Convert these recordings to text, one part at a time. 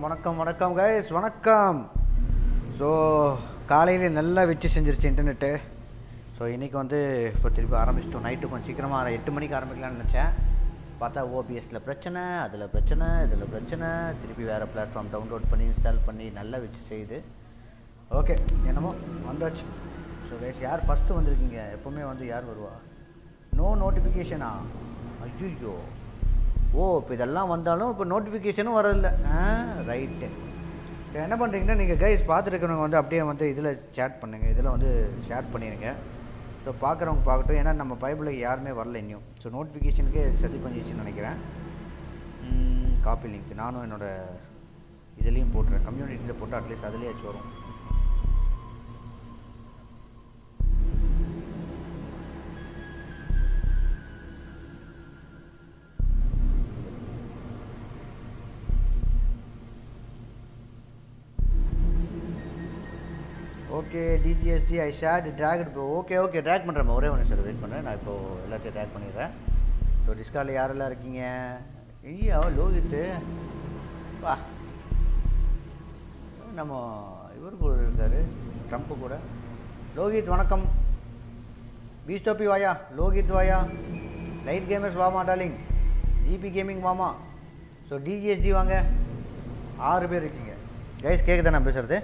வணக்கம் வணக்கம் கைஸ் வணக்கம் ஸோ காலையில் நல்லா வச்சு செஞ்சிருச்சு இன்டர்நெட்டு ஸோ இன்றைக்கி வந்து இப்போ திருப்பி ஆரம்பிச்சிட்டோம் நைட்டு கொஞ்சம் சீக்கிரமாக எட்டு மணிக்கு ஆரம்பிக்கலாம்னு நினச்சேன் பார்த்தா ஓபிஎஸ்சில் பிரச்சனை அதில் பிரச்சனை இதில் பிரச்சனை திருப்பி வேறு பிளாட்ஃபார்ம் டவுன்லோட் பண்ணி இன்ஸ்டால் பண்ணி நல்லா வச்சு செய்யுது ஓகே என்னமோ வந்தாச்சு ஸோ கைஸ் யார் ஃபஸ்ட்டு வந்திருக்கீங்க எப்போவுமே வந்து யார் வருவா நோ நோட்டிஃபிகேஷனா ஐயோ ஓ இப்போ இதெல்லாம் வந்தாலும் இப்போ நோட்டிஃபிகேஷனும் வரல ஆ ரைட்டு என்ன பண்ணுறீங்கன்னா நீங்கள் கைஸ் பார்த்துருக்கிறவங்க வந்து அப்படியே வந்து இதில் சேட் பண்ணுங்கள் இதில் வந்து ஷேர் பண்ணிடுங்க ஸோ பார்க்குறவங்க பார்க்கட்டும் ஏன்னா நம்ம பைபிளுக்கு யாருமே வரல இன்னும் ஸோ நோட்டிஃபிகேஷனுக்கே சரி பண்ணிடுச்சுன்னு நினைக்கிறேன் காப்பி லிங்க் நானும் என்னோட இதுலேயும் போட்டுறேன் கம்யூனிட்டியில் போட்டு அட்லீஸ்ட் அதுலேயாச்சும் வரும் okay DGST I share track இப்போ ஓகே ஓகே ட்ராக் பண்ணுறேன் ஒரே ஒன்று சார் வெயிட் பண்ணுறேன் நான் இப்போது எல்லாத்தையும் ட்ராக் பண்ணிடுறேன் ஸோ டிஸ்காலில் யாரெல்லாம் இருக்கீங்க ஐயா லோகித்து வா நம்ம இவர் கூட இருக்காரு ட்ரம்ப்பு கூட லோகித் வணக்கம் பீஸ்டோப்பி வாயா லோகித் வாயா லைட் கேமர்ஸ் வாமா டார்லிங் ஜிபி கேமிங் வாமா ஸோ டிஜிஎஸ்டி வாங்க ஆறு பேர் இருக்கீங்க கைஸ் கேட்குதா நான் பேசுகிறது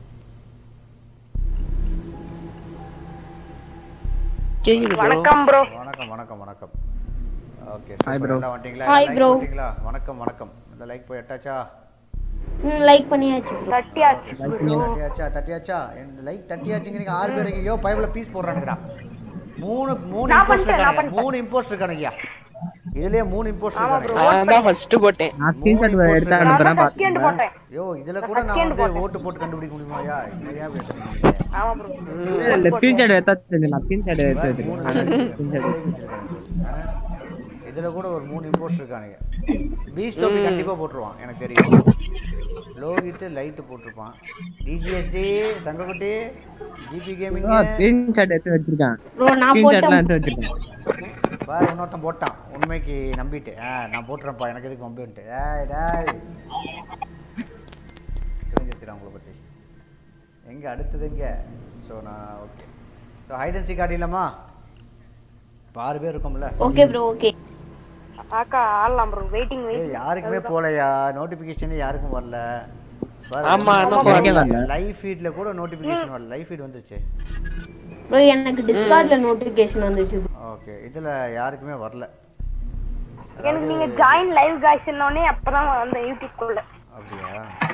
கேக்குது bro. வணக்கம் ப்ரோ வணக்கம் வணக்கம் வணக்கம் ஓகே Hi bro. வந்துட்டீங்களா Hi லைக் bro. போட்டீங்களா வணக்கம் வணக்கம் இந்த லைக் போய் எட்டாச்சா ம் லைக் பண்ணியாச்சு bro. தட்டியாச்சு தட்டியாச்சா தட்டியாச்சா இந்த லைக் தட்டியாச்சுங்கிறீங்க ஆறு பேர் இருக்கீங்க பைபிள் பீஸ் போடுறானுங்கடா மூணு மூணு நான் இம்போஸ்ட் பண்ணிட்டேன், நான் இருக்கானுங்க மூணு இம்போஸ்ட் இருக்கானுங்கய்யா இதுலயே மூணு இம்போஸ்ட் ஆமா இருக்கானுங்க bro. நான் தான் ஃபர்ஸ்ட் போட்டேன் நான் ஸ்கிரீன்ஷாட் எடுத்து நான் அனுப்புறேன் தான் செகண்ட் பாத்துக்கோங்க போட்டேன் ஐயோ இதுல நான் கூட நான் second வந்து போட்டேன். ஓட்டு போட்டு கண்டுபிடிக்க முடியுமாயா இல்லையா பேசுறீங்க ஆமா ப்ரோ இல்ல ஸ்கிரீன்ஷாட் எடுத்தா தெரிஞ்சிடலாம் ஸ்கிரீன்ஷாட் எடுத்து மூணு வச்சிருக்கேன் ஸ்கிரீன்ஷாட் இதுல கூட ஒரு மூணு இம்போஸ்ட் இருக்கானுங்க பீஸ் டோபி கண்டிப்பா போட்டுருவான் எனக்கு தெரியும் லோகித் லைட் போட்டிருப்பான் டிஜிஎஸ்டி தங்கக்குட்டி ஜிபி கேமிங் ஸ்கிரீன்ஷாட் எடுத்து வச்சிருக்கேன் bro நான் ஸ்கிரீன்ஷாட்லாம் போட்டேன் எடுத்து வச்சிருக்கேன் வேற இன்னொருத்தன் போட்டான் உண்மைக்கு நம்பிட்டு ஆ நான் போட்டுறேன்ப்பா எனக்கு எதுக்கு நம்பிட்டு ஏய் டேய் தெரிஞ்சிருக்கிறேன் உங்களை பத்தி எங்க அடுத்தது எங்க ஸோ நான் ஓகே ஸோ ஹைடன்சி கார்டு இல்லம்மா இப்போ ஆறு பேர் இருக்கோம்ல ஓகே ப்ரோ ஓகே அக்கா ஆடலாம் ப்ரோ வெயிட்டிங் ஏய் வெயிட்டிங் யாருக்குமே போலையா நோட்டிஃபிகேஷன் யாருக்கும் வரல ஆமா, இன்னும் வரல. லைவ் ஃபீட்ல கூட நோட்டிஃபிகேஷன் வரல லைவ் ஃபீட் வந்துச்சு ப்ரோ எனக்கு டிஸ்கார்ட்ல நோட்டிஃபிகேஷன் வந்துச்சு bro. ஓகே இதுல யாருக்குமே வரல எனக்கு நீங்க ஜாயின் லைவ் காய்ஸ் உடனே அப்பதான் அந்த யூடியூப் குள்ள அப்படியா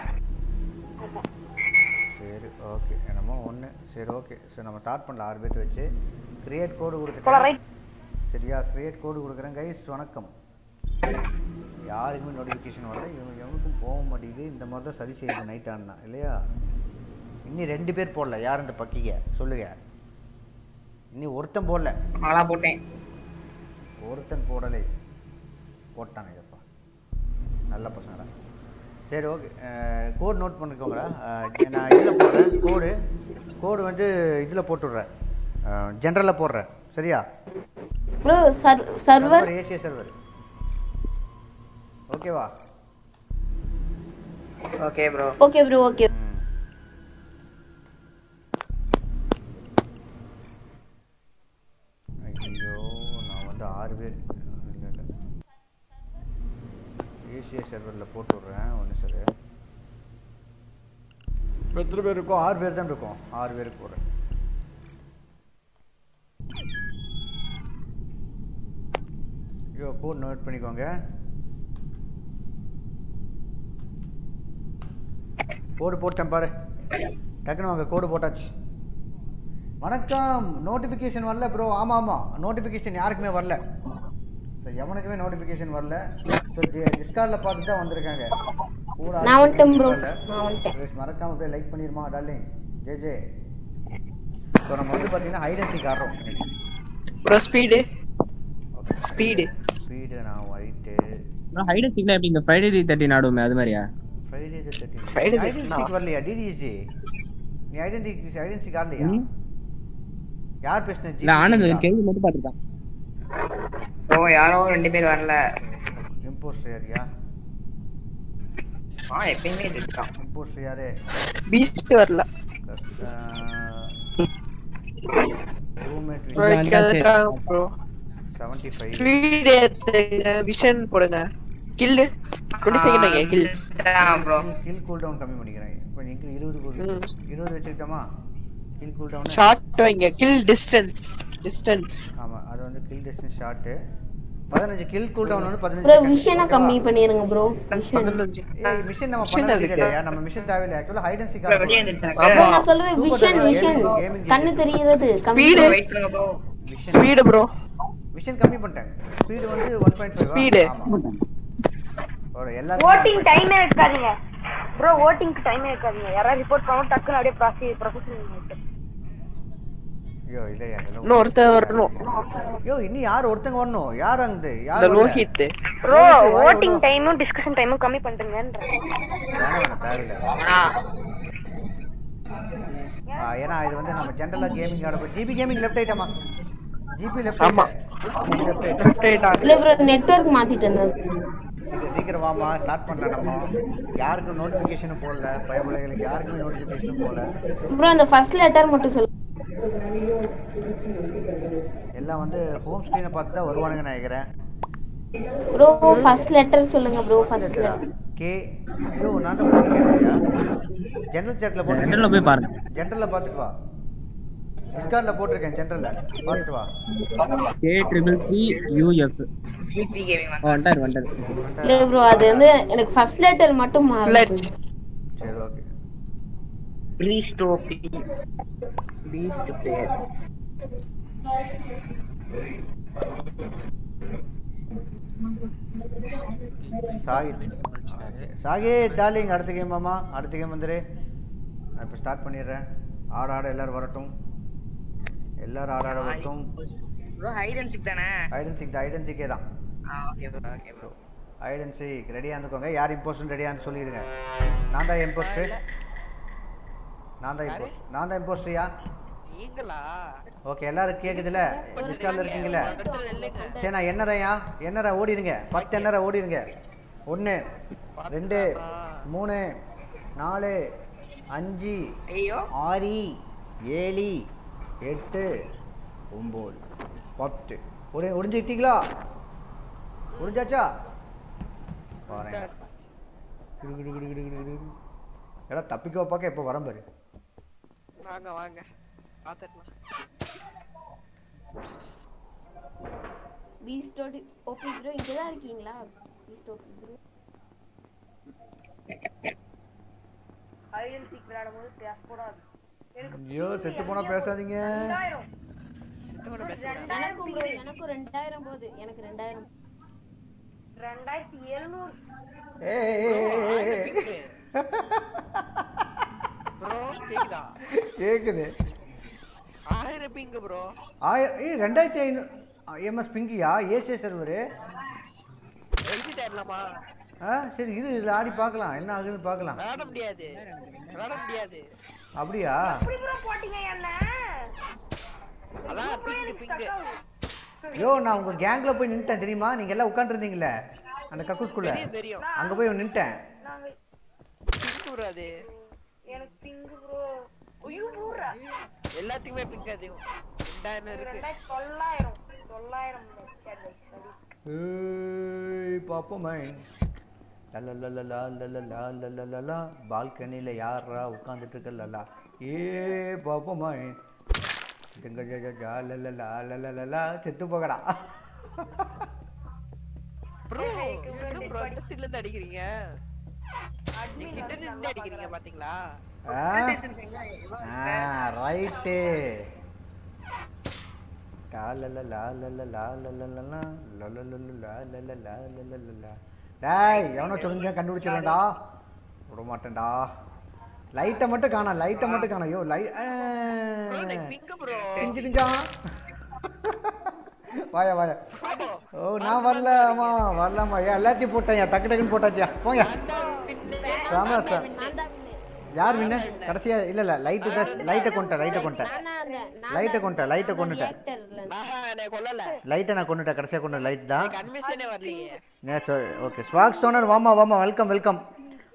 சரி ஓகே என்னமோ ஒன்று சரி ஓகே சரி நம்ம ஸ்டார்ட் பண்ணலாம் ஆறு பேர்த்து வச்சு கிரியேட் கோடு போல கொடுத்துட்டேன் ரைட் சரியா கிரியேட் கோடு கொடுக்குறேன் கைஸ் வணக்கம் யாருக்குமே நோட்டிஃபிகேஷன் வரல இவங்க எவனுக்கும் போக மாட்டேங்குது இந்த மாதிரி தான் சரி செய்யுது நைட் ஆனா இல்லையா இன்னும் ரெண்டு பேர் போடல யார் இந்த பக்கிங்க சொல்லுங்க இன்னும் ஒருத்தன் போடல நானா போட்டேன் ஒருத்தன் போடலை போட்டானே இதப்பா நல்ல பசங்கடா சரி ஓகே கோட் நோட் பண்ணிக்கோங்கடா அஹ், நான் இதில் போடுறேன் கோடு கோடு வந்து இதில் போட்டுடுறேன் ஜென்ரலில் போடுறேன் சரியா ப்ரோ சர்வர் ஏசிய சர்வர் ஓகேவா okay bro okay bro okay ம் ஐயோ நான் வந்து ஆறு பேர் இல்லை இல்லை ஏசிய சர்வரில் போட்டு விட்றேன் ஒன்று சரி எத்தனை பேர் இருக்கும் ஆறு பேர் தான் இருக்கும் ஆறு பேருக்கு போடுறேன் ஐயோ கோட் நோட் பண்ணிக்கோங்க கோடு போட்டேன் பாரு டக்குன்னு வாங்க கோடு போட்டாச்சு வணக்கம் நோட்டிஃபிகேஷன் வரல ப்ரோ ஆமாம் ஆமாம் நோட்டிஃபிகேஷன் யாருக்குமே வரல ஸோ எவனுக்குமே நோட்டிஃபிகேஷன் வரல ஸோ டிஸ்கார்டில் பார்த்து தான் வந்திருக்காங்க கூட நான் வந்துட்டேன் ப்ரோ வரல. நான் வந்துட்டேன் Guys, மறக்காம அப்படியே லைக் பண்ணிருமா டார்லிங் ஜே ஜே ஸோ நம்ம வந்து பார்த்தீங்கன்னா ஹைடன்சி ஆடுறோம் இன்னைக்கு bro speed okay speed speed நான் ஒயிட்டு ஹைட் சிக்னா எப்படி இந்த ஃப்ரைடே தி தேர்ட்டின் ஆடுவோமே அது மாதிரியா Friday the thirteen Friday the ஐடென்டிக்கு வரலையா டிடிஜி நீ ஐடென்டி ஐடென்டி கார்லையா யார் பேசுன இல்ல ஆனந்த் கேள்வி மட்டும் பாத்துட்டான் ஓ யாரோ ரெண்டு பேர் வரல இம்போஸ்டர் யாரியா ஆ எப்பயுமே இருக்கான் இம்போஸ்ட் யாரு பீஸ்ட் வரல ரூம்மேட் ப்ரோ இங்க வந்துட்டாங்க ப்ரோ செவன்டி ஃபைவ் ஸ்பீட் ஏத்துங்க விஷன் போடுங்க கில்லு 20 செகண்ட் வைங்க kill bro kill cool down கம்மி பண்ணிக்கிறேன் இப்போ நீங்க இருபது கூல் ம். இருபது வச்சுக்கிட்டோமா கில் கூல் டவுன் ஷார்ட் வைங்க கில் டிஸ்டன்ஸ் டிஸ்டன்ஸ் ஆமா அது வந்து கில் டிஸ்டன்ஸ் ஷார்ட் பதினஞ்சு கில் கூல் டவுன் வந்து பதினஞ்சு ப்ரோ second. விஷனை ஓகேவா? கம்மி பண்ணிருங்க ப்ரோ விஷன் பதினஞ்சு ஏய் மிஷன் நம்ம Mission பண்ண அதுக்கு. இல்லையா நம்ம மிஷன் தேவையில்லை ஆக்சுவலா ஹைட் அண்ட் ப்ரோ வெளியே சீக் வந்துட்டேன் ஆமா. நான் சொல்றது விஷன் விஷன் கண்ணு தெரியுறது கம்மி Speed. வெயிட் பண்ணுங்க bro mission speed bro mission கம்மி பண்ணிட்டேன் ஸ்பீடு வந்து 1.5 Speed. ஒரு எல்லா ஓட்டிங் டைமே வைக்காதீங்க ப்ரோ ஓட்டிங்க்கு டைமே வைக்காதீங்க யாராவது ரிப்போர்ட் பண்ணவும் டக்குன்னு அப்படியே ப்ராசி ப்ரொஃபஷனல் ஐயோ இல்லையா இதெல்லாம் இன்னும் ஒருத்தர் வரணும் ஐயோ இன்னும் யார் ஒருத்தங்க வரணும் யார் அங்க இந்த யார் வரல? லோஹித் ப்ரோ ஓட்டிங் டைமும் டிஸ்கஷன் டைமும் கம்மி பண்ணிட்டுங்கன்ற வேணாம் வேணாம் தேவையில்லை ஆ, ஏன்னா இது வந்து நம்ம ஜென்ரலா கேமிங் ஆட ஜிபி கேமிங் லெஃப்ட் ஐட்டமா ஜிபி லெஃப்ட் ஆமா. லெஃப்ட் ஐட் Straight ஆ. இல்ல ப்ரோ நெட்வொர்க் மாத்திட்டு இருந்தேன் சீக்கிரம் சீக்கிரம் வாமா ஸ்டார்ட் பண்ணலாம் நம்ம யாருக்கும் நோட்டிஃபிகேஷனும் போடல பயபிள்ளைகளுக்கு யாருக்குமே நோட்டிஃபிகேஷனும் போடல ப்ரோ அந்த ஃபர்ஸ்ட் லெட்டர் மட்டும் சொல்லு எல்லாம் வந்து ஹோம் ஸ்க்ரீனை பார்த்து தான் வருவானுங்க நினைக்கிறேன் ப்ரோ ஃபர்ஸ்ட் லெட்டர் சொல்லுங்க ப்ரோ ஃபர்ஸ்ட் லெட்டர் கே ஐயோ நான் தான் போட்டிருக்கேன் ஜென்ரல் சேட்டில் போட்டிருக்கேன் ஜென்ரல்ல போய் பாருங்க ஜென்ரலில் பார்த்துட்டு வா டிஸ்கார்டில் போட்டிருக்கேன் ஜென்ரலில் பார்த்துட்டு வா K triple C UF GB gaming வந்துட்டார் வந்துட்டார் இல்ல ப்ரோ அது வந்து எனக்கு ஃபர்ஸ்ட் லெட்டர் மட்டும் மாறுது Let's. சரி okay priest OP beast player Sahith Sahith darling அடுத்த கேம் மாமா அடுத்த கேம் வந்துரு நான் இப்போ ஸ்டார்ட் பண்ணிடுறேன் ஆட ஆட எல்லாரும் வரட்டும் எல்லாரும் ஆட ஆட வரட்டும் ப்ரோ ஹைட் அண்ட் சிக் தானே ஐடன் சிக் ஐடன் சிக்கே தான் okay bro okay bro hide and seek ரெடியாக இருந்துக்கோங்க யார் இம்போஸ்ட் ரெடியான்னு சொல்லிடுங்க நான் தான் இம்போஸ்ட் நான் தான் இம்போஸ்ட் நான் தான் இம்போஸ்ட்ரியா நீங்களா ஓகே எல்லாரும் கேக்குதுல டிஸ்கார்டில் இருக்கீங்களே சரி நான் எண்ணறையா எண்ணறை ஓடிடுங்க ஃபர்ஸ்ட் எண்ணறை ஓடிடுங்க ஒன்று ரெண்டு மூணு நாலு அஞ்சு ஐயோ ஆறு ஏழு எட்டு ஒம்பது பத்து ஒடி ஒடிஞ்சுக்கிட்டீங்களா ஒடிஞ்சாச்சா பாருங்க கிடு கிடு கிடு கிடு கிடு கிடு. எடா தப்பிக்க வைப்பாக்க எப்போ வரேன் பாரு வாங்க வாங்க பாத்துக்கலாம் பீஸ்ட் ஓபி ப்ரோ இங்க தான் இருக்கீங்களா beast OP bro hide and seek விளையாடும் போது பேசக்கூடாது ஐயோ செத்து போனா பேசாதீங்க ரெண்டாயிரம் எனக்கும் ப்ரோ எனக்கும் ரெண்டாயிரம் போகுது எனக்கு ரெண்டாயிரம் ரெண்டாயிரத்தி எழுநூறு ஏய், ஏய், ஏய், ஏய், ஏய். ப்ரோ கேக்குதா கேக்குது ஆயிரம் பிங்க ப்ரோ ஆய ஏய் ரெண்டாயிரத்தி ஐநூறு எம்எஸ் பிங்கியா ஏசிய சர்வரு எக்ஸிட் ஆயிடலாமா ஆ சரி இது இதில் ஆடி பார்க்கலாம் என்ன ஆகுதுன்னு பார்க்கலாம் விளாட முடியாது விளாட முடியாது அப்படியா எப்படி ப்ரோ போட்டீங்க என்ன அதான் பிங்கு பிங்கு ஐயோ நான் உங்க கேங்ல போய் நின்ட்டேன் தெரியுமா நீங்க எல்லாம் உட்காந்துருந்தீங்களே அந்த கக்கூஸ்குள்ள தெரியும் தெரியும் அங்க போய் நின்ட்டேன் நாங்க பிங்கு ப்ரோ அது எனக்கு பிங்கு ப்ரோ ஐயோ பூரா எல்லாத்துக்குமே பிங்க் அதிகம் ரெண்டாயிரம் இருக்கு ரெண்டாயிரத்தி தொள்ளாயிரம் தொள்ளாயிரம் சரி சரி ஏய் பாப்போமே லலலலலா லலலா லலலலா பால்கனில யாரா உட்காந்துட்டு இருக்க லலா ஏ பாப்போமே ஜங்க ஜக ஜா லலலா லலலலா செத்து போகடா ப்ரோ என்ன ப்ரோ அந்த சைடுல இருந்து அடிக்கிறீங்க நீங்க கிட்ட நின்று அடிக்கிறீங்க பாத்தீங்களா ஆ ரைட்டு டேய் எவனோ சொல்லுங்க கண்டுபிடிச்சிருவேன்டா விட மாட்டேன்டா லைட்டை மட்டும் காணோம் லைட்டை மட்டும் காணோம் ஐயோ லை பிங்கு ப்ரோ பிஞ்சிருஞ்சா வாயா வாயா ஓ நான் வரல ஆமா வரலாமா ஏன் எல்லாத்தையும் போட்டேன் டக்கு டக்குன்னு போட்டாச்சியா போங்க ஆமா சார் நான் தான் winner. யார் வின்ன கடைசியா இல்ல இல்ல லைட்டு தான் லைட்டை கொண்டேன் லைட்டை கொண்டேன் நானா அந்த நான் லைட்டை கொண்டேன் லைட்டை கொண்டுட்டேன் reactorல இருந்தேன். ஆஹா என்னை கொல்லல லைட்டை நான் கொண்டுட்டேன் கடைசியா கொண்ட லைட் தான் கன்விஷனே வரலையே ஓகே ஸ்வாக் ஸ்டோனர் வாமா வாமா வெல்கம் வெல்கம்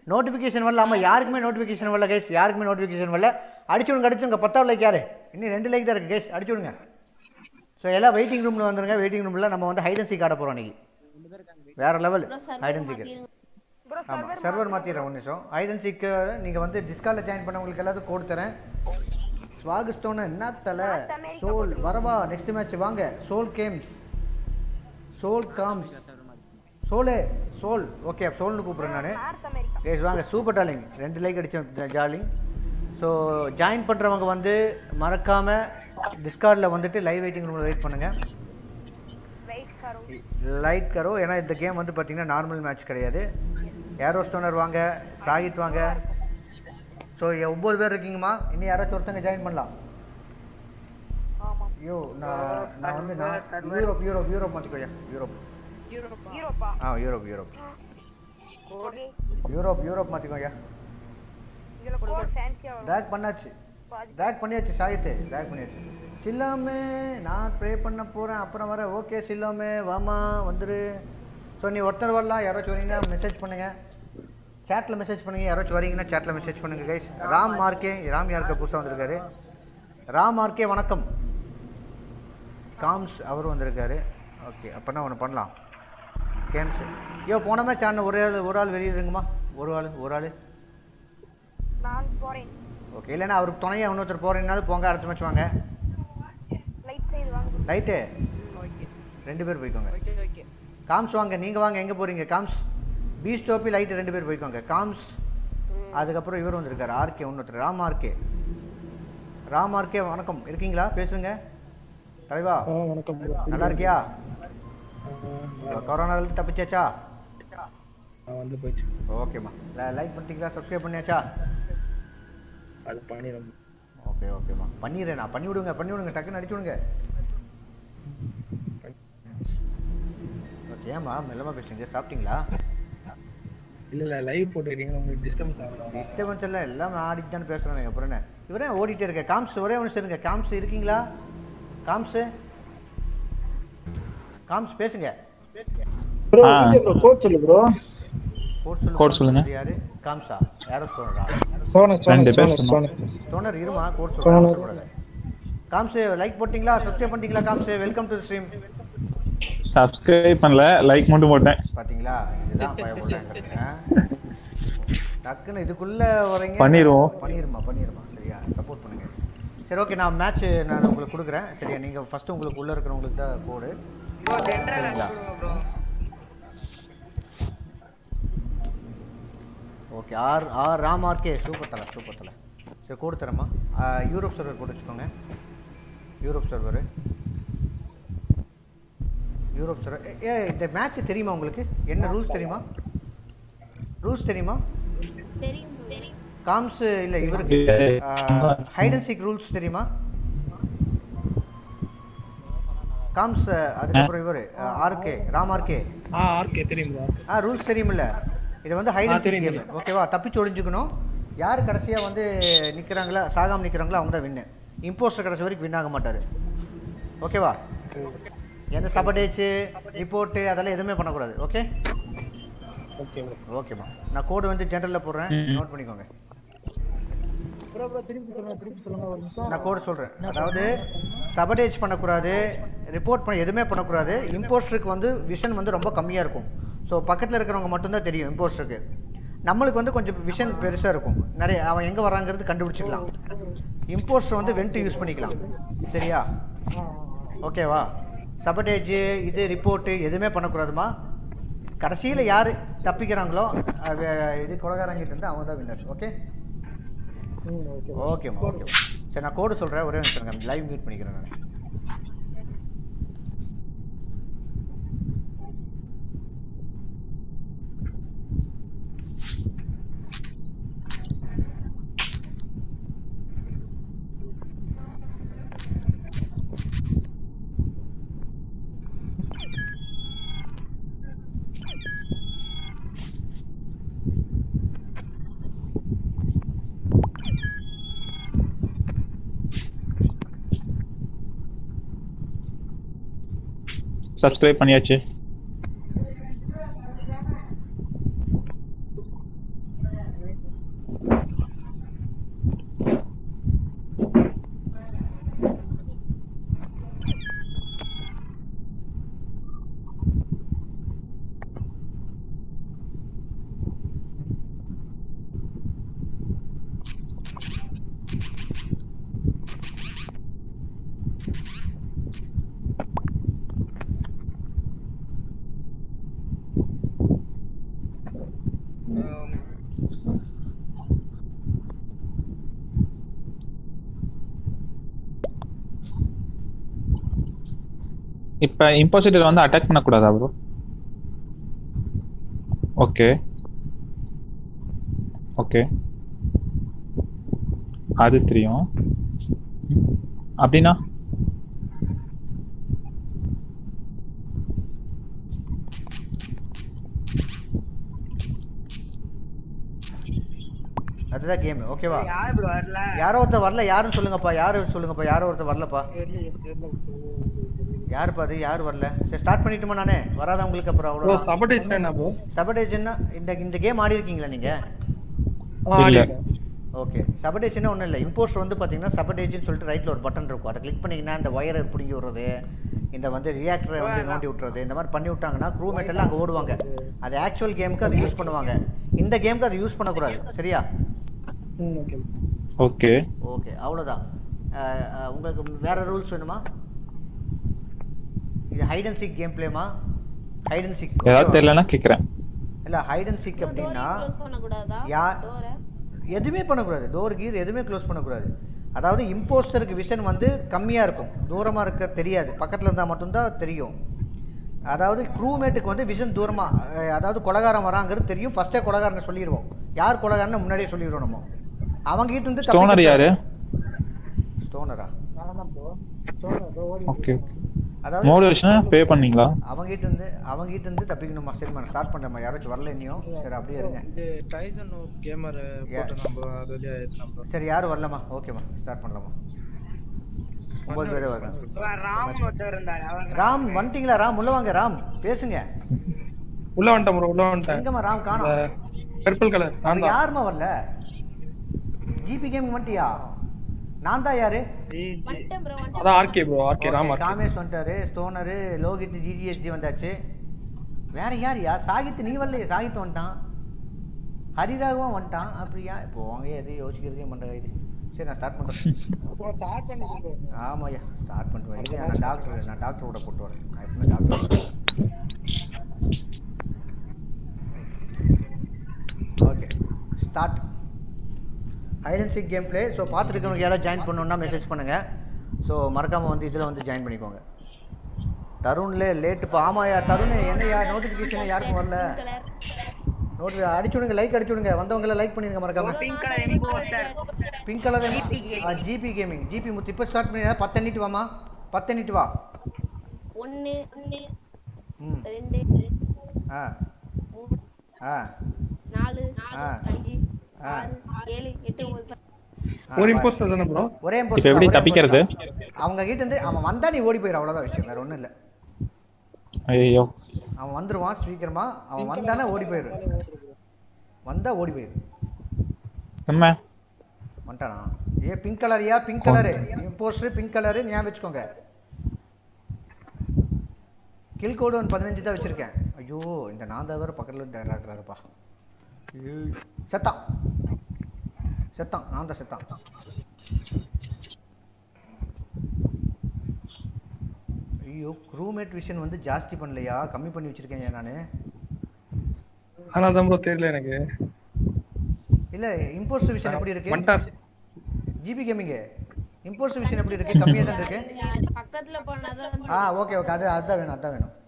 நோட்டிஃபிகேஷன் வரல ஆமாம் யாருக்குமே நோட்டிஃபிகேஷன் வரல கைஸ் யாருக்குமே நோட்டிஃபிகேஷன் வரல அடிச்சு விடுங்க அடிச்சு விடுங்க பத்தாவது லைக் யாரு இன்னும் ரெண்டு லைக் தான் இருக்குது கைஸ் அடிச்சு விடுங்க ஸோ எல்லாம் வெயிட்டிங் ரூமில் வந்துருங்க வெயிட்டிங் ரூமில் நம்ம வந்து ஹைட் அண்ட் சீக் ஆட போகிறோம் இன்னைக்கு வேற level bro hide and server seek மாத்திருங்க ப்ரோ ஆமாம் சர்வர் மாற்றிடுறேன் ஒரு நிமிஷம் ஹைட் அண்ட் சீக்கு நீங்கள் வந்து டிஸ்காலில் ஜாயின் பண்ணவங்களுக்கு எல்லாத்துக்கும் கோட் தரேன் ஸ்வாகஸ்டோன என்ன தலை சோல் வரவா நெக்ஸ்ட் மேட்ச் வாங்க சோல் கேம்ஸ் சோல் காம்ஸ் சோலே சோல் ஓகே சோல்னு கூப்பிட்றேன் நான் நார்த் அமெரிக்கா கேஸ் வாங்க சூப்பர் டார்லிங் ரெண்டு லைக் அடித்தோம் ஜாலிங் ஸோ ஜாயின் பண்ணுறவங்க வந்து மறக்காமல் டிஸ்கார்டில் வந்துட்டு லைவ் வெயிட்டிங் ரூமில் வெயிட் பண்ணுங்கள் வெயிட் கரோ லைட் கரோ ஏன்னா இந்த கேம் வந்து பார்த்தீங்கன்னா நார்மல் மேட்ச் கிடையாது ஏரோ ஸ்டோனர் வாங்க சாகித் வாங்க ஸோ ஒம்பது பேர் இருக்கீங்கம்மா இன்னும் யாராச்சும் ஒருத்தங்க ஜாயின் பண்ணலாம் ஆமாம் ஐயோ நான் நான் வந்து நான் யூரோப் யூரோப் யூரோப் மாற்றிக்கோயா யூரோப் யூரோப்பா யூரோப்பா ஆ Europe Europe okay Europe Europe மாற்றிக்கோயா இதுல கோட் ஃபேன்சியா வரும் ட்ராக் பண்ணாச்சு ட்ராக் பண்ணியாச்சு சாகித்து ட்ராக் பண்ணியாச்சு சில்லாமே நான் ப்ரே பண்ண போகிறேன் அப்புறம் வர ஓகே சில்லாமே வாமா வந்துரு ஸோ நீ ஒருத்தர் வரலாம் யாராச்சும் வரீங்கன்னா மெசேஜ் பண்ணுங்கள் சேட்டில் மெசேஜ் பண்ணுங்க யாராச்சும் வரீங்கன்னா சேட்டில் மெசேஜ் பண்ணுங்க கைஸ் ராம் மார்க்கே ராம் யாருக்கு புதுசாக வந்திருக்காரு ராம் மார்க்கே வணக்கம் காம்ஸ் அவரும் வந்திருக்காரு ஓகே அப்போனா ஒன்று பண்ணலாம் கேன்சல் ஐயோ போன மேட்ச் ஆன ஒரு ஆள் ஒரு ஆள் வெளியே இருங்கம்மா ஒரு ஆள் ஒரு ஆள் நான் போறேன் ஓகே இல்லைன்னா அவருக்கு துணையாக இன்னொருத்தர் போகிறீங்கனாலும் போங்க அடுத்த மேட்ச் வாங்க லைட் சைடு வாங்க ரைட்டு ஓகே ரெண்டு பேர் போய்க்கோங்க ஓகே ஓகே காம்ஸ் வாங்க நீங்கள் வாங்க எங்கே போகிறீங்க காம்ஸ் பீச் டோப்பி லைட்டு ரெண்டு பேர் போய்க்கோங்க காம்ஸ் அதுக்கப்புறம் இவர் வந்திருக்காரு ஆர்கே இன்னொருத்தர் ராம் ஆர்கே ராம் ஆர்கே வணக்கம் இருக்கீங்களா பேசுங்க தலைவா வணக்கம் நல்லா இருக்கியா கொரோனால தப்பிச்சாச்சா வந்து போயிடுச்சு ஓகேம்மா லைக் பண்ணிட்டீங்களா சப்ஸ்கிரைப் பண்ணியாச்சா அது பண்ணிடும் ஓகே ஓகேம்மா பண்ணிடுறேன் நான் பண்ணி விடுங்க பண்ணி விடுங்க டக்குன்னு அடிச்சு விடுங்க ஓகே ஏம்மா மெல்லமாக பேசுறீங்க சாப்பிட்டீங்களா இல்ல இல்ல லைவ் போட்டுக்கிறீங்க உங்களுக்கு டிஸ்டர்பன்ஸ் ஆகலாம் டிஸ்டர்பன்ஸ் எல்லாம் எல்லாம் ஆடிட்டு தான் பேசுகிறேன் அப்புறம் என்ன இவரே ஓடிட்டே இருக்கேன் காம்ஸ் ஒரே ஒன்று சொல்லுங்க காம்ஸ் இருக்கீங்களா காம்ஸ் காம்ஸ் பேசுங்க ப்ரோ ப்ரோ கோட் சொல்லு ப்ரோ கோட் சொல்லு Code சொல்லுங்க. யாரு காம்ஸா யாரோ சொல்றா சோனஸ் ரெண்டு சோனஸ் பேர் சோனஸ் சொன்னோம். சோனஸ் டோனர் இருமா கோட் Toner. சொல்லுங்க காம்ஸ் லைக் போட்டிங்களா சப்ஸ்கிரைப் பண்ணிட்டீங்களா காம்ஸ் வெல்கம் டு ஸ்ட்ரீம் சப்ஸ்கிரைப் பண்ணல லைக் மட்டும் போட்டேன் பாத்தீங்களா இதுதான் பயப்படுறாங்க டக்குன்னு இதுக்குள்ள வரீங்க பண்ணிருவோம். பண்ணிருமா பண்ணிருமா சரியா சப்போர்ட் பண்ணுங்க சரி ஓகே நான் மேட்ச் நான் உங்களுக்கு கொடுக்குறேன் சரியா நீங்க ஃபர்ஸ்ட் உங்களுக்கு உள்ள இருக்கிறவங்களுக்கு தான் கோடு ப்ரோ சென்டர் அடிச்சு கொடுங்க bro okay R R Ram RK super தலை சூப்பர் தலை சரி கோடு தரேம்மா ஆ, யூரோப் சர்வர் போட்டு வச்சுக்கோங்க யூரோப் சர்வர் யூரோப் சர்வர் ஏ இந்த மேட்ச் தெரியுமா உங்களுக்கு என்ன ரூல்ஸ் தெரியுமா ரூல்ஸ் தெரியுமா தெரியும் தெரியும் காம்ஸ் இல்ல இவருக்கு ஹைட் அண்ட் சீக் ரூல்ஸ் தெரியுமா காம்ஸ் அதுக்கப்புறம் இவர் ஆர்கே ராம் ஆர்கே ஆ ஆர்கே தெரியும் ப்ரோ ஆ ரூல்ஸ் தெரியுமில்ல இது வந்து ஹைட் ஆ, அண்ட் சீக் தெரியும், கேம் ஓகேவா தப்பிச்சு ஒளிஞ்சுக்கணும் யார் கடைசியா வந்து நிக்கிறாங்களா சாகாம நிக்கிறாங்களோ அவங்க தான் வின்னு இம்போஸ்டர் கடைசி வரைக்கும் வின் ஆக மாட்டாரு ஓகேவா எந்த சபடேச்சு ரிப்போர்ட்டு அதெல்லாம் எதுவுமே பண்ணக்கூடாது ஓகே ஓகே ப்ரோ ஓகேம்மா நான் கோடு வந்து ஜென்ரலில் போடுறேன் ம், ம். நோட் பண்ணிக்கோங்க ப்ரோ ப்ரோ திருப்பி சொல்லுங்க திருப்பி சொல்லுங்க ஒரு நிமிஷம் நான் கோடு சொல்கிறேன் அதாவது சபடேஜ் பண்ணக்கூடாது ரிப்போர்ட் பண்ண எதுவுமே பண்ணக்கூடாது இம்போஸ்டருக்கு வந்து விஷன் வந்து ரொம்ப கம்மியாக இருக்கும் ஸோ பக்கத்தில் இருக்கிறவங்க மட்டும்தான் தெரியும் இம்போஸ்டருக்கு நம்மளுக்கு வந்து கொஞ்சம் விஷன் பெருசாக இருக்கும் நிறைய அவன் எங்கே வராங்கிறது கண்டுபிடிச்சிக்கலாம் இம்போஸ்டர் வந்து வென்ட் யூஸ் பண்ணிக்கலாம் சரியா ஓகேவா சபடேஜ் இது ரிப்போர்ட்டு எதுவுமே பண்ணக்கூடாதுமா கடைசியில் யார் தப்பிக்கிறாங்களோ அது இது கொலகாரங்கிட்ட இருந்து அவங்க தான் வின்னர்ஸ் ஓகே ம் ஓகே ஓகேம்மா ஓகேம்மா சரி நான் கோடு சொல்கிறேன் ஒரே நிமிஷம் லைவ் மியூட் பண்ணிக்கிறேன் நான் சப்ஸ்கிரைப் பண்ணியாச்சு இப்ப இம்போசிட்டர் வந்து அட்டாக் பண்ணக்கூடாதா ப்ரோ ஓகே ஓகே அது தெரியும் அப்படின்னா அதுதான் கேம் ஓகேவா யார் ப்ரோ வரல யாரோ ஒருத்தர் வரல யாருன்னு சொல்லுங்கப்பா யாரு சொல்லுங்கப்பா யாரோ ஒருத்தர் வரலப்பா யாருப்பா அது யார் வரல சரி ஸ்டார்ட் பண்ணிட்டுமா நானே வராதவங்களுக்கு அப்புறம் ப்ரோ அவ்வளோ சபடேஜ் என்ன ப்ரோ சபடேஜ்னா இந்த இந்த கேம் ஆடி இருக்கீங்களா நீங்க இல்ல. ஓகே சபடேஜ்னா ஒன்றும் இல்லை இம்போஸ்ட் வந்து பார்த்தீங்கன்னா சபடேஜ்னு சொல்லிட்டு ரைட்டில் ஒரு பட்டன் இருக்கும் அதை கிளிக் பண்ணிங்கன்னா இந்த ஒயரை பிடுங்கி விடுறது இந்த வந்து ரியாக்டரை வந்து நோண்டி விட்டுறது இந்த மாதிரி பண்ணி விட்டாங்கன்னா க்ரூமேட் எல்லாம் அங்கே ஓடுவாங்க அது ஆக்சுவல் கேமுக்கு அது யூஸ் பண்ணுவாங்க இந்த கேமுக்கு அது யூஸ் பண்ணக்கூடாது சரியா ம் ஓகே ஓகே ஓகே அவ்வளோதான் அஹ், அஹ், உங்களுக்கு வேற ரூல்ஸ் வேணுமா இது ஹைட் அண்ட் சீக் கேம் பிளேமா ஹைட் அண்ட் சீக் ஏதாவது தெரியலன்னா கேக்குறேன் இல்லை ஹைட் அண்ட் சீக் அப்படின்னா க்ளோஸ் பண்ணக்கூடாதா யா- டோரை எதுவுமே பண்ணக்கூடாது டோர் கீர் எதுவுமே க்ளோஸ் பண்ணக்கூடாது அதாவது இம்போஸ்டருக்கு விஷன் வந்து கம்மியாக இருக்கும் தூரமாக இருக்க தெரியாது பக்கத்தில் இருந்தால் மட்டும்தான் தெரியும் அதாவது க்ரூமேட்டுக்கு வந்து விஷன் தூரமாக அதாவது கொலகாரம் வராங்கிறது தெரியும் ஃபஸ்ட்டே கொலகாரனை சொல்லிடுவோம் யார் கொலகாரன்னு முன்னாடியே சொல்லிடுவோம் நம்ம அவங்ககிட்ட இருந்து ஸ்டோனர் யாரு ஸ்டோனரா நான் ப்ரோ சொல்லுங்க ப்ரோ ஓடி ஓகே அதாவது மோடிவேஷன் பே பண்ணீங்களா அவங்ககிட்ட இருந்து அவங்ககிட்ட இருந்து தப்பிக்கணுமா சரிம்மா ஸ்டார்ட் பண்ணுறேம்மா யாராச்சும் வரல இன்னும் சரி அப்படியே இருங்க இது டைசன் கேமர் போட்டு நம்ம அது வழியா ஏத்தலாம் bro. சரி யாரும் வரலம்மா ஓகேம்மா ஸ்டார்ட் பண்ணலாமா ஒன்பது பேர் வரலாம் ராம் ஒருத்தர் இருந்தாரு அவர் ராம் வந்துட்டீங்களா ராம் உள்ள வாங்க ராம் பேசுங்க உள்ள வந்துட்டேன் ப்ரோ உள்ள வந்துட்டேன் எங்கம்மா ராம் இந்த காணோம் பர்பிள் கலர் நான் தான் யாரும்மா வரல ஜிபி கேம் வந்துட்டியா நான் தான் யாரு வந்துட்டேன் ப்ரோ வந்துட்டேன் அதான் RK bro RK Ram Okay, RK Kamesh stoner ஸ்டோனரு லோகித் ஜிஜிஎஸ்டி வந்தாச்சு வேற யாருயா சாகித் நீ வரலையே சாகித் வந்துட்டான் ஹரிராகவும் வந்துட்டான் அப்படியா இப்போ வாங்க எது யோசிக்கிறதே மண்டை இது சரி நான் ஸ்டார்ட் பண்றேன் ப்ரோ ஸ்டார்ட் பண்ணிட்டு ப்ரோ ஆமாய்யா ஸ்டார்ட் பண்ணிட்டு வரேன் இது நான் டாக்டர் நான் டாக்டரோட போட்டு வரேன் நான் எப்பவுமே doctor okay start hide and seek game play so பார்த்துருக்கவங்க யாராவது ஜாயின் பண்ணணுன்னா மெசேஜ் பண்ணுங்கள் ஸோ மறக்காமல் வந்து இதில் வந்து ஜாயின் பண்ணிக்கோங்க தருண்ல லேட் இப்போ ஆமாயா தருண் என்னையா நோட்டிஃபிகேஷன் யாருக்கும் வரல கலர் நோட்டி அடிச்சு விடுங்க லைக் அடிச்சு விடுங்க வந்தவங்கள லைக் பண்ணிருங்க மறக்காம pink colour impostor pink colour GP gaming GP Muthu இப்போ ஸ்டார்ட் பண்ணி பத்து எண்ணிட்டு வாமா பத்து எண்ணிட்டு வா ஒன்னு ஒன்னு ம் ரெண்டு ஆ மூணு ஆ நாலு ஆ. அஞ்சு ஆ. ஆறு ஏழு எட்டு ஒன்பது ஆ, ஒரு வா. இம்போஸ்டர் தானே ப்ரோ ஒரே இப்ப imposter எப்படி தான், ஒரே தப்பிக்கிறது? imposter தான். அவங்க கிட்ட இருந்து அவன் வந்தா நீ ஓடி போயிரு அவ்வளவுதான் விஷயம் வேற ஒண்ணும் இல்ல ஐயோ அவன் வந்துருவான் சீக்கிரமா அவன் வந்தானே ஓடி போயிரு வந்தா ஓடி போயிரு செம்ம வந்துட்டானா ஏ பிங்க் கலர்யா pink colour poster pink colour ஞாபகம் வச்சுக்கோங்க கில் கோடு ஒன்று பதினஞ்சு தான் வச்சிருக்கேன் ஐயோ இந்த நான் தான் வேற பக்கத்தில் டேரக்டராருப்பா செத்தான் செத்தான் நான் தான் செத்தான் ஐயோ க்ரூமேட் விஷன் வந்து ஜாஸ்தி பண்ணலையா கம்மி பண்ணி வச்சிருக்கேன் நான் ஆனா தான் ப்ரோ தெரியல எனக்கு இல்ல இம்போஸ்டர் விஷன் எப்படி இருக்கு வந்துட்டார் ஜிபி கேமிங் இம்போஸ்டர் விஷன் எப்படி இருக்கு கம்மியா தான் இருக்கு அது பக்கத்துல போனாதான் வந்து ஆ ஓகே ஓகே அது அதுதான் வேணும் அதுதான் வேணும்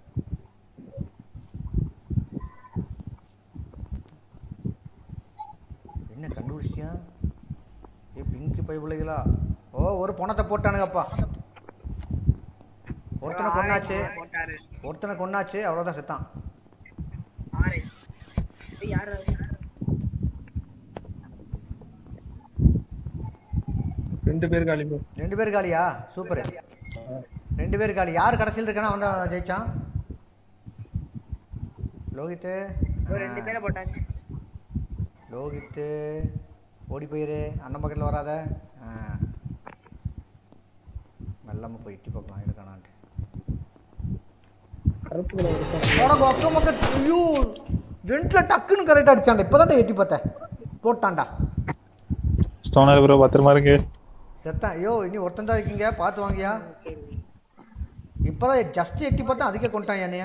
என்ன கண்டுபிடிச்சியா ஏ பிங்க் பை பிள்ளைகளா ஓ ஒரு பணத்தை போட்டானுங்கப்பா ஒருத்தனை கொன்னாச்சு போட்டாரு ஒருத்தனை கொன்னாச்சு அவ்வளவுதான் செத்தான் ஆறு யாரு ரெண்டு பேர் காலி ப்ரோ ரெண்டு பேர் காலியா சூப்பர் ரெண்டு பேர் காலி யார் கடைசியில் இருக்கானா அவன் தான் ஜெயிச்சான் லோகித்து ஒரு ரெண்டு பேரை போட்டாச்சு லோகித்து ஓடி போயிரு அண்ணன் பக்கத்தில் வராத ஆ. மெல்லாம போய் எட்டி பார்க்கலாம் இருக்கானான்ட்டு கருப்பு கலர் இருக்கும் உனக்கு அக்கம் பக்கம் ஐயோ வெண்ட்ல டக்குன்னு கரெக்டாக அடிச்சான்டா இப்போதான் எட்டி பார்த்தேன் போட்டான்டா ஸ்டோனர் ப்ரோ பத்திரமா இருக்கு செத்தான் ஐயோ இனி ஒருத்தன் தான் இருக்கீங்க பார்த்து வாங்கியா இப்போதான் ஜஸ்ட் எட்டி பார்த்தா அதுக்கே கொண்டான் என்னைய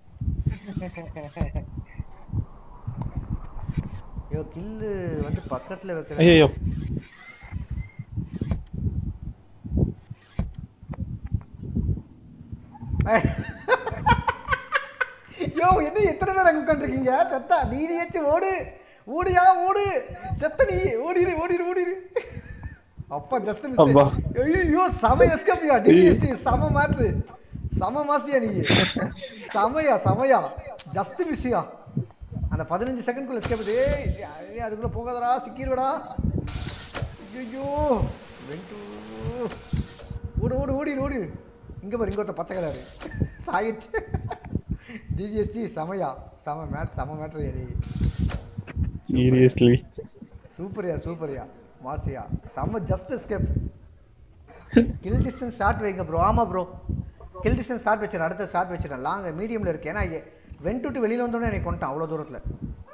ஐயோ கில்லு வந்து பக்கத்தில் வைக்கிறேன் ஐயோ யோ என்ன எத்தனை பேர் அங்கே உட்காந்துருக்கீங்க செத்தா நீதி ஏச்சு ஓடு ஓடியா ஓடு செத்த நீ ஓடிரு ஓடிரு ஓடிரு அப்பா ஜஸ்ட் அப்பா. ஐயோ செம எஸ்கப்பியா டிஎஸ்டி செம மாற்று செம மாஸ்டியா நீ செமையா செமையா ஜஸ்ட் மிஸ்ஸியா அந்த பதினஞ்சு செகண்ட்குள்ள எஸ்கேப் ஏய் ஏய், அதுக்குள்ள போகாதடா சிக்கிடுவடா ஐயோ வெண்டு ஓடு ஓடு ஓடிரு ஓடிரு இங்க பாரு இங்க ஒருத்த பச்சை கலரு சாயிட்டு டிஜிஎஸ்டி செமையா செம மேட் செம மேட்ரு நீ சீரியஸ்லி சூப்பர்யா சூப்பர்யா மாசியா செம்ம just escape kill distance short வைங்க ப்ரோ ஆமா ப்ரோ கில் டிஸ்டன்ஸ் ஷார்ட் வச்சிடறேன் அடுத்த ஷார்ட் வச்சிடறேன் லாங் மீடியமில் இருக்கு ஏன்னா வெண்ட் விட்டு வெளியில் வந்தோடனே எனக்கு கொண்டான் அவ்வளோ தூரத்தில்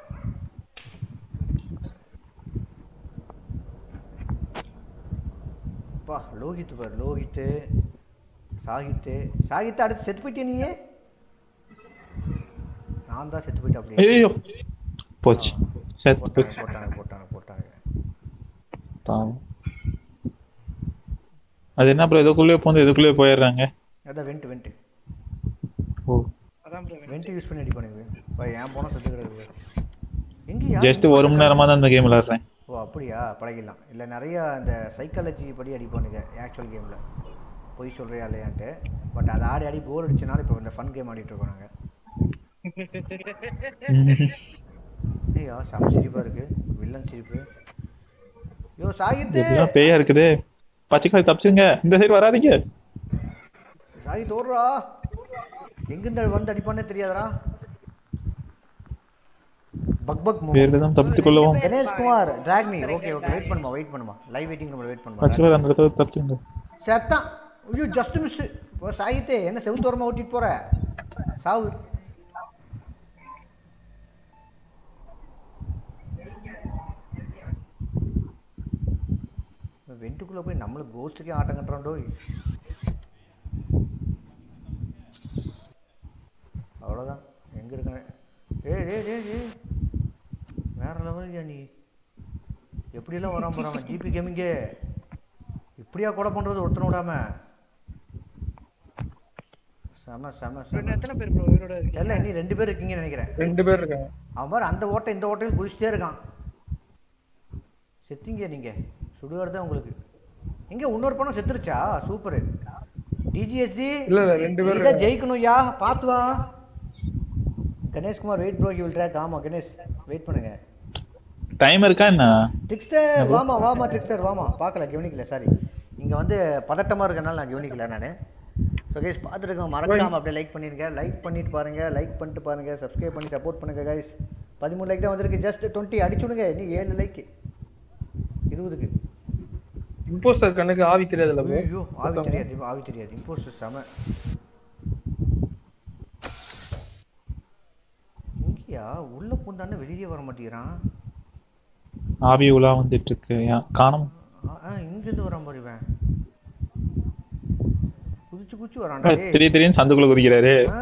பா லோகித் பார் லோகித்து சாகித்து சாகித்து அடுத்து செத்து போயிட்டே நீயே நான் தான் செத்து போயிட்டேன் அப்படியே ஐயோ போச்சு செத்து போட்டாங்க போச்சு போட்டாங்க போட்டாங்க போட்டாங்க பாவம். அது என்ன ப்ரோ இதுக்குள்ளே போந்து இதுக்குள்ளே போயிடுறாங்க அதான் வெண்ட் வெண்ட் ஓ அதான் bro வேணும். வெண்ட் யூஸ் பண்ணி அடி பண்ணுங்க இப்போ ஏன் போனால் செத்து கிடக்கு எங்கேயா ஜஸ்ட் ஒரு மணி நேரமா தான் இந்த கேம் விளையாடுறேன் ஓ அப்படியா பழகிடலாம் இல்லை நிறைய இந்த சைக்காலஜி படி அடிப்பானுங்க ஆக்சுவல் கேமில் பொய் சொல்கிறியா இல்லையான்ட்டு பட் அதை ஆடி ஆடி போர் அடிச்சனால இப்போ இந்த ஃபன் கேம் ஆடிட்டு இருக்கோம் நாங்கள் ஐயா செம சிரிப்பாக இருக்கு வில்லன் சிரிப்பு யோ சாகித்து எப்படிலாம் பேயா இருக்குது பச்சைக்காய் தப்பிச்சுங்க இந்த சைடு வராதீங்க சாகித் ஓடுறா எங்கிருந்து வந்து அடிப்பானே தெரியாதடா பக் பக் மூவ் வேறு தான் தப்பித்துக் கொள்ளவும் Ganeshkumar track me okay okay wait பண்ணுமா வெயிட் பண்ணுமா லைவ் வெயிட்டிங் நம்ம வெயிட் பண்ணுமா பச்சைக்காய் அந்த இடத்துல தப்பிச்சுங்க செத்தான் ஐயோ ஜஸ்ட் மிஸ் இப்போ சாகித்தே என்ன செவுத்தோரமா ஓட்டிட்டு போற சாவு வெண்டுக்குள்ள போய் நம்மளுக்கு கோஸ்டுக்கே ஆட்டம் கட்டுறான்டோ அவ்வளோதான் எங்க இருக்கேன் ஏய் ஏய் ஏய் ஏய் வேற லெவல் நீ எப்படியெல்லாம் வராம போறாம ஜிபி கேமிங்கே இப்படியா கொலை பண்றது ஒருத்தனை விடாம செம செம இன்னும் செம எத்தனை பேர் ப்ரோ உயிரோட இருக்கீங்க தெரியல நீ ரெண்டு பேர் இருக்கீங்கன்னு நினைக்கிறேன் ரெண்டு பேர் இருக்காங்க அவன் பாரு அந்த ஓட்டை இந்த ஓட்டையும் குதிச்சிட்டே இருக்கான் செத்தீங்க நீங்க சுடுகாடு தான் உங்களுக்கு எங்க இன்னொரு பணம் செத்துருச்சா சூப்பர் டிஜிஎஸ்டி இல்ல, இல்ல, ரெண்டு பேர் இதை இருக்காங்க. ஜெயிக்கணும்யா பார்த்து வா Ganeshkumar wait bro will track ஆமா கணேஷ் வெயிட் பண்ணுங்க டைம் இருக்கா என்ன ட்ரிக்ஸ்டர் வாமா வாமா ட்ரிக்ஸ்டர் வாமா பார்க்கல கவனிக்கல சாரி இங்க வந்து பதட்டமா இருக்கனால நான் கவனிக்கல நான் ஸோ கைஸ் பார்த்துருக்கோம் மறக்காம அப்படியே லைக் பண்ணிருங்க லைக் பண்ணிட்டு பாருங்க லைக் பண்ணிட்டு பாருங்க சப்ஸ்கிரைப் பண்ணி சப்போர்ட் பண்ணுங்க கைஸ் பதிமூணு லைக் தான் வந்திருக்கு ஜஸ்ட் டுவெண்ட்டி அடிச்சு விடுங்க நீ ஏழு லைக் இருபதுக்கு இம்போஸ்டர் கண்ணுக்கு ஆவி தெரியாதுல்ல bro? ஐயோ ஆவி தெரியாது ஆவி தெரியாது இம்போஸ்டர் செம இங்கேயா உள்ள பூந்தானே வெளியே வர மாட்டேங்கிறான் ஆவி உலா வந்துட்டு இருக்கு ஏன் காணும் ஆ, ஆ, இங்கிருந்து வரான் பாரு இவன் குதிச்சு குதிச்சு வரான்டா டேய். திடீர் திடீர்னு சந்துக்குள்ள குறிக்கிறாரு ஆ.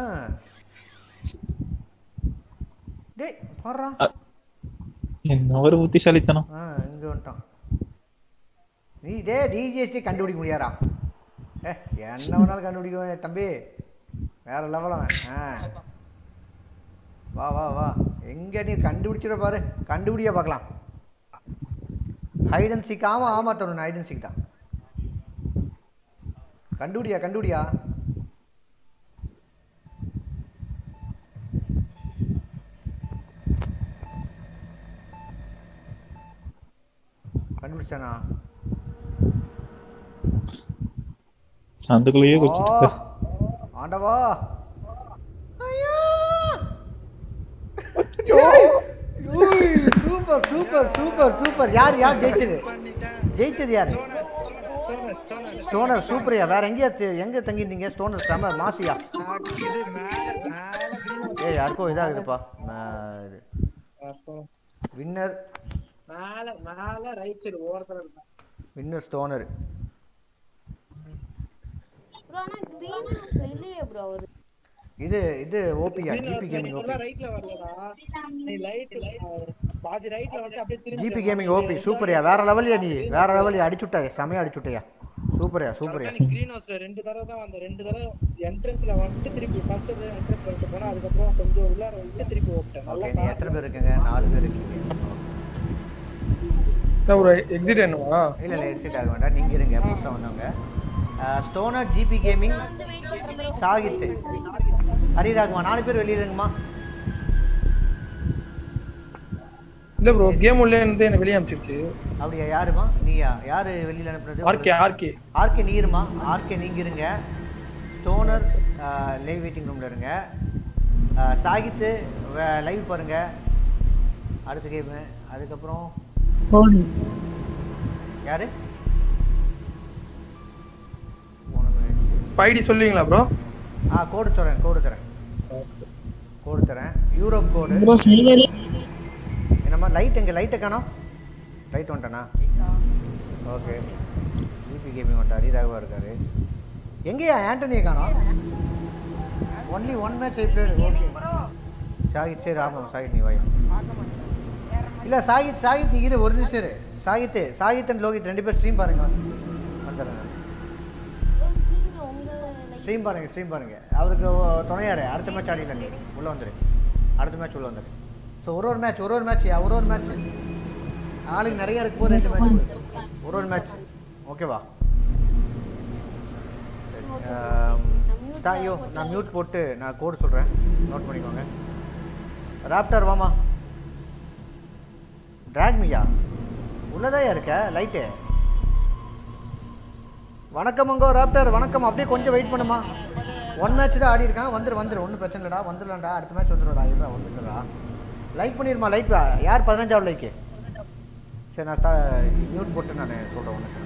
டேய் பாடுறா என்ன ஒரு புத்திசாலித்தனம் ஆ இங்க வந்துட்டான் நீ டே டிஜிஎஸ்டி கண்டுபிடிக்க முடியாதா ஏ என்ன வேணாலும் கண்டுபிடிக்குவேன் தம்பி வேற லெவலம் ஆ வா வா வா எங்க நீ கண்டுபிடிச்சிட பாரு கண்டுபிடிக்க பார்க்கலாம் ஹைட் அண்ட் சீக் ஆமா ஆமா தருண் ஹைட் அண்ட் சீக் தான் கண்டுபிடியா கண்டுபிடியா கண்டுபிடிச்சானா சந்துக்குள்ளேயே ஓ குறிச்சிட்டு ஆண்டவா ஐயா சூப்பர் சூப்பர் சூப்பர் சூப்பர் யார் யார் ஜெயிச்சது ஜெயிச்சது யார் ஸ்டோனர் ஸ்டோனர் ஸ்டோனர் சூப்பரியா வேற எங்கேயா தி- எங்க தங்கியிருந்தீங்க ஸ்டோனர் செம மாசியா இது மேல மேல green ஏய் யாருக்கோ இதாகுதுப்பா இது அப்போ வின்னர் மேல மேல ரைட் சைடு ஓரத்துல இருக்கா வின்னர் ஸ்டோனர் ப்ரோ ஆனா கிரீன் இல்லையே ப்ரோ அவரு இது இது ஓபியா ஜிபி கேமிங் ஓபி ரைட்ல வரலடா நீ லைட் பாதி ரைட்ல வந்து அப்படியே திரும்பி ஜிபி கேமிங் ஓபி சூப்பரியா வேற லெவலியா நீ வேற லெவலியா அடிச்சுட்டாய் செமையா அடிச்சுட்டாயா சூப்பரியா சூப்பரியா நீ கிரீன் ஹவுஸ்ல ரெண்டு தடவை தான் வந்த ரெண்டு தடவை என்ட்ரன்ஸ்ல வந்துட்டு திருப்பி ஃபர்ஸ்ட் என்ட்ரன்ஸ் வந்துட்டு போனா அதுக்கப்புறம் கொஞ்சம் உள்ளார வந்து திருப்பி ஓட்டேன் ஓகே நீ எத்தனை பேர் இருக்கீங்க நாலு பேர் இருக்கீங்க ஒரு எக்ஸிட் என்னவா இல்ல இல்ல எக்ஸிட் ஆக வேண்டாம் நீங்க இருங்க புதுசா வந்தவங்க ஸ்டோனர் ஜிபி கேமிங் வந்து வெயிட் பண்ற ப்ரோ சாகித் ஹரிராகுமா நாலு பேர் வெளியே இருங்கம்மா இல்ல ப்ரோ கேம் உள்ள இருந்து என்ன வெளியே அனுப்பிச்சிருச்சு அப்படியா யாருமா நீயா யாரு வெளியில அனுப்புறது ஆர்கே ஆர்கே ஆர்கே நீ இருமா ஆர்கே நீங்க இருங்க ஸ்டோனர் லைவ் வெயிட்டிங் ரூம்ல இருங்க அஹ், சாகித்து லைவ் பாருங்க அடுத்த கேம் அதுக்கப்புறம் யாரு மூணு minute. ஐடி சொல்லுவீங்களா ப்ரோ ஆ கோடு தரேன் கோடு தரேன் கோடு தரேன் யூரோப் கோடு என்னம்மா லைட் எங்க லைட்டை காணோம் லைட் வந்துட்டானா ஓகே ஜிபி கேமிங் வந்துட்டா ஹரிராகவா இருக்காரு எங்கேயா ஆண்டனியை காணோம் only one match I played okay Sakith சரி ஆமாம் சாகித் நீ வாயா இல்லை சாகித் சாகித் நீ இரு ஒரு நிமிஷம் இரு சாகித் சாகித் அண்ட் லோகித் ரெண்டு பேர் ஸ்ட்ரீம் பாருங்க வந்துடுறேன் ப்ரோ நீங்க உங்க லைக் ஸ்ட்ரீம் பாருங்க ஸ்ட்ரீம் பாருங்க அவருக்கு ஒ- துணையாரு அடுத்த மேட்ச் ஆடிடலாம் நீ உள்ள வந்துரு அடுத்த மேட்ச் உள்ள வந்துரு ஸோ ஒரு ஒரு மேட்ச் ஒரு ஒரு மேட்ச் ஒரு ஒரு மேட்ச் ஆளுங்க நிறைய இருக்கும் போது ரெண்டு மேட்ச் ஒரு ஒரு மேட்ச் ஓகேவா ஐயோ நான் மியூட் போட்டு நான் கோடு சொல்கிறேன் நோட் பண்ணிக்கோங்க ராப்டர் வாமா டிராக் மியா உள்ளதாயா இருக்க லைட்டு வணக்கமுங்கோ ராப்டர் வணக்கம் அப்படியே கொஞ்சம் வெயிட் பண்ணுமா ஒன் மேட்ச் தான் ஆடி இருக்கான் வந்துரு வந்துரு ஒன்றும் பிரச்சனை இல்லைடா வந்துடலாம்டா அடுத்த மேட்ச் வந்துடும்டா இருடா வந்துடுறா லைக் பண்ணிருமா லைக் யார் பதினஞ்சாவது லைக்கு சரி நான் மியூட் போட்டு நான் சொல்கிறேன் உனக்கு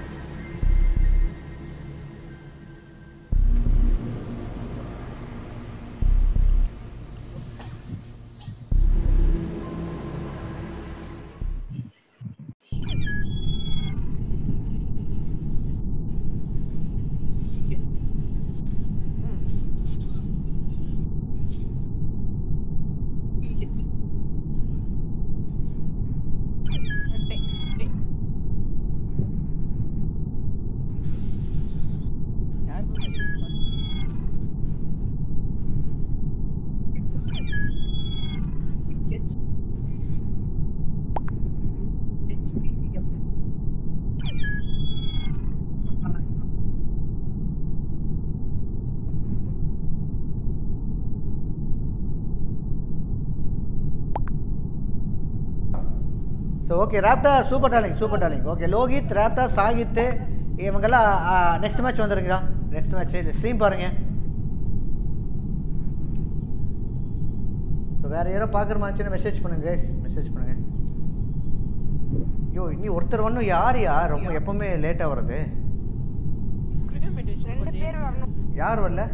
so okay raptor super darling super darling okay Lohith raptor Sakith இவங்கெல்லாம் நெக்ஸ்ட் மேட்ச் வந்துருங்களா நெக்ஸ்ட் மேட்ச் ஸ்ட்ரீம் பாருங்க ஸோ வேற யாரோ பார்க்குற மாதிரிச்சுன்னா மெசேஜ் பண்ணுங்க மெசேஜ் பண்ணுங்க ஐயோ இனி ஒருத்தர் ஒன்றும் யாருயா ரொம்ப எப்பவுமே லேட்டாக வர்றது ரெண்டு பேர் வரணும் யார் வரல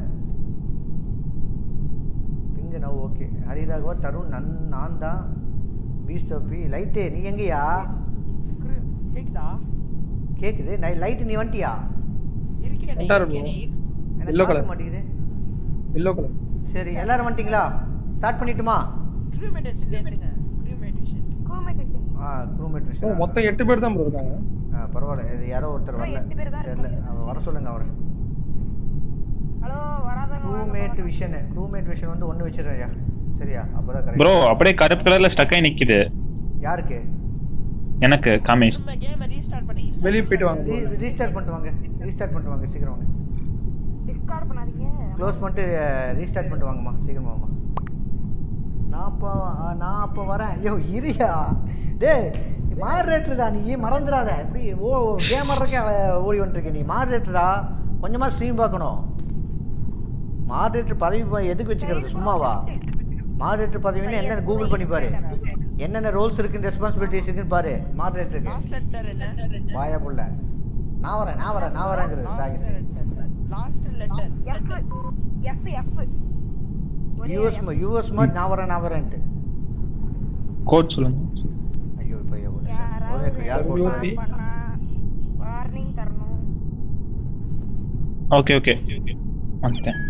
pink now okay Hariraghava Tharun நன் நான் தான் பீஸ்டோபி லைட்டு நீ எங்கேயா கேக்குதா கேக்குது லைட் நீ வந்துட்டியா இருக்கேனே வந்தாரு bro. இருக்கேனே எனக்கு Yellow பார்க்க colour. மாட்டேங்குது எல்லோ கலர் சரி எல்லாரும் வந்துட்டீங்களா ஸ்டார்ட் பண்ணிட்டுமா க்ரூமேட்டேஷன்ல இருந்துங்க க்ரூமேட்டேஷன் crewmate ஆ ரூம்மேட் ஓ விஷயம் மொத்தம் எட்டு பேர் தான் ப்ரோ இருக்காங்க ஆ பரவாயில்ல இது யாரோ ஒருத்தர் வரல எட்டு பேர் தான் தெரியல அவர் வர சொல்லுங்க அவரை ஹலோ வராதவங்க ரூம்மேட் விஷன் ரூம்மேட் விஷன் வந்து ஒன்று வச்சிடுறியா சரியா அப்போதான் ப்ரோ கரெக்ட் அப்படியே கருப்பு கலர்ல ஸ்டக் ஆகி நிக்குது யாருக்கு எனக்கு காமேஷ் சும்மா கேமை ரீஸ்டார்ட் பண்ணி வெளியே போயிட்டு வாங்க bro. ரீஸ்டார்ட் பண்ணிட்டு வாங்க ரீஸ்டார்ட் பண்ணிட்டு வாங்க சீக்கிரம் வாங்க டிஸ்கார்ட் பண்ணாதீங்க க்ளோஸ் பண்ணிட்டு ரீஸ்டார்ட் பண்ணிட்டு வாங்கம்மா சீக்கிரமா வாம்மா நான் அப்போ ஆ, நான் அப்போ வரேன் ஐயோ இரியா டேய் மாடரேட்டர்டா நீ மறந்துடாத எப்படி ஓ கேமருக்கு ஓடி வந்துருக்க நீ மாடரேட்டரா கொஞ்சமாக ஸ்ட்ரீம் பார்க்கணும் மாடரேட்டர் பதவி ப- எதுக்கு வச்சுக்கிறது சும்மாவா மாடரேட்டர் பதவின்னு என்னென்ன கூகுள் பண்ணி பாரு என்னென்ன ரோல்ஸ் இருக்குன்னு ரெஸ்பான்சிபிலிட்டிஸ் இருக்குன்னு பாரு மாடரேட்டருக்கு லாஸ்ட் லெட்டர் என்ன வாயா புள்ள நான் வரேன் நான் வரேன் நான் வரேங்கிறது Sakir last letter F F F US US மாதிரி நான் வரேன் நான் வரேன்ட்டு கோட் சொல்லுங்க ஐயோ இப்போ ஒரு நிமிஷம். ஒரு நிமிஷம். யார் போட்டு WP? பண்ணா வார்னிங் தரணும் ஓகே ஓகே வந்துட்டேன்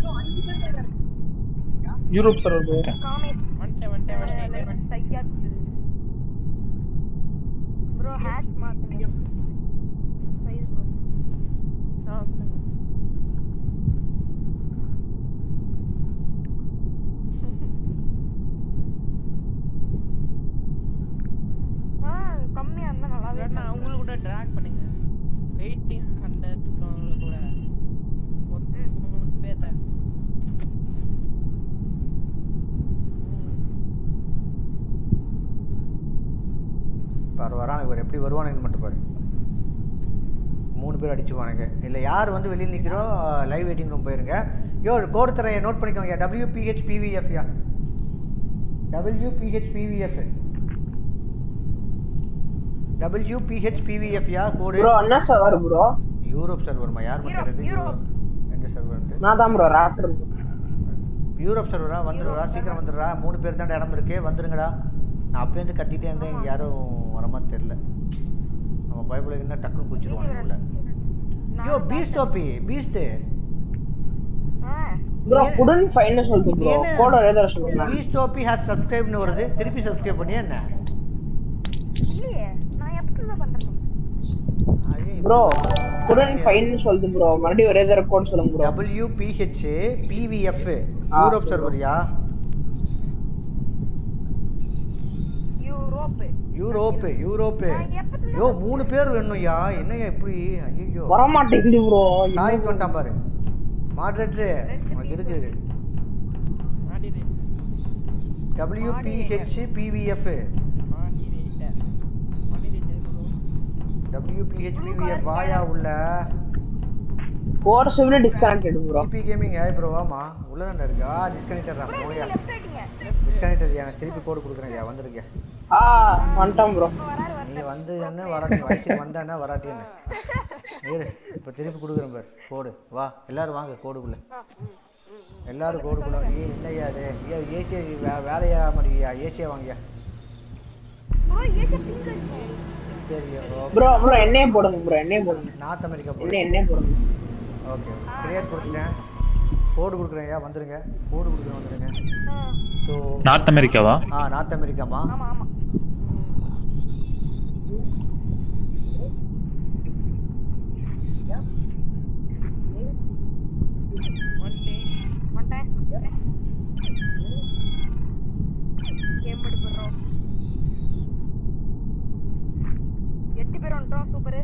யூரோப் சர்வர் ப்ரோ காமிக் வந்துட்டேன் வந்துட்டேன் வந்துட்டேன் சையாத் ப்ரோ ஹேஷ் மாத்துங்க சைஸ் ப்ரோ ஆ சொல்லுங்க ஆ கம்மியா இருந்தா நல்லாவே இல்லைன்னா அவங்களுக்கு கூட ட்ராக் பண்ணுங்க வெயிட்டிங் ஹண்ட்ரட் இருக்கவங்களுக்கு கூட ஒரு மூணு பேர்த்த பாரு வரான் இவர் எப்படி வருவானுன்னு மட்டும் பாரு மூணு பேர் அடிச்சுவானுங்க இல்லை யார் வந்து வெளியில் நிற்கிறோம் லைவ் வெயிட்டிங் ரூம் போயிருங்க யோ கோடு தரேன் நோட் பண்ணிக்கோங்க டபிள்யூபிஹெச் பிவிஎஃப் யா டபிள்யூபிஹெச் பிவிஎஃப் டபிள்யூபிஹெச் பிவிஎஃப் யா கோடு ப்ரோ என்ன சர்வர் ப்ரோ யூரோப் சர்வர்மா யார் பண்ணுறது யூரோப். எந்த சர்வர் நான் தான் ப்ரோ ராப்டர் யூரோப் சர்வரா வந்துடுறா சீக்கிரம் வந்துடுறா மூணு பேர் தான் இடம் இருக்கு வந்துருங்கடா நான் அப்பேருந்து கத்திட்டே இருந்தேன் இங்கே யாரும் வரமா தெரில நம்ம பைபிளுக்கு என்ன டக்குன்னு குச்சிருவாங்க உள்ள ஐயோ பீஸ்ட் டோப்பி பீஸ்ட் ப்ரோ குடன் ஃபைன் சொல்லுது ப்ரோ கோட எழுத சொல்லுங்க பீஸ்ட் டோப்பி ஹேஸ் சப்ஸ்கிரைப்னு வருது திருப்பி சப்ஸ்கிரைப் பண்ணியா என்ன இல்லையே நான் எப்படி பண்றேன் ப்ரோ குடன் ஃபைன் சொல்லுது ப்ரோ மறுபடியும் ஒரே தடவை கோட் சொல்லுங்க ப்ரோ டபிள்யூபிஹெச் பிவிஎஃப் யூரோப் சர்வரியா யூரோப் யூரோப் யூரோப் யோ மூணு பேர் வேணும்யா என்னய்யா இப்படி ஐயோ வர மாட்டேங்குது ப்ரோ சாய் பண்ணிட்டான் பாரு மாடரேட்டரு உனக்கு இருக்கு moderate WPH PVF moderate moderate bro WPH PVF வாயா உள்ள ஃபோர் சிவில் டிஸ்கனெக்டட் ப்ரோ பிபி கேமிங் ஏ ப்ரோ வாமா உள்ள தானே இருக்கு ஆ டிஸ்கனெக்டட் தான் போயா டிஸ்கனெக்டட் எனக்கு திருப்பி கோடு கொடுக்குறேன் ஐயா வந்துருங்க ஆ வந்துட்டோம் ப்ரோ நீ வந்து என்ன வராட்டி வயசுக்கு வந்தானே வராட்டி என்ன இரு இப்போ திருப்பி கொடுக்குறேன் பாரு கோடு வா எல்லாரும் வாங்க கோடுக்குள்ள எல்லாரும் கோடுக்குள்ள ஏ இல்லையா அது ஏ ஏசியா வே வேலையா மாட்டேங்கியா ஏசியா வாங்கியா ப்ரோ ஏசி பிங்க் இருக்கு சரி ப்ரோ ப்ரோ என்னையே போடுங்க ப்ரோ என்னையே போடுங்க நார்த் அமெரிக்கா என்ன போடு என்னையே போடுங்க ஓகே கிளியர் கொடுத்துட்டேன் கோடு கொடுக்குறேன் ஐயா வந்துருங்க கோடு கொடுக்குறேன் வந்துருங்க ஸோ நார்த் அமெரிக்காவா ஆ நார்த் அமெரிக்காமா ஆமா ஆமா வந்துட்டேன் கேம் எடுத்துறோம் எட்டு பேர் வந்துட்டோம் சூப்பர்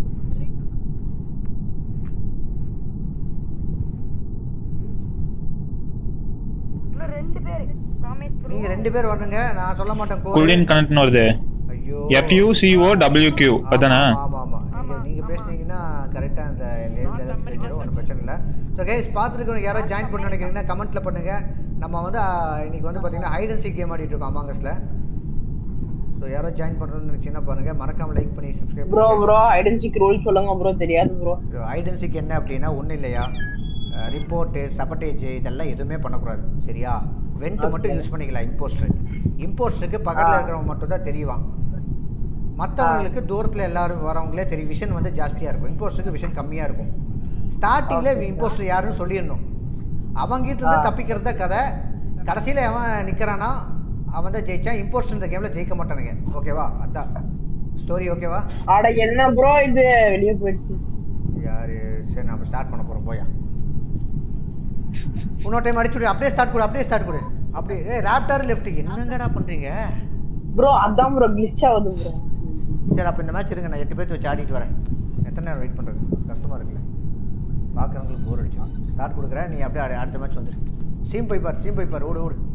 இன்னும் ரெண்டு பேர் காமேஷ் bro. நீங்க ரெண்டு பேர் வந்துங்க நான் சொல்ல மாட்டேன் கோடு குளின் கனெக்ட்னு வருது ஐயோ எஃப்யூசிஓ டபிள்யூக்யூ அதானே ஆமா ஆமா நீங்க நீங்க பேசுனீங்கன்னா கரெக்டா அந்த லேஸ்ல தெரிஞ்சிடும் ஒன்றும் பிரச்சனை இல்லை ஸோ கைஸ் பார்த்துருக்கவங்க யாராவது ஜாயின் பண்ண நினைக்கிறீங்கன்னா கமெண்ட்ல பண்ணுங்க நம்ம வந்து ஆ, இன்னைக்கு வந்து பார்த்தீங்கன்னா ஹைட் அண்ட் சீக் கேம் ஆடிட்டு இருக்கோம் அமாங்கஸ்ல ஸோ யாராவது ஜாயின் பண்ணுறோம்னு நினைச்சீங்கன்னா பாருங்க மறக்காம லைக் பண்ணி subscribe bro bro identity rule சொல்லுங்க ப்ரோ தெரியாது ப்ரோ ஹைட் அண்ட் சீக் என்ன அப்படின்னா ஒன்றும் இல்லையா ரிப்போர்ட்டு சப்பட்டேஜ் இதெல்லாம் எதுவுமே பண்ணக்கூடாது சரியா வெண்ட் மட்டும் யூஸ் பண்ணிக்கலாம் இம்போஸ்டர் இம்போஸ்டருக்கு பக்கத்தில் இருக்கிறவங்க மட்டும் தான் தெரியவான் மற்றவங்களுக்கு தூரத்தில் எல்லாரும் வரவங்களே தெரியும் விஷன் வந்து ஜாஸ்தியாக இருக்கும் இம்போஸ்டருக்கு விஷன் கம்மியாக இருக்கும் ஸ்டார்டிங்கில் இம்போஸ்டர் யாருன்னு சொல்லிடணும் அவங்கிட்ட இருந்து தப்பிக்கிறது தான் கதை கடைசியில் அவன் நிற்கிறானா அவன் தான் ஜெயிச்சான் இம்போஸ்டர் இந்த கேமில் ஜெயிக்க மாட்டானுங்க ஓகேவா அதான் ஸ்டோரி ஓகேவா அட என்ன ப்ரோ இது வெளியே போயிடுச்சு யாரு சரி நம்ம ஸ்டார்ட் பண்ண போறோம் போயா இன்னொரு டைம் அடிச்சு விடு அப்படியே ஸ்டார்ட் கொடு அப்படியே ஸ்டார்ட் கொடு அப்படியே ஏ ராப்டார் லெஃப்ட் என்னங்கடா பண்றீங்க ப்ரோ அதான் ப்ரோ glitch ஆகுது ப்ரோ சரி அப்போ இந்த மேட்ச் இருங்க நான் எட்டு பேர்த்து வச்சு ஆடிட்டு வரேன் எத்தனை நேரம் வெயிட் பண்றது கஷ்டமா இருக்குல்ல பார்க்குறவங்களுக்கு போர் அடிச்சு ஸ்டார்ட் கொடுக்குறேன் நீ அப்படியே அடு- அடுத்த மேட்ச் வந்துரு ஸ்டீம் போய் பார் ஸ்டீம் போய் பார் ஓடு ஓடு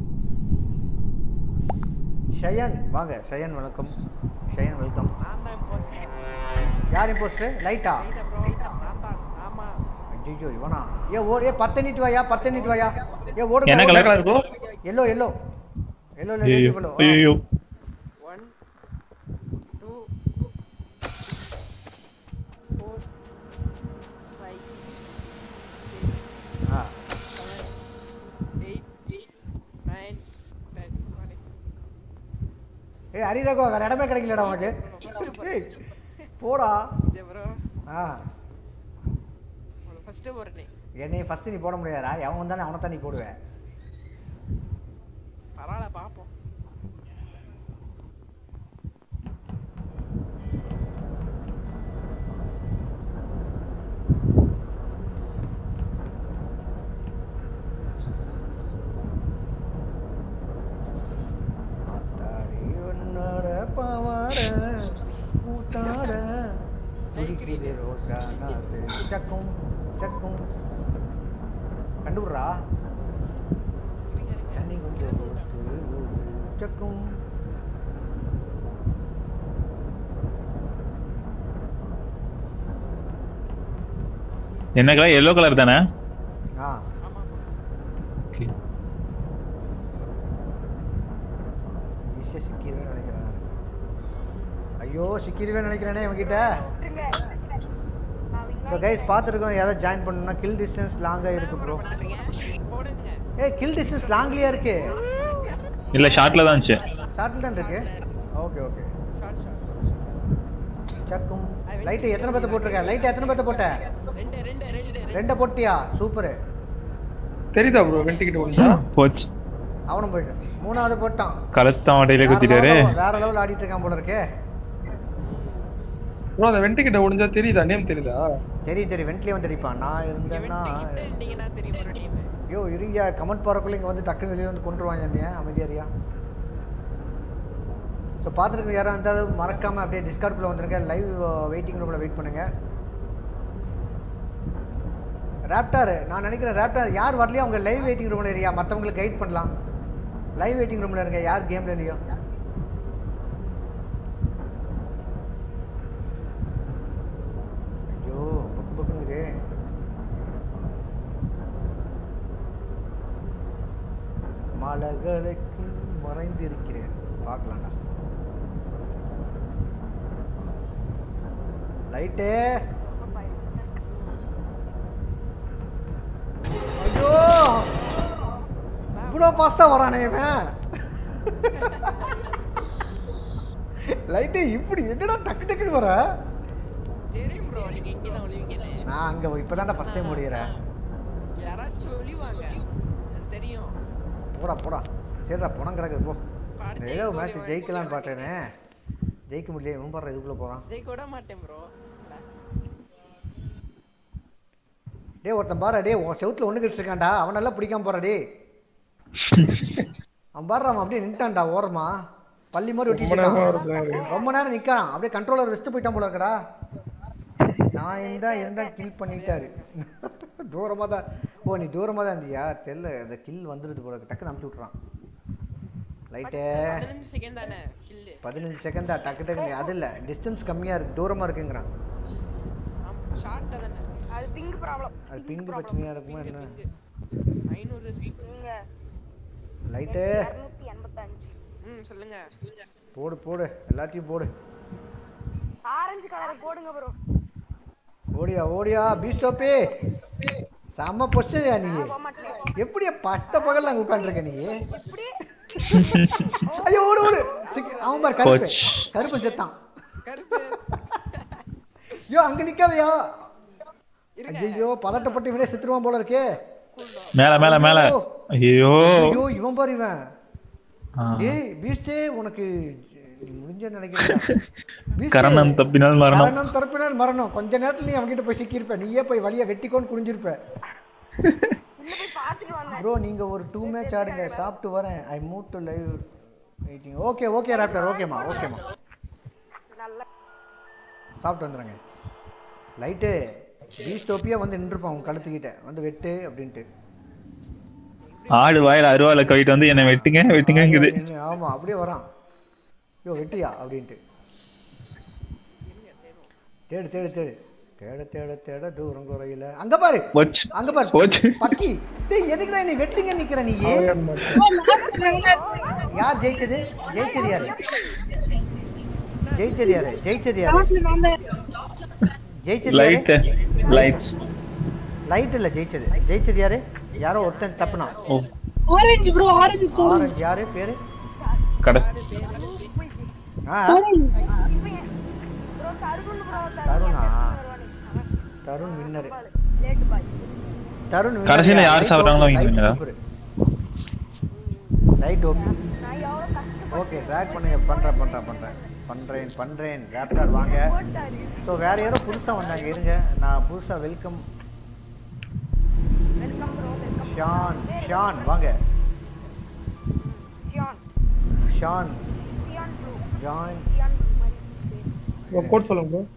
ஷயன் வாங்க ஷயன் வணக்கம் ஷயன் வெல்கம் நான் தான் போஸ்ட் யார் இம்போஸ்ட் லைட்டா ப்ரோ நான் தான் ஆமா ஐயோ இவனா ஏ ஓ ஏ பத்து எண்ணிட்டு வாயா பத்து எண்ணிட்டு வாயா ஏ ஓடு என்ன colour colour bro yellow yellow yellow ஐயோ எல்லோ ஐயோ ஒன் டூ ஃபோர் ஹரிரகோ வேற இடமே கிடைக்கலடா உனக்கு ஏய், போடா ப்ரோ ஆ ஃபர்ஸ்ட் போறேனே என்னை ஃபர்ஸ்ட் நீ போட முடியாதா எவன் வந்தாலும் அவனை தான் நீ போடுவேன் பரவாயில்ல பாப்போம் ஆத்தாடி உன்னோட பாவாட கூத்தாட துடிக்குது ரோசா நாத்து சக்கும் சக்கும் கண்டுபிடுறா தண்ணி கொஞ்சம் ஊத்து, ஊத்து, சக்கும் என்ன கலர் எல்லோ கலர் தானே ஆ ஈஸியாக சிக்கிடுவேன் நினைக்கிறேன் நானு. ஐயோ சிக்கிடுவேன் நினைக்கிறேனே இவன்கிட்ட ஸோ கைஸ் பார்த்துருக்கோம் யாராவது ஜாயின் பண்ணணும்னா கில் டிஸ்டன்ஸ் லாங்காக இருக்கு ப்ரோ ஏய் கில் டிஸ்டன்ஸ் லாங்லியா இருக்கு இல்ல ஷார்ட்ல தான் இருந்துச்சு ஷார்ட்ல தான் இருக்கு ஓகே ஓகே சக்கும் லைட் எத்தனை பேத்த போட்டிருக்க லைட் எத்தனை பேத்த போட்ட ரெண்டை போட்டியா சூப்பர் தெரியுதா ப்ரோ வெண்டிக்கிட்ட ஒன்றா போச்சு அவனும் போயிட்டு மூணாவது போட்டான் கழுத்த மாட்டையில வேற குத்திட்டாரு level- வேற லெவல் ஆடிட்டு இருக்கான் போல இருக்கே ப்ரோ அந்த வெண்டிக்கிட்ட ஒளிஞ்சா தெரியுதா நேம் தெரியுதா தெரியும் தெரியும் வெண்ட்லி வந்து அடிப்பான் நான் இருந்தேன்னா ஐயோ இருங்க கமெண்ட் போறக்குள்ள இங்க வந்து டக்குனு வெளியே வந்து கொண்டுருவாங்க என்னைய அமைதியாரியா ஸோ பார்த்துருக்கு யாரும் இருந்தாலும் மறக்காம அப்படியே டிஸ்கார்ட்குள்ள வந்துருங்க லைவ் வெயிட்டிங் ரூம்ல வெயிட் பண்ணுங்க ரேப்டார் நான் நினைக்கிறேன் ரேப்டார் யார் வரலையோ அவங்க லைவ் வெயிட்டிங் ரூம்ல இருக்கியா மற்றவங்களுக்கு கைட் பண்ணலாம் லைவ் வெயிட்டிங் ரூம்ல இருங்க யார் கேம்ல இல்லையோ ஐயோ பக்கு பக்குங்குதே மலர்களுக்கு மறைந்திருக்கிறேன் பார்க்கலாம்டா லைட்டே ஐயோ இவ்வளோ பாஸ்தா வரானே இவன் லைட்டே இப்படி என்னடா டக்கு டக்குன்னு வர தெரியும் ப்ரோ நீங்க இங்க தான் ஒளிவீங்கன்னு நான் அங்க இப்பதான்டா ஃபர்ஸ்ட் டைம் முடிகிறேன் யாராச்சும் ஒளிவாங்க எனக்கு தெரியும் போடா போடா சரிடா பணம் கிடக்குது போ அடுத்த ஏதோ goal மேட்ச் இவன் ஜெயிக்கலாம்னு பார்த்தேனே ஜெயிக்க முடியல இவன் பாடுற இதுக்குள்ள போறான் ஜெயிக்க விட மாட்டேன் ப்ரோ டேய் ஒருத்தன் பாரு டேய் உன் செவுத்துல ஒண்ணு இருக்கான்டா அவன் நல்லா பிடிக்காம போறா டேய் அவன் பாடுற அவன் அப்படியே நின்ட்டான்டா ஓரமா பள்ளி மாதிரி ரொம்ப நேரமா ஒட்டிட்டு ஒருத்தன் இருக்கான். ரொம்ப நேரம் நிக்கான் அப்படியே கண்ட்ரோலர் வச்சுட்டு போயிட்டான் போல இருக்கடா நான் இருந்தா இருந்தா கில் பண்ணிட்டாரு தூரமா தான் ஓ நீ தூரமா தான் இருந்தியா தெரியல அந்த கில் வந்துடுது போல இருக்கு. டக்குன்னு அமுச்சு விட்றான் லைட்டே பதினஞ்சு செகண்ட் தானே கில்லு பதினஞ்சு செகண்டா டக்கு டக்கு அது இல்ல டிஸ்டன்ஸ் கம்மியா இருக்கு தூரமா இருக்குங்கிறான் ஷார்ட்டா தானே இருக்கு. அது பிங்க் ப்ராப்ளம் அது பிங்கு பிரச்சனையா இருக்குமா என்ன ஐநூறு இருக்கு நீங்க லைட்டு இருநூத்தி எண்பத்தஞ்சு ம் சொல்லுங்க சொல்லுங்க போடு போடு எல்லாத்தையும் போடு ஆரஞ்சு கலர் போடுங்க ப்ரோ ஓடியா ஓடியா பீஸ்டோப்பே செம்ம பொச்சையா நீ எப்படியா பட்ட பகல்ல அங்க உட்காந்துருக்க நீ ஐயோ ஓடு ஓடு சிக்க- அவன் பாரு கருப்பு போச்சு. கருப்பு செத்தான் கருப்பு ஐயோ அங்க நிக்காதயா ஐயோ பதட்டப்பட்டு இவனே செத்துருவான் போல இருக்கே மேல மேல மேல ஐயோ ஐயோ இவன் பாரு இவன் ஆ. ஏய் பீஸ்டே உனக்கு முடிஞ்ச நினைக்கிறேன் பீஸ்டே, கரணம் தப்பினால் மரணம் மரணம் தரப்பினால் மரணம் கொஞ்ச நேரத்துல நீ அவன்கிட்ட போய் சிக்கியிருப்ப நீயே போய் வழியா வெட்டிக்கோன்னு குனிஞ்சிருப்ப ப்ரோ நீங்க ஒரு டூ மேட்ச் ஆடுங்க சாப்பிட்டு வரேன் I move to live waiting okay okay raptor ஓகேம்மா ஓகேம்மா சாப்பிட்டு வந்துடுங்க லைட்டு பீஸ்டோப்பியா வந்து நின்றுப்பான் உன் கழுத்துக்கிட்ட வந்து வெட்டு அப்படின்ட்டு ஆடு வாயில அருவால கவிட்டு வந்து என்ன வெட்டுங்க வெட்டுங்கங்குது நின்னு, ஆமா அப்படியே வரான் யோ வெட்டியா அப்படின்ட்டு தேடு தேடு தேடு தேட தேட தேட தூரம் குறையில அங்க பாரு போச்சு அங்க பாரு போச்சு. பக்கி டேய் எதுக்குடா நீ வெட்டுங்க நிக்கிற நீ யார் ஜெயிச்சது ஜெயிச்சது யாரு ஜெயிச்சது யாரு ஜெயிச்சது யாரு ஜெயிச்சது லைட் யாரு லைட் லைட் இல்ல ஜெயிச்சது ஜெயிச்சது யாரு யாரோ ஒருத்தன் தப்புனா ஓ ஆரஞ்சு ப்ரோ ஆரஞ்சு ஆரஞ்சு யாரு பேரு கடை ஆ ப்ரோ தருண் ப்ரோ தருணா Tharun winner late boy Tharun winner கடைசியில யா? யார் Right சாப்பிடுறாங்களோ okay, அவங்க right winner. super. Right okay நான் எவ்வளவு கஷ்டப்பட்டு ஓகே ட்ராக் பண்ணுங்க பண்றேன் பண்றேன் பண்றேன் பண்றேன் பண்றேன் ரேப்டார் வாங்க ஸோ வேற யாரோ புதுசா வந்தாங்க இருங்க நான் புதுசா welcome welcome bro welcome Shan Shan வாங்க ஜியான் ஷான் ஜியான் ப்ரோ ஜான் ஜியான் மாதிரி ப்ரோ கோட் சொல்லுங்க ப்ரோ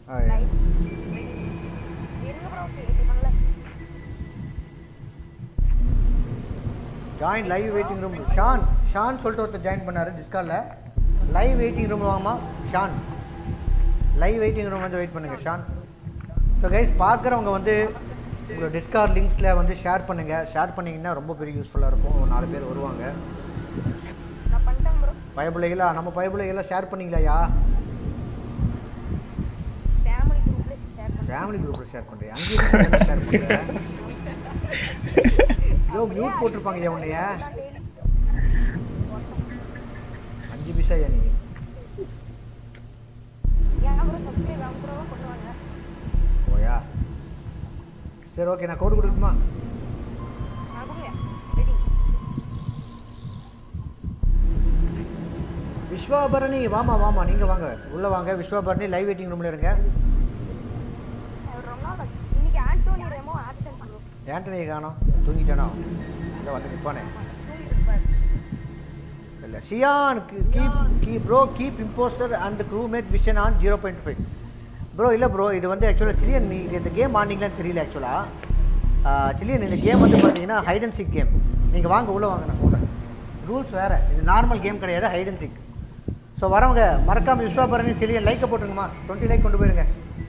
இருங்க ப்ரோ கேட்கல join live waiting room Shan Shan சொல்லிட்டு ஒருத்தர் ஜாயின் பண்ணாரு டிஸ்கார்ட்ல லைவ் வெயிட்டிங் ரூம் வாங்கம்மா ஷான் லைவ் வெயிட்டிங் ரூம் வந்து வெயிட் பண்ணுங்க ஷான் ஸோ கைஸ் பார்க்குறவங்க வந்து உங்களோட டிஸ்கார்ட் லிங்க்ஸில் வந்து ஷேர் பண்ணுங்க ஷேர் பண்ணீங்கன்னா ரொம்ப பெரிய யூஸ்ஃபுல்லாக இருக்கும் ஒரு நாலு பேர் வருவாங்க நான் பண்ணிட்டேன் ப்ரோ பயபிள்ளைகளா நம்ம பயபிள்ளைகளா ஷேர் பண்ணீங்களாயா ஃபேமிலி குரூப்ல ஷேர் ஃபேமிலி குரூப்பில் ஷேர் பண்ணுறேன் அங்கேயும் ஷேர் பண்ணுறேன் யோ மியூட் போட்டிருப்பாங்க உன்னைய அஞ்சு பிசா நீ ஏன் ப்ரோ சப்ஸ்கிரைப் அவங்க ப்ரோ பண்ணுவாங்க ஓயா சரி ஓகே நான் கோடு கொடுக்கணுமா நான் கொடுங்க ரெடி விஸ்வாபரணி வாமா வாமா நீங்கள் வாங்க உள்ளே வாங்க விஸ்வாபரணி லைவ் வெயிட்டிங் ரூமில் இருங்க ரொனால்டோ இன்னைக்கு ஆண்டோனி ரெமோ ஆப்சன்ட் ப்ரோ ஆண்டனியை காணோம் தூங்கிட்டானோ இல்லை வந்து நிற்பானே தூங்கிட்டு இருப்பாரு இல்லை ஷியான் கீப் கீ bro keep impostor and crewmate vision on zero point five bro இல்லை ப்ரோ இது வந்து ஆக்சுவலாக சிலியன் நீ இது இந்த கேம் ஆனீங்களான்னு தெரியல ஆக்சுவலாக சிலியன் இந்த கேம் வந்து பார்த்தீங்கன்னா ஹைட் அண்ட் சிக் கேம் நீங்கள் வாங்க உள்ளே வாங்க நான் சொல்கிறேன் ரூல்ஸ் வேறு இது நார்மல் கேம் கிடையாது ஹைட் அண்ட் சிக் ஸோ வரவங்க மறக்காம விஸ்வாபரணி சிலியன் லைக்கை போட்டுருங்கம்மா டுவெண்ட்டி லைக் கொண்டு போயிருங்க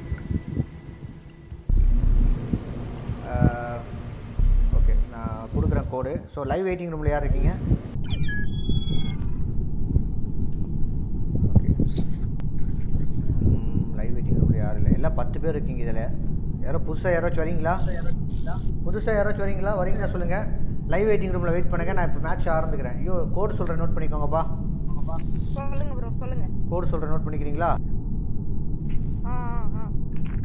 ஓகே நான் கொடுக்குறேன் கோடு ஸோ லைவ் வெயிட்டிங் ரூமில் யார் இருக்கீங்க ஓகே லைவ் வெயிட்டிங் ரூமில் யாரும் இல்லை எல்லாம் பத்து பேர் இருக்கீங்க இதில் யாரோ புதுசாக யாராச்சும் வரீங்களா புதுசாக யாராச்சும் வரீங்களா வரீங்கன்னா சொல்லுங்கள் லைவ் வெயிட்டிங் ரூமில் வெயிட் பண்ணுங்கள் நான் இப்போ மேட்ச் ஆரம்பிக்கிறேன் ஐயோ கோடு சொல்கிறேன் நோட் பண்ணிக்கோங்கப்பா சொல்லுங்க ப்ரோ சொல்லுங்க கோடு சொல்கிறேன் நோட் பண்ணிக்கிறீங்களா ஆ ஆ ஆ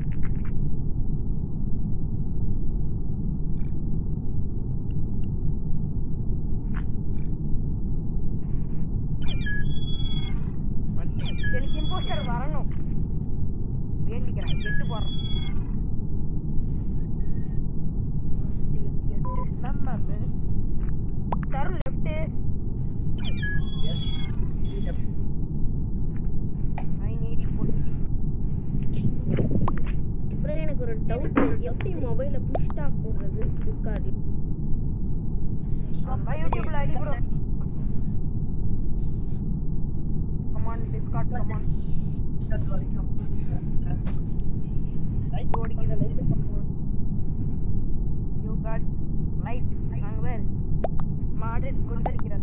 எனக்கு இம்போஸ்டர் வரணும் வேண்டிக்கிறேன் எட்டு போடுறேன் நம்ம Tharun left nine eighty four அப்புறம் எனக்கு ஒரு டவுட் எப்படி மொபைல புஷ் டாக் போடுறது டிஸ்கார்ட்ல அப்பா யூடியூப்ல அடி bro come on Discord come on you got light அங்க வேர் மாடரேட் கொந்தளிக்கிறார்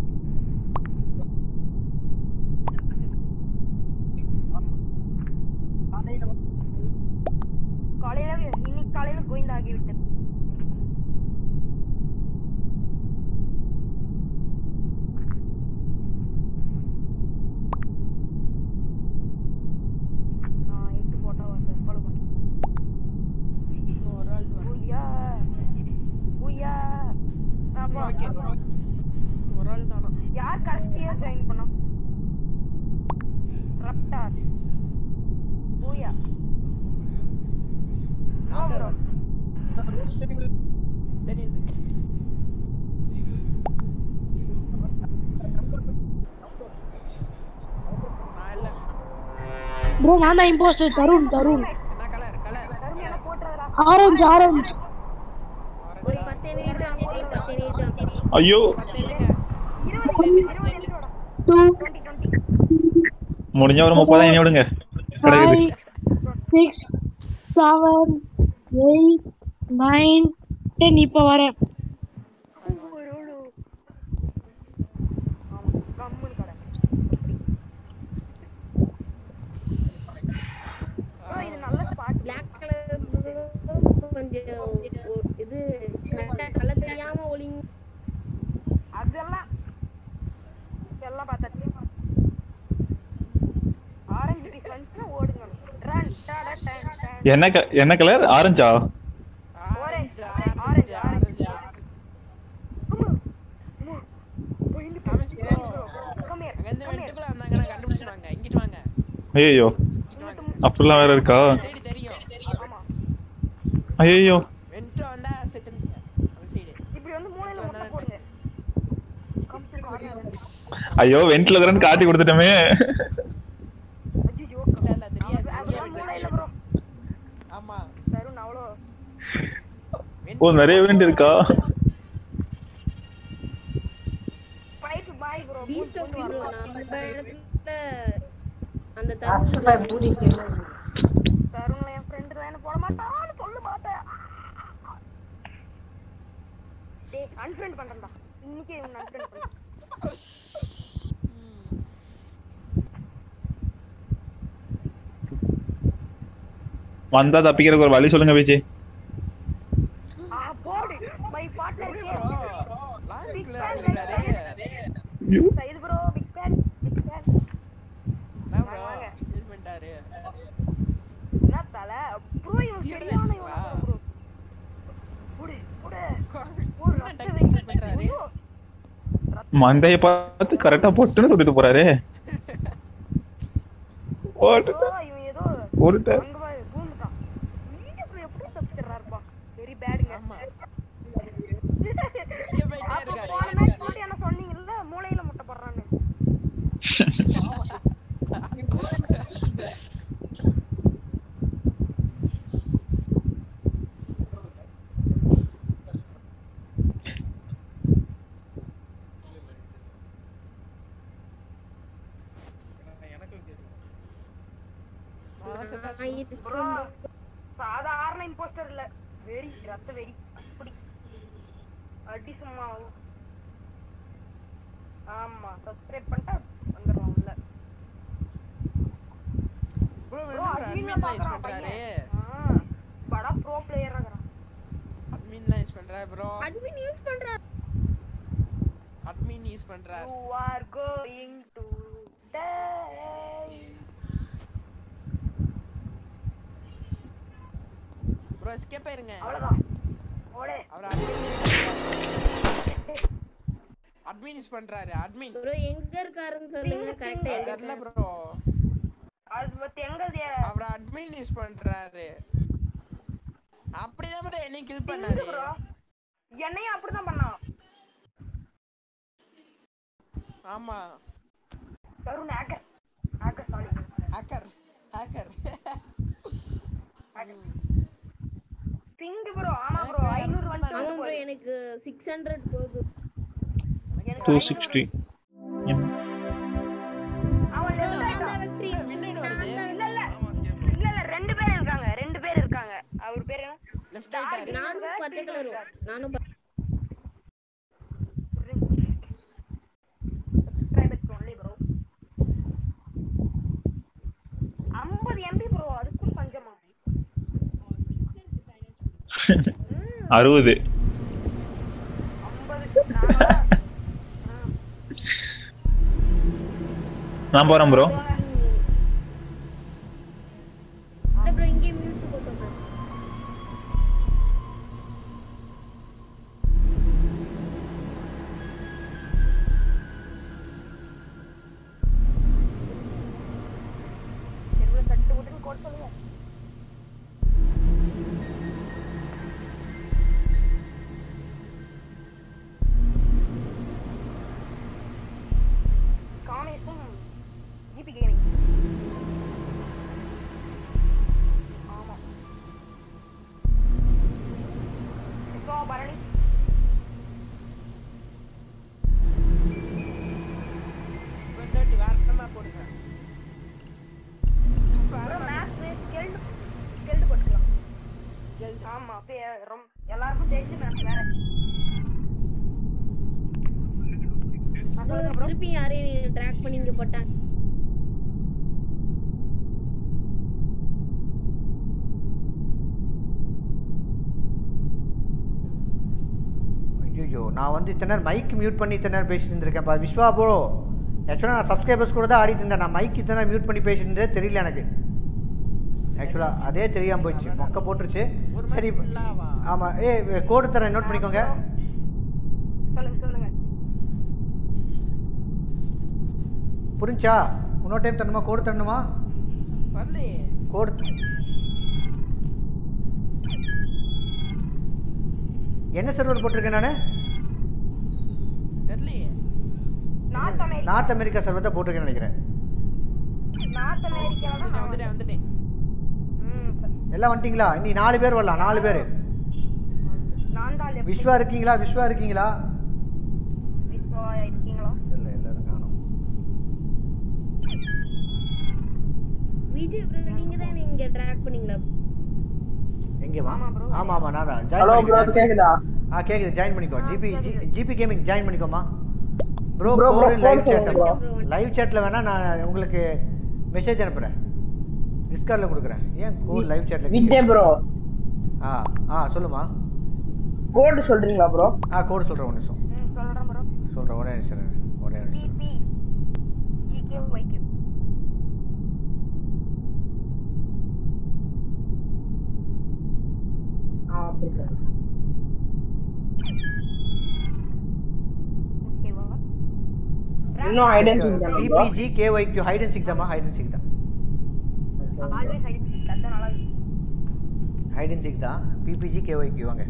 காலையில இன்னைக்கு காலையில கோவிந்தாகி விட்டது நான் எட்டு போட்டா வந்து ஃபாலோ பண்ணு இன்னும் ஒரு ஆள் வர பூயா பூயா அப்பா ஓகே ஒரு ஆள் தானா யார் கரெக்டியா ஜாயின் பண்ணோம் ரப்டார் பூயா நான் தரோம் தெரியும் தெரியும் நான் இல்ல ப்ரோ நான் தான் இம்போஸ்டர் தருண் தருண் என்ன கலர் கலர் ஆரஞ்சு ஆரஞ்சு ஒரு பத்து நிமிஷம் பத்து நிமிஷம் ஐயோ டூ முடிஞ்ச ஒரு முப்பதாயிரம் இனி விடுங்க ஃபைவ் கிடைக்குது six seven eight nine ten இப்போ வரேன் இது நல்ல ஸ்பாட் பிளாக் கலர் கொஞ்சம் ஒ- இது கரெக்டா கல தெரியாம ஒளிங் அதெல்லாம் எல்லாம் பார்த்தாச்சு என்ன க- என்ன கலர் ஆரஞ்சா ஆரஞ்சு ஆரஞ்சு ஆரஞ்சு அங்க இருந்து வெட்டுக்குள்ள வந்தாங்கன்னா கண்டுபிடிச்சிருவாங்க இங்கிட்டு வாங்க ஐயோ அப்படிலாம் வேற இருக்கா தேடி தெரியும் ஐயோ வென்ட்ல வந்தா செத்து அந்த சைடு இப்படி வந்து மூலையில முட்டை போடுங்க கம்ப்யூட்டர் கார்னர் ஐயோ வெண்ட்ல இருக்கிறேன்னு காட்டி கொடுத்துட்டோமே ஐயோ இல்ல இல்ல தெரியாது அதுதான் மூலையில ப்ரோ ஆமா தருண் அவ்வளோ ஓ நிறைய வெண்ட் இருக்கா பைப் பாய் ப்ரோ பீஸ்ட் ஆஃப் ப்ரோ நம்ம இடத்துல அந்த தருண் தருண்ல என் ஃப்ரெண்ட் தான் என்ன போட மாட்டான்னு சொல்ல மாட்டேன் டேய் அன்ஃப்ரெண்ட் பண்றேன்டா இன்னைக்கே இவன் அன்ஃப்ரெண்ட் பண்ணு வந்தா தப்பிக்கிறதுக்கு ஒரு வழி சொல்லுங்க பேச்சு ஆ போடு மை பார்ட்னர் பிக் லாங்கில ஃபேன் இருக்கிறாரு side bro big fan big fan நான் ப்ரோ கில் பண்ணிட்டாரு என்ன தல ப்ரோ இவன் சரியான இவன் ப்ரோ போடு போடு போடு என்ன டக்கு கில் பண்றாரு மண்டைய பார்த்து கரெக்டா போட்டுன்னு சொல்லிட்டு போறாரு போட்டு ப்ரோ இவன் ஏதோ போட்டுட்டேன் அங்க வா பூந்துட்டான் வீடியோ எப்படி தப்பிச்சிடுறாருப்பா வெரி பேடுங்க ஆமா எஸ்கேப் ஆயிட்டே அப்ப இருக்காரு போன மேட்ச் மட்டும் என்ன சொன்னீங்கல்ல மூளையில முட்டை போடுறான்னு அதான் செத்தாச்சு ப்ரோ சாதாரண இம்போஸ்டர் இல்ல வெறி ரத்த வெறி அப்படி அடி சும்மா ஆமா சப்ஸ்கிரைப் பண்ணிட்டா வந்துடலாம் உள்ள ப்ரோ ப்ரோ அட்மின் அட்மின்ல யூஸ் பாக்குறான் பண்றாரு பையன் படா ப்ரோ பிளேயர் ஆகுறான் அட்மின்லாம் யூஸ் பண்றாரு ப்ரோ அட்மின் யூஸ் பண்றாரு அட்மின் யூஸ் பண்றாரு you are going to die bro escape ஆயிருங்க அவ்வளவுதான் ஓடே அவர் அட்மின் யூஸ் பண்றாரு அட்மின் யூஸ் பண்றாரு அட்மின் ப்ரோ எங்க இருக்காருன்னு சொல்லுங்க கரெக்டா எங்க தெரியல ப்ரோ அது பத்தி எங்க அவர் அட்மின் யூஸ் பண்றாரு அப்படிதான் ப்ரோ என்னையும் கில் பண்ணாரு ப்ரோ என்னையும் அப்படிதான் பண்ணான் ஆமா Tharun hacker hacker sorry hacker hacker ping bro ஆமா ப்ரோ 500 வந்து ஆமா ப்ரோ எனக்கு சிக்ஸ் ஹண்ட்ரட் போகுது டூ சிக்ஸ்டி அவன் left ஆயிட்டான். வெற்றி வின்னு வருது இல்ல இல்ல இல்ல இல்ல ரெண்டு பேர் இருக்காங்க ரெண்டு பேர் இருக்காங்க அவர் பேர் என்ன லெஃப்ட் ஆயிட்டாரு நானும் பச்சை கலர் நானும் ப- subscribers only bro 50 MB bro அதுக்கு பஞ்சமா அறுபது 50 நான் போறேன் ப்ரோ இல்ல ப்ரோ இங்கே மியூட் போட்டோம் bro. எவ்வளவு தட்டு விட்டுன்னு கோட் சொல்லுங்க காமேஷும் ஜிபி கேமிங் ஆமா இப்போ பரணி தேர்ட்டி வேற என்ன போடுங்க bro மேத்ஸ் ஸ்கெல்ட் ஸ்கெல்ட் போட்டுக்கலாம் ஆமா பே ரொம்ப எல்லாருக்கும் தெரிஞ்சு மேத்ஸ் வேற bro, திருப்பி யாரையும் ட்ராக் பண்ணி இங்க போட்டாங்க ஐயோ நான் வந்து இத்தனை நேரம் மைக் மியூட் பண்ணி இத்தனை நேரம் பேசிட்டு இருந்திருக்கேன்ப்பா விஸ்வா ப்ரோ ஆக்சுவலாக நான் சப்ஸ்கிரைபர்ஸ் கூட தான் ஆடிட்டு இருந்தேன் நான் மைக் இத்தனை நேரம் மியூட் பண்ணி பேசிட்டு இருந்தே தெரியல எனக்கு ஆக்சுவலா அதே தெரியாம போயிடுச்சு மொக்க போட்டுருச்சு ஒரு சரி மேட்ச் ஃபுல்லாவா ஆமா ஏ கோடு தரேன் நோட் பண்ணிக்கோங்க சொல்லுங்க சொல்லுங்க புரிஞ்சா இன்னொரு டைம் தரணுமா கோடு தரணுமா வரலையே கோடு என்ன சர்வர் போட்டிருக்கேன் நான் தெரியலையே north America north America server தான் போட்டிருக்கேன்னு நினைக்கிறேன் நார்த் அமெரிக்கால தான் நான் வந்துட்டேன் வந்துட்டேன் ம் எல்லாம் வந்துட்டீங்களா இனி நாலு பேர் வரலாம் நாலு பேர் நான் தான் left விஸ்வா இருக்கீங்களா விஸ்வா இருக்கீங்களா விஸ்வா இருக்கீங்களா இல்லை எல்லாரும் காணும் விஜய் ப்ரோ நீங்க தான் இங்க ட்ராக் பண்ணீங்களா எங்கேவா ஆமா bro. ஆமா ஆமா நான் தான் ஹலோ ஜாயின் ப்ரோ பண்ணிக்கோ கேக்குதா ஆ கேக்குது ஜாயின் பண்ணிக்கோ ஜிபி ஜிபி கேமிங் ஜாயின் பண்ணிக்கோமா bro Bro, bro, code live phone chat சொல்லுங்க லைவ் சேட்ல வேணா நான் உங்களுக்கு மெசேஜ் அனுப்புறேன் டிஸ்கார்ட்ல கொடுக்குறேன் ஏன் கோட் லைவ் சேட்ல விஜய் ப்ரோ ஆ ஆ சொல்லுமா கோடு சொல்றீங்களா ப்ரோ ஆ கோடு சொல்றேன் ஒரு நிமிஷம் ம் சொல்றேன் ப்ரோ சொல்றேன் ஒரே நிமிஷம் இரு. ஒரே நிமிஷம் டிபி ஜிகே வைக்கு ஓகேவா இன்னும் ஐடென்டிட்டி தானே bro PBG KYQ hide and seek தாமா ஹைட் அண்ட் சீக் தான் ஆல்வேஸ் ஐடென்டிட்டி அதான் நல்லா இருக்கு ஹைட் அண்ட் சீக் தான் பிபிஜி கேஒய்க்யூ வாங்க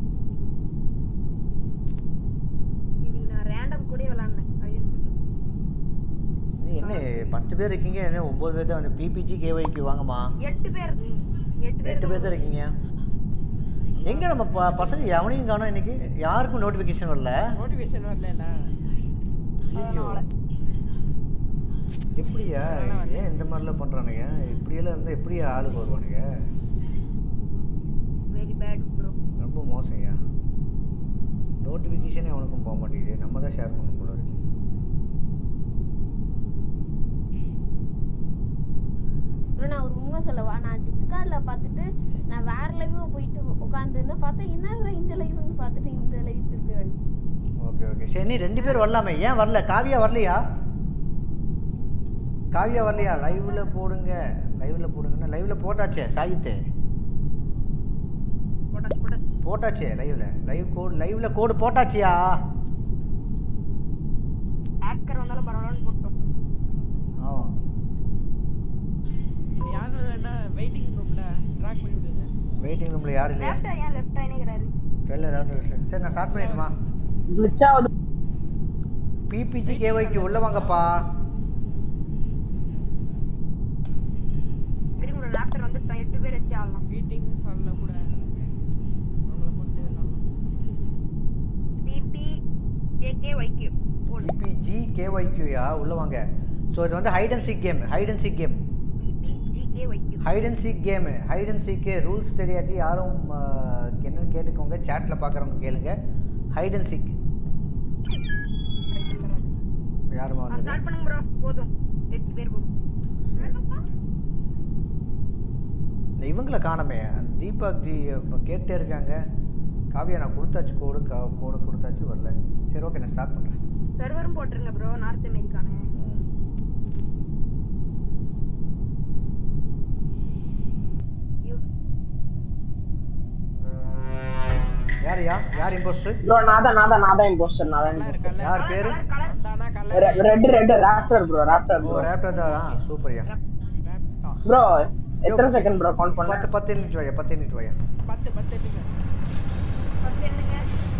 இன்னைக்கு நான் ரேண்டம் கூட விளையாடுனேன் ஐடென்டிட்டி நீ என்ன பத்து பேர் இருக்கீங்க என்ன ஒன்பது பேர் தான் வந்து பிபிஜி கேஒய்க்யூ வாங்கம்மா எட்டு பேர் எட்டு பேர் எட்டு பேர் தான் இருக்கீங்க எங்க நம்ம ப- பசங்க எவனையும் காணோம் இன்னைக்கு யாருக்கும் நோட்டிஃபிகேஷன் வரல மோட்டிவேஷன் வரல ஐயோ எப்படியா ஏன் இந்த மாதிரிலாம் பண்றானுங்க இப்படியெல்லாம் இருந்தா எப்படியா ஆளுக்கு வருவானுங்க வெரி பேட் ப்ரோ ரொம்ப மோசம்யா நோட்டிஃபிகேஷனே அவனுக்கும் போக மாட்டேங்குது நம்ம தான் ஷேர் பண்ணணும் போல இருக்கு ப்ரோ நான் ஒரு உண்மை சொல்லவா நான் டிஸ்கார்ட்ல பார்த்துட்டு நான் வேற லைவ் போயிட்டு உட்காந்துருந்தேன் பார்த்தா என்ன இந்த லைவ்னு பார்த்துட்டு இந்த லைவ் திருப்பி வந்து ஓகே ஓகே சரி நீ ரெண்டு பேர் வரலாமே ஏன் வரல காவியா வரலையா காவியா வரலையா லைவ்ல போடுங்க லைவ்ல போடுங்கன்னா லைவ்ல போட்டாச்சே சாகித்து போட்டாச்சு போட்டாச்சு போட்டாச்சே லைவ்ல லைவ் கோட் லைவ்ல கோடு போட்டாச்சியா ஹேக்கர் வந்தாலும் பரவாயில்லன்னு போட்டோம் ஆமா யாரும் வேணா வெயிட்டிங் ரூம்ல ட்ராக் பண்ணி விடுங்க வெயிட்டிங் ரூம்ல யாரும் இல்லையா லெஃப்ட் ஏன் லெஃப்ட் ஆயினேங்கிறாரு தெரியல router. சரி நான் ஸ்டார்ட் பண்ணிடுமா glitch ஆகுது பிபிஜி கேவைக்கு உள்ள வாங்கப்பா திரும்ப லேப்டாப் வந்து எட்டு பேர் வச்சு ஆடலாம் மீட்டிங் ஹால்ல கூட அவங்கள போட்டு பிபி ஏகே வைக்கு போடு பிபிஜி கேஒய்க்யூயா உள்ள வாங்க ஸோ இது வந்து hide and seek game hide and seek game BB GK வைக்கு hide and seek game hide and seek rules தெரியாட்டி யாரும் ஆஹ், என்னன்னு கேட்டுக்கோங்க சேட்ல பார்க்குறவங்க கேளுங்க ஹைட் அண்ட் சீக் யாருமா வந்தது ஸ்டார்ட் பண்ணுங்க ப்ரோ போதும் எட்டு பேர் போதும் இந்த இவங்கள காணமே அந்த தீபக் ஜி இப்ப கேட்டே இருக்காங்க காவியா நான் கொடுத்தாச்சு கோடு கா- கோடு கொடுத்தாச்சு வரல சரி ஓகே நான் ஸ்டார்ட் பண்ணுறேன் சர்வரும் போட்டுருங்க ப்ரோ நார்த் அமெரிக்கானு யாரையா யார் இம்போஸ்டர் ப்ரோ நான் தான் நான் தான் நான் தான் இம்போஸ்டர் நான் தான் imposter. யார் பேரு ரெ- red red raptor bro raptor ஓ ப்ரோ ரேப்டர் தான் சூப்பர்யா ப்ரோ எத்தனை செகண்ட் ப்ரோ கவுண்ட் பண்ண பத்து பத்து நிமிஷம் வையா பத்து நிமிஷம் வையா பத்து பத்து எட்டுங்க ஃபர்ஸ்ட் என்னங்க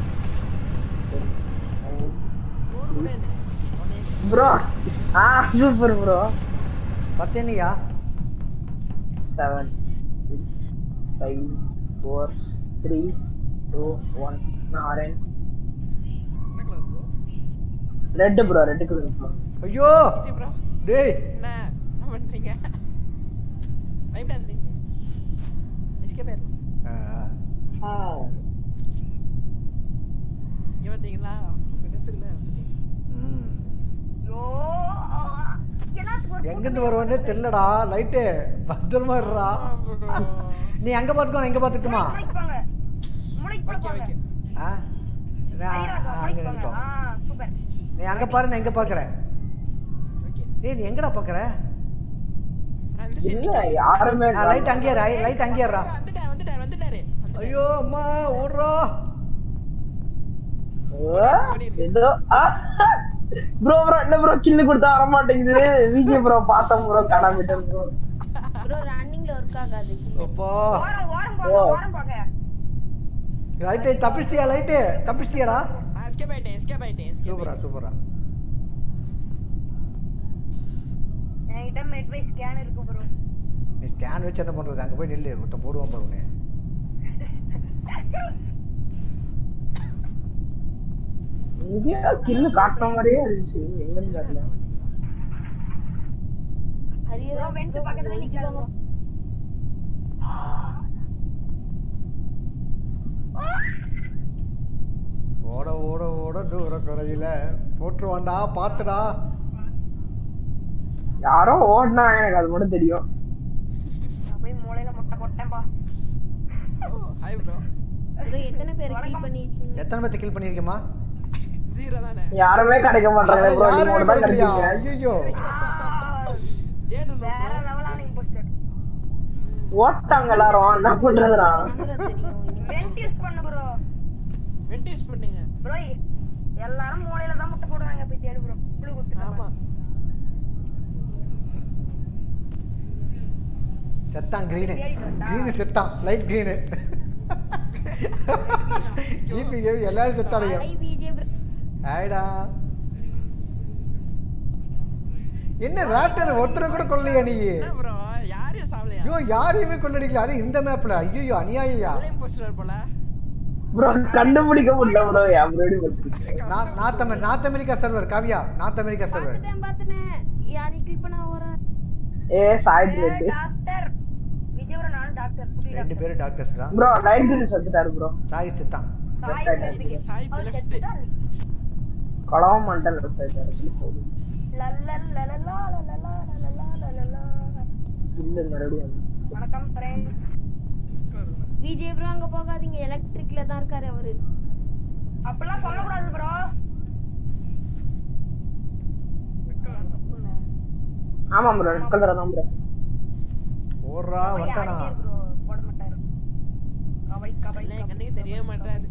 நூறு கூட என்ன ப்ரோ ஆ சூப்பர் ப்ரோ பத்து என்னையா seven five four three two one orange red bro red colour bro ஐயோ ப்ரோ டேய் என்ன என்ன பண்றீங்க பயப்படாதீங்க எஸ்கே பேர் இங்க பாத்தீங்களா உங்க ட்ரெஸ்ஸுக்குள்ள வந்துட்டீங்க ம் ஐயோ எல்லாத்துக்கும் ஒரு எங்கிருந்து வருவானே தெரியலடா லைட்டு பத்திரமா இருடா நீ அங்க பாத்துக்கோ நான் இங்க பாத்துட்டுமா மூளைக்கு போங்க மூளைக்கு போங்க ஓகே ஓகே ஆ நான் ஐயோ, அங்க மூளைக்கு போங்க நினைப்போம் ஆ சூப்பர் நீ அங்க பாரு நான் எங்க பாக்குறேன் ஓகே டேய் நீ எங்கடா பாக்குற அந்த இல்ல யாருமே லைட் அங்கேயே லைட் அங்கேயேறா வந்துட்டாரு வந்துட்டாரு வந்துட்டாரு ஐயோ அம்மா ஓடுறா ஏதோ ப்ரோ ப்ரோ என்ன ப்ரோ கில்லு கொடுத்தா வர மாட்டேங்குது விஜி ப்ரோ பார்த்தோம் ப்ரோ காணாம ப்ரோ ப்ரோ ரன்னிங்ல ஒர்க் ஆகாது அப்பா ஓரம் ஓரம் போங்க ஓரம் போங்க லைட்டு தப்பிச்சிட்டியா லைட்டு தப்பிச்சிட்டியாடா எஸ்கேப் ஆயிட்டேன் எஸ்கேப் ஆயிட்டேன் escape சூப்பரா சூப்பரா என்கிட்ட மெட்வை ஸ்கேன் இருக்கு ப்ரோ நீ ஸ்கேன் வச்சு என்ன பண்றது அங்க போய் நில்லு ஒருத்தன் போடுவான் பாருங்க இங்கேயோ கில்லு காட்டின மாதிரியே இருந்துச்சு எங்கன்னு தெரியல ஹரியரா வெண்ட் பக்கத்துல நிக்காங்க ஓட ஓட ஓட தூர குறையில போட்டுருவான்டா பாத்துடா யாரோ ஓடினா எனக்கு அது மட்டும் தெரியும் நான் போய் மூளையில முட்டை போட்டேன்பா ஹாய் ப்ரோ ப்ரோ எத்தனை பேர் கில் பண்ணிருக்கீங்க எத்தனை பேர்த்த கில் பண்ணிருக்கேமா ஜீரோ தானே யாருமே கிடைக்க மாட்டாங்க ப்ரோ நீங்க யாருமே மட்டும் தான் பண்ணலையா? கிடைச்சீங்க ஐயோ தேடணும் வேற லெவலான இம்போஸ்டர் ஓட்டாங்க எல்லாரும் என்ன பண்றதுடா நம்புற தெரியும் வெண்ட் யூஸ் பண்ணு ப்ரோ வெண்ட் யூஸ் பண்ணுங்க ப்ரோ எல்லாரும் மூளையில தான் முட்டை போடுவாங்க போய் தேடு ப்ரோ புளி குத்து ஆமா செத்தான் கிரீனு கிரீனு செத்தான் லைட் கிரீனு ஈபி எல்லாரும் செத்தானுங்க ஐ விஜே ப்ரோ ஆயிடா என்ன ராட்டர் ஒருத்தரை கூட கொல்லையா நீ என்ன ப்ரோ யாரையும் சாவலையா ஐயோ யாரையுமே கொள்ளடிக்கல அது இந்த மேப்ல ஐயோ அநியாயா போஸ்டர் போல ப்ரோ கண்டுபிடிக்க முடியல ப்ரோ எப்படி பண்றீங்க நா- நார்த் அமெ- நார்த் அமெரிக்கா சர்வர் காவியா நார்த் அமெரிக்கா சர்வர் பாத்துட்டேன் பாத்துட்டேன் யாரையும் கில் பண்ண வரேன் ஏ சாய்ட் ரெட்டு டாக்டர் விஜய் ப்ரோ நானும் டாக்டர் புடி ரெண்டு பேரும் டாக்டர்ஸ் தான் ப்ரோ லைட் கில் செத்துட்டாரு ப்ரோ சாகி செத்தான் சாய் சாய் அவர் லெஃப்ட் செத்துட்டாரு. கொலவும் மண்டல் லெஃப்ட் ஆயிட்டாரு லல்லல்லலலலா, லலலா, லலலா, லலலா. இல்ல மறுபடியும் வணக்கம் ஃப்ரெண்ட் விஜய் ப்ரோ அங்க போகாதீங்க எலக்ட்ரிக்ல தான் இருக்காரு அவரு அப்பெல்லாம் சொல்லக்கூடாது ப்ரோ ஆமா ப்ரோ ரெட் கலர் தான் ப்ரோ ஓடுறா வந்துட்டானா ப்ரோ போட மாட்டாரு கபடி கபடி என் கண்ணுக்கு தெரியவே மாட்டாரு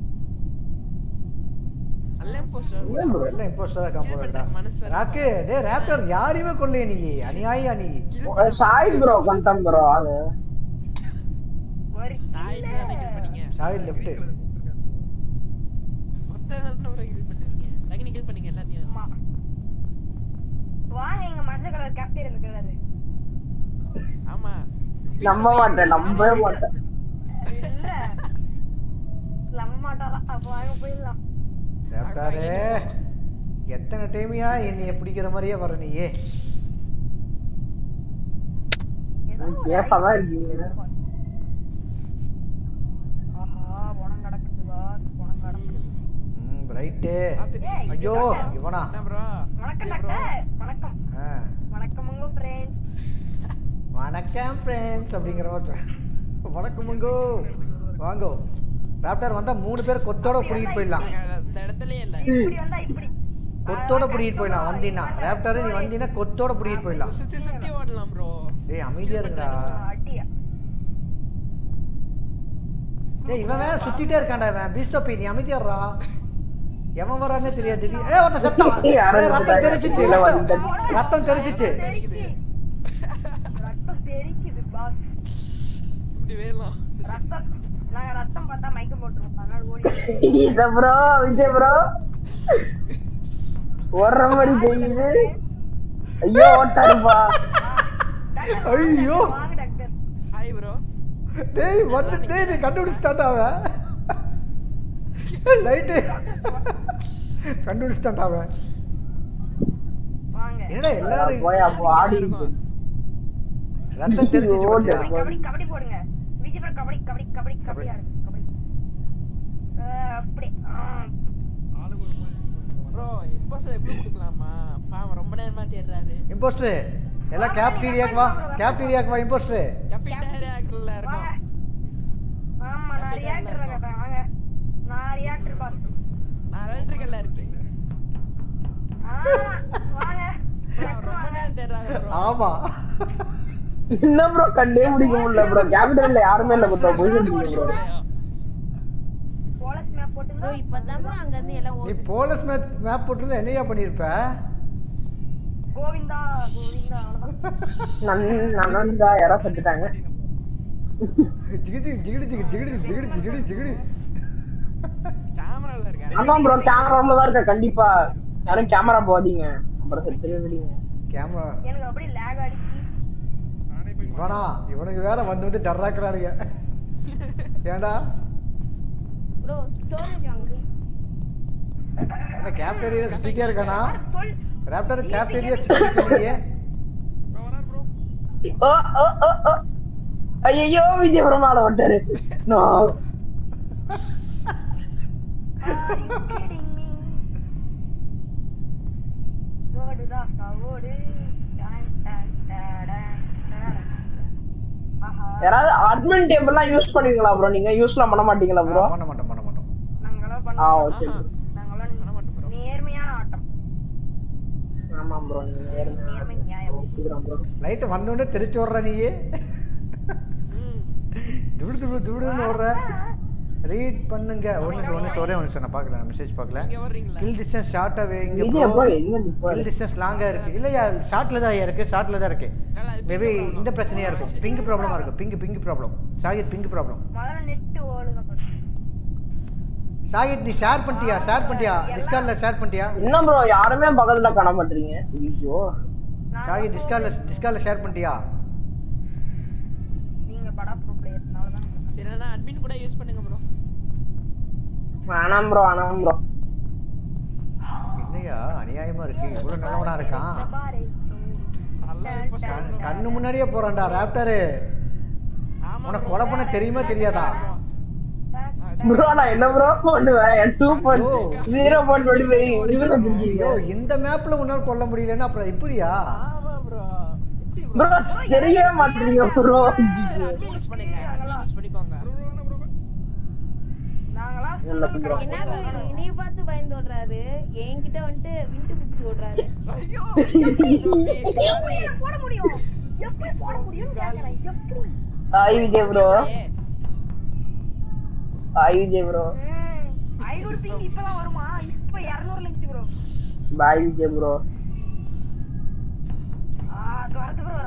நல்ல போஸ்டர் ஏன் ப்ரோ எல்லாம் இம்போஸ்டரா காம்போடா மனசு வர ராக்கு டேய் ராப்டர் யாரையுமே கொல்லையே நீ அநியாயா நீ சாய் ப்ரோ கண்டம் ப்ரோ அது ஒரு சாய் தான் கில் பண்ணீங்க சாய் லெஃப்ட் மொத்த தான் ப்ரோ கில் பண்ணீங்க லகினி கில் பண்ணீங்க எல்லாத்தையும் அம்மா. வாங்க எங்க மஞ்சள் கலர் கேப்டன் இருக்கிறாரு ஆமா நம்ப மாட்டேன் நம்பவே மாட்டேன் இல்ல நம்ப மாட்டாராம் அப்ப வாங்க போயிடலாம் ராப்டாரே எத்தனை டைமியா என்னைய பிடிக்கிற மாதிரியே வர நீயே கேப்பாதான் இருக்கீங்க ஆஹா பணம் கிடக்குது பாஸ் பணம் கிடக்குது ம் ரைட்டு பாத்துட்டு ஐயோ இவனா என்ன ப்ரோ வணக்கம் டாக்டர் வணக்கம் ஆ. வணக்கம் உங்க ஃப்ரெண்ட் வணக்கம் ஃப்ரெண்ட்ஸ் அப்படிங்கிற மாதிரி வணக்கமுங்கோ வாங்கோ ராப்டர் வந்தா மூணு பேர் கொத்தோட பிடிக்கிட்டு போயிடலாம் இந்த இடத்துலயே இல்ல இப்படி வந்தா இப்படி கொத்தோட பிடிக்கிட்டு போயிடலாம் வந்தீங்கன்னா ராப்டர் நீ வந்தீங்கன்னா கொத்தோட பிடிக்கிட்டு போயிடலாம் சுத்தி சுத்தி ஓடலாம் ப்ரோ டேய் அமைதியா இருங்கடா அடியா டேய் இவன் வேற சுத்திட்டே இருக்கான்டா இவன் பீஸ்டோப்பி நீ அமைதியாடுறா எவன் வரானே தெரியாது திடீர் ஏ ஒருத்தன் செத்தான் ஏய், யாரோ ஏய், ரத்தம் செத்தாங்க. தெரிச்சிச்சு உள்ள ரத்தம் வந்துட்டாங்க. ரத்தம் தெரிச்சிச்சு ரத்தம் தெரிக்குது பாஸ் இப்படி வேலாம் ரத்தம் நாங்க ரத்தம் பார்த்தா மயக்கம் போட்டுருவோம் அதனால ஓடி இத ப்ரோ விஜய் ப்ரோ ஓடுற மாதிரி தெரியுது ஐயோ ஓட்டாருப்பா ஐயோ வாங்க டாக்டர் ஹாய் ப்ரோ டேய் வந்து டேய் நீ கண்டுபிடிச்சிட்டான்டா அவன் லைட்டு கண்டுபிடிச்சிட்டான்டா அவன் வாங்க என்னடா எல்லாரும் போய் அப்போ ஆடி ரத்தம் தெரிஞ்சிச்சு ஓடு. பாத்தியா? கபடி கபடி போடுங்க விஜய் ப்ரோ கபடி கபடி கபடி கபடி ஆடு கபடி அஹ், அப்படி ஆ. ப்ரோ இம்போஸ்டர் எப்படி கொடுக்கலாமா பாவம் ரொம்ப நேரமா தேடுறாரு இம்போஸ்டர் எல்லாம் கேப்டீரியாக்கு வா கேப்டீரியாக்கு வா இம்போஸ்டர் கஃபிட்டேரியாக்குள்ள இருக்கும் ஆமா நான் ரியாக்டர் கேட்டேன் வாங்க நான் ரியாக்டர் பாஸ் நான் எலக்ட்ரிக்கல்ல இருக்கேன் ஆ வாங்க Bro, ரொம்ப நேரம் தேடுறாரு ப்ரோ ஆமா என்ன ப்ரோ கண்டே பிடிக்க முடியல ப்ரோ கேபிட்டல்ல யாருமே இல்ல bro position bro Polus map போட்டுங்க ப்ரோ இப்பதான் ப்ரோ அங்க இருந்து எல்லாம் நீ ஓடுது போலீஸ் மேப் மேப் போட்டுருந்தா என்னையா பண்ணியிருப்ப கோவிந்தா கோவிந்தா அவ்வளவுதான் நன் நந்தா யாரோ செத்துட்டாங்க ஜிகிடி ஜிகிடி ஜிகிடி ஜிகிடி ஜிகிடி ஜிகிடி ஜிகிடி கேமரால இருக்காரு ஆமா ப்ரோ கேமரால தான் இருக்க கண்டிப்பா யாரும் கேமரா போதீங்க அப்புறம் செத்துவே விடுங்க கேமரா எனக்கு அப்படியே லேக் அடிச்சு இவனா இவனுக்கு வேற வந்து வந்து டர்ராக்குறாருங்க ஏன்டா ப்ரோ ஸ்டோரேஜ் வாங்க என்ன கேப்டேரியா சுத்திட்டே இருக்கானா சொல் ராப்டர் கேப்டேரியா சுத்திட்டே ஓ ஓ ஓ ஓ ஐயோ விஜய் பிரமாட விட்டாரு நோ ஓடுதா ஓடு டான், டான், டாடான், டாடான். ஆஹா யாராவது அட்மின் டேபிள்லாம் யூஸ் பண்ணுவீங்களா ப்ரோ நீங்க யூஸ்லாம் பண்ண மாட்டீங்களா ப்ரோ பண்ண மாட்டோம் பண்ண மாட்டோம் நாங்களாம் ஆ பண்ண ஓகே நாங்களாம் நேர்மையான ஆட்டம் ஆமா ப்ரோ நீங்க நேர்மையா நேர்மை நியாயம் ஒத்துக்கிறோம் ப்ரோ லைட் வந்தோடனே தெரிச்சு விடுற நீயே துடு துடு துடுன்னு ஓடுற ரீட் பண்ணுங்க ஒன்று ஒன்று ஒரே ஒன்று சொன்ன பார்க்கல மெசேஜ் பார்க்கல இங்க வர்றீங்களா கில் டிஸ்டன்ஸ் ஷார்ட்டா வைங்க விஜய் ப்ரோ எங்க நிப்பாரு கில் டிஸ்டன்ஸ் லாங்கா இருக்கு இல்லையா ஷார்ட்ல தான் இருக்கு ஷார்ட்ல தான் இருக்கு மேபி இந்த பிரச்சனையா இருக்கும் பிங்க் ப்ராப்ளமா இருக்கும் pink pink problem Sahith pink problem முதல்ல நெட் ஓடுங்க first. சாகித் நீ ஷேர் பண்ணிட்டியா ஷேர் பண்ணிட்டியா டிஸ்கார்ட்ல ஷேர் பண்ணிட்டியா என்ன ப்ரோ யாருமே பக்கத்துல காண மாட்டீங்க ஐயோ சாகித் டிஸ்கார்ட்ல டிஸ்கார்ட்ல ஷேர் பண்ணிட்டியா நீங்க படா ப்ரோ பிளேயர்னால தான் சரி நான் அட்மின் கூட யூஸ் பண்ணுங்க ப்ரோ வேணாம் ப்ரோ வேணாம் ப்ரோ என்னையா அநியாயமா இருக்கு இவ்வளவு நல்லவனா இருக்கான் பாரு நல்லா இப்ப சொல்றோம் கண்ணு முன்னாடியே போறான்டா ராப்டரு ஆமா உனக்கு கொலை பண்ண தெரியுமா தெரியாதா ப்ரோ நான் என்ன ப்ரோ பண்ணுவேன் two point zero point twenty five ரிவல் வச்சிருக்கீங்க ஐயோ இந்த மேப்ல உன்னால கொல்ல முடியலன்னா அப்புறம் இப்படியா ஆமா ப்ரோ எப்படி ப்ரோ தெரியவே மாட்டீங்க ப்ரோ சரி அட்மின் யூஸ் பண்ணுங்க அட்மின் யூஸ் பண்ணிக்கோங்க நாங்களாம் இல்ல ப்ரோ என்ன bro, என்னைய பார்த்து பயந்து ஓடுறாரு என்கிட்ட வந்துட்டு விண்டு பிடிச்சி ஓடுறாரு ஐயோ எப்படி போட முடியும் எப்படி போட முடியும் கேக்குறேன் எப்படி hi Vijay bro hi Vijay bro ம், ஐநூறு பிங் இப்பதான் வருமா இப்ப இருநூறு லட்சம் ப்ரோ பாய் விஜய் ப்ரோ வரது ப்ரோ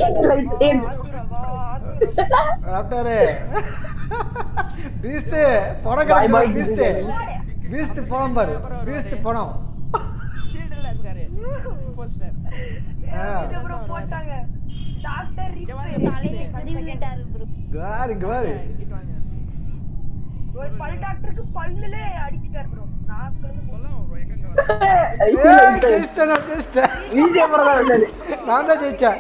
ராப்டரு பீஸ்ட் பணம் Bye bye, beast Jiggy. Beast பணம் பாரு பீஸ்ட் பணம் ஷீல்ட்ல இருக்காரு போஸ்டர் ப்ரோ போட்டாங்க டாக்டர் இங்க வாங்க தலையில திரும்பி விட்டாரு ப்ரோ கார் இங்க பாரு இங்கிட்டு வாங்க ஒரு பல் டாக்டருக்கு பல்லுல அடிச்சிட்டாரு ப்ரோ நாக்குல ஜெயிச்சிட்டேன், நான் ஜெயிச்சிட்டேன். விஜய் ப்ரோ தான் வந்தாரு நான் தான் ஜெயிச்சேன்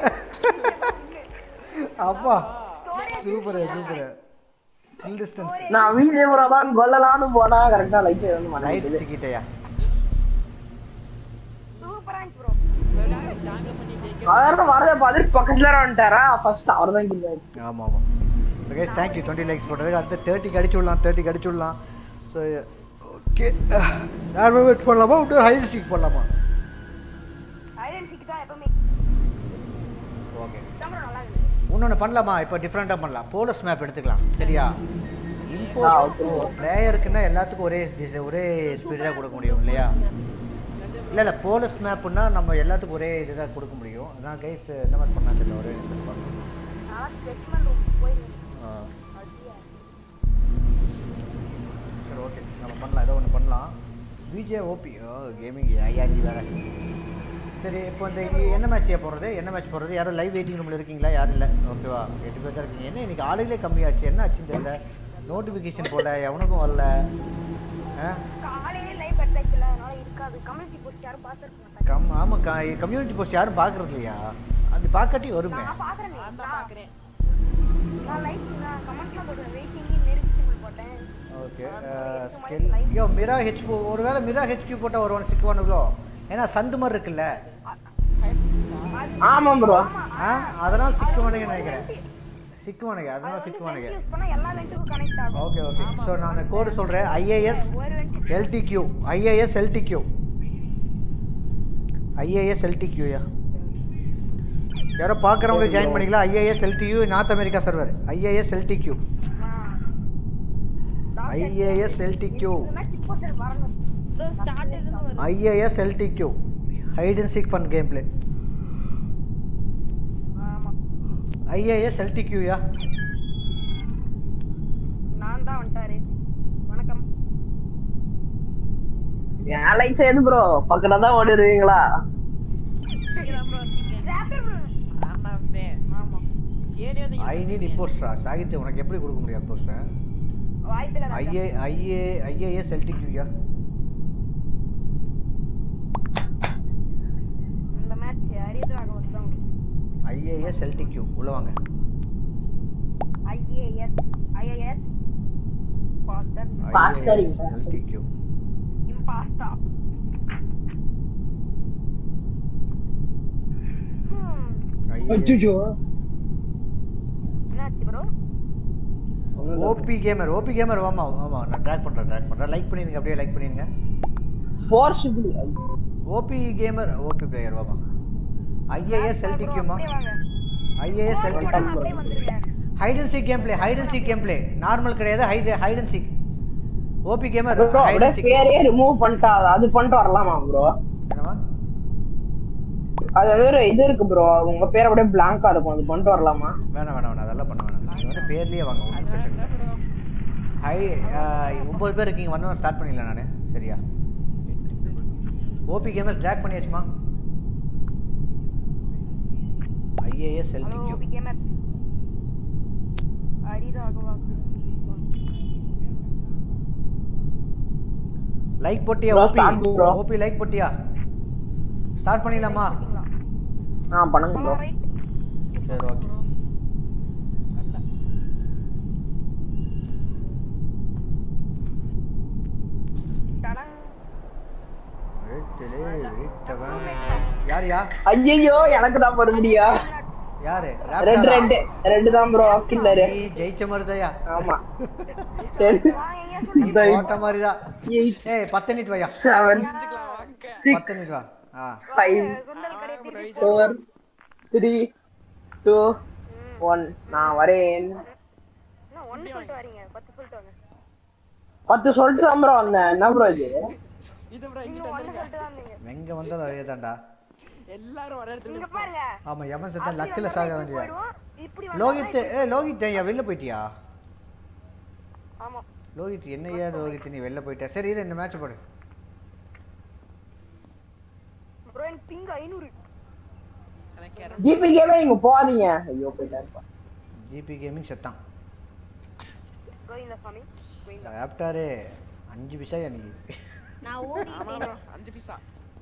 அப்பா சூப்பர் சூப்பர் ஃபுல் டிஸ்டன்ஸ் நான் விஜய் ப்ரோ தான் கொல்லலாம்னு போனா கரெக்டா லைட் வந்து ரைட் மாட்டேங்குது டிக்கெட்டையா சூப்பரா இருந்துச்சு ப்ரோ தாங்க பண்ணிட்டு அதான் வரத பார்த்துட்டு பக்கத்துல வந்துட்டாரா ஃபர்ஸ்ட் அவர் தான் கில் ஆயிடுச்சு ஆமாம் ஆமாம் கைஸ் தேங்க்யூ டுவெண்ட்டி லைக்ஸ் போட்டதுக்கு அடுத்து தேர்ட்டிக்கு அடிச்சு விடலாம் தேர்ட்டிக்கு அடிச்சு விடலாம் ஸோ ஓகே யாருமே வெயிட் பண்ணலாமா விட்டு ஹை ஸ்டிக் பண்ணலாமா ஐடென்டிட்டி தான் எப்பவுமே ஓகே தான் ப்ரோ நல்லா இருக்கு இன்னொன்று பண்ணலாமா இப்போ டிஃப்ரெண்ட்டாக பண்ணலாம் போலஸ் மேப் எடுத்துக்கலாம் சரியா இன்போ ஆ, okay. பிளேயருக்குன்னா எல்லாத்துக்கும் ஒரே dis- ஒரே ஸ்பீடாக கொடுக்க முடியும் இல்லையா இல்லை இல்லை போலஸ் மேப்புன்னா நம்ம எல்லாத்துக்கும் ஒரே இதுதான் கொடுக்க முடியும் அதான் கைஸ் என்ன மாதிரி பண்ணலாம் தெரியல ஒரே நிமிஷம் பார்க்கலாம். நான் ஸ்பெஷல் ரூம் போய் ஆ சரி ஓகே நம்ம பண்ணலாம் ஏதோ ஒன்று பண்ணலாம் பிஜே ஓபி ஓ கேமிங் ஐயாஜி வேற சரி இப்போ இந்த இ- என்ன மேட்ச் போடுறது என்ன மேட்ச் போடுறது யாரும் லைவ் வெயிட்டிங் ரூமில் இருக்கீங்களா யாரும் இல்லை ஓகேவா எட்டு பேர் தான் இருக்கீங்க என்ன இன்னைக்கு ஆளுகளே கம்மியாச்சு என்ன ஆச்சுன்னு தெரியல நோட்டிஃபிகேஷன் போல எவனுக்கும் வரல ஆ காலையிலே லைவ் கட்டாச்சுல அதனால இருக்காது கம்யூனிட்டி போஸ்ட் யாரும் பார்த்துருக்க மாட்டாங்க கம் ஆமாம் கம்யூனிட்டி போஸ்ட் யாரும் பார்க்கறது இல்லையா அது பார்க்காட்டி வருமே நான் பாக்குறேன் நான் தான் பாக்குறேன் நான் லைக் நான் கமெண்ட்லாம் போடுறேன் வெயிட்டிங் நெருக்கி போட்டேன் ஓகே ஸ்கெல் ஐயோ மிரா ஹெச் ஒருவேளை மிரா ஹெச்கியூ போட்டால் வருவானு சிக்குவானுங்களோ ஏன்னா சந்து மாதிரி இருக்குல்ல ஆமா ப்ரோ ஆ அதெல்லாம் சிக்குவானுங்கன்னு நினைக்கிறேன் சிக்குவானுங்க அதனால சிக்குவானுங்க யூஸ் பண்ணா எல்லா லைட்டுக்கும் கனெக்ட் ஆகும் ஓகே ஓகே ஸோ நான் கோடு சொல்கிறேன் IAS LDQ IAS LDQ IAS எல்டிக்யூயா யாரோ பார்க்குறவங்க ஜாயின் பண்ணிக்கலாம் IAS LDU north America server IAS LDQ IAS LDQ bro start இருந்து வரும் IAS LDQ hide and seek fun game play IAS எல்டிக்யூயா நான் தான் வந்துட்டாரு வணக்கம் என் லைஃப் எது ப்ரோ பக்கத்துல தான் ஓடிடுவீங்களா ஆமா வந்தேன். ஏடி வந்து ஐ நீட் இம்போஸ்டா சாகித்ய உனக்கு எப்படி கொடுக்க முடியும் இம்போஸ்டர் வாய்ப்பில்லை ஐஏ ஐஏ ஐஏஎஸ் எல்டிக்யூயா இந்த மேட்ச் அரியதாக வருஷம் ஐஏஎஸ் எல்டிக்யூ உள்ள வாங்க IAS IAS faster Faster, IAS faster. LDQ impostor அச்சுச்சோ என்னாச்சு bro OP gamer OP gamer வாமா ஆமா நான் ட்ராக் பண்றேன் ட்ராக் பண்றேன் லைக் பண்ணிருங்க அப்படியே லைக் பண்ணிருங்க ஃபோர்ஸ் இப்படி ஓபி கேமர் ஓபி பிளேயர் வாமா ஐஏஎஸ் எல்டிக்யூமா ஐஏஎஸ் எல்டிக்யூ அப்படியே வந்துருங்க hide and seek game play hide and seek game play normal கிடையாது hide hide and seek OP gamer bro hide அப்படியே அண்ட் சீக் பேரையே ரிமூவ் பண்ணிட்டா அது பண்ணிட்டு வரலாமா ப்ரோ என்னவா அது ஏதோ ஒரு இது இருக்கு ப்ரோ உங்க பேர் அப்படியே பிளாங்கா இருக்கும் அது பண்ணிட்டு வரலாமா வேணாம் வேணாம் வேணாம் அதெல்லாம் பண்ண வேணாம் நீங்க வந்து பேர்லயே வாங்க ஒன்றும் பிரச்சனை இல்லை ஹை ஒம்பது பேர் இருக்கீங்க வந்தோம் ஸ்டார்ட் பண்ணிடலாம் நான் சரியா ஓபி கேமர்ஸ் ட்ராக் பண்ணியாச்சுமா IAS hello LDQ P gamer Hariraghava like போட்டியா Bro, OP start bro. OP like போட்டியா ஸ்டார்ட் பண்ணிடலாமா ஆ பண்ணுங்க ப்ரோ சரி ஓகே யாரியா ஐயோ எனக்கு தான் மறுபடியா யாரு ரெண்டு ரெண்டு ரெண்டு தான் ப்ரோ கில்லரு நீ ஜெயிச்ச மாதிரிதாயா ஆமா சரி நீ போட்ட மாதிரிதான் ஏய் பத்து நிமிஷம் வையா செவன் பத்து நிமிஷம் வா ஆ five four three two one நான் வரேன் ஒன்னு சொல்லிட்டு வரீங்க பத்து சொல்லிட்டு வாங்க பத்து சொல்லிட்டு தான் ப்ரோ வந்தேன் என்ன ப்ரோ இது நீங்க ஒன்னு சொல்லிட்டு வந்தீங்க எங்க வந்தாலும் அதே தான்டா எல்லாரும் வர இடத்துல இங்க பாருங்க ஆமா எவன் செத்தா லக்கில் சாக வேண்டிய போயிடுவோம் இப்படி லோகித் ஏ லோகித் ஐயா வெளில போயிட்டியா ஆமா லோகித் என்னையா லோகித் நீ வெளில போயிட்ட சரி இரு இந்த மேட்ச் போடு ப்ரோ எனக்கு பிங் ஐநூறு ஜிபி கேமே இங்க போகாதீங்க ஐயோ போயிட்டாருப்பா ஜிபி கேமிங் செத்தான் ப்ரோ இந்த சாமி கோயிந்தா ஆப்டாரு அஞ்சு பிசா எனக்கு நான் ஓடி ஆமா ப்ரோ அஞ்சு பீஸா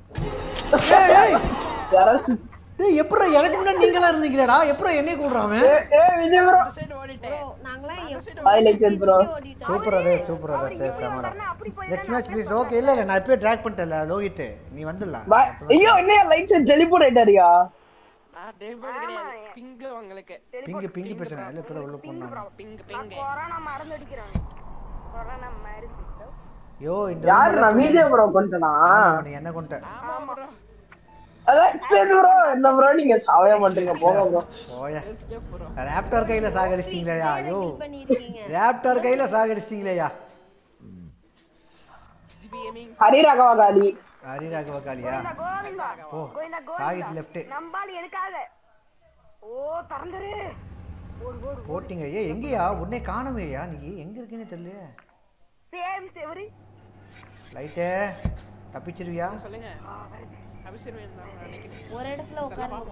டேய் எப்பறம் எனக்கு முன்னாடி நீங்களா இருந்தீங்கடா எப்பறம் என்னைய கூடுறான் அவன் விஜய் ப்ரோ ப்ரோ நாங்களாம் ஹைலைட்டட் ப்ரோ சூப்பரா டே சூப்பரா டே சரி சமரா நெக்ஸ்ட் மேட்ச் ப்ளீஸ் ஓகே இல்ல இல்ல நான் இப்பவே ட்ராக் பண்ணிட்டேன்ல லோகித் நீ வந்துடலாம் ஐயோ என்ன லைட் டெலிபோர்ட் ஆயிட்டாரியா ஆ டெலிவரி கிடையாது பிங்க் உங்களுக்கு பிங்கு பிங்கு பிரச்சனை இல்ல இப்பதான் உள்ள போனாங்க பிங்க் நான் பிங்க் கொரோனா மறந்து அடிக்கிறாங்க கொரோனா மருந்து யோ இந்த யாரு நான் விஜய் ப்ரோ பண்ணிட்டேனா நீ என்ன கொண்ட ஆமா ப்ரோ அதான் சரி ப்ரோ என்ன ப்ரோ நீங்க சாவையா பண்றீங்க போங்க ப்ரோ போயா எஸ்கேப் ப்ரோ ராப்டர் கையில சாகடிச்சிட்டீங்களேயா ஐயோ பண்ணிருக்கீங்க ராப்டர் கையில சாகடிச்சிட்டீங்களேயா ஜிபி கேமிங் ஹரி ராகவா காலி ஹரி ராகவ காளியா கோவிந்தா ஓ கோவிந்தா சாகித் கோவிந்தா லெஃப்ட் நம்பால் எனக்காக ஓ திறந்துரு ஓடு ஓடு போட்டிங்க ஏ எங்கயா உன்னை காணமேயா நீ எங்க இருக்கேன்னு தெரியலையே சேம் செவரி லைட்டே தப்பிச்சிருவியா சொல்லுங்க அபிஷேகம் தான் நினைக்கிறேன் ஒரு இடத்துல உட்காருங்க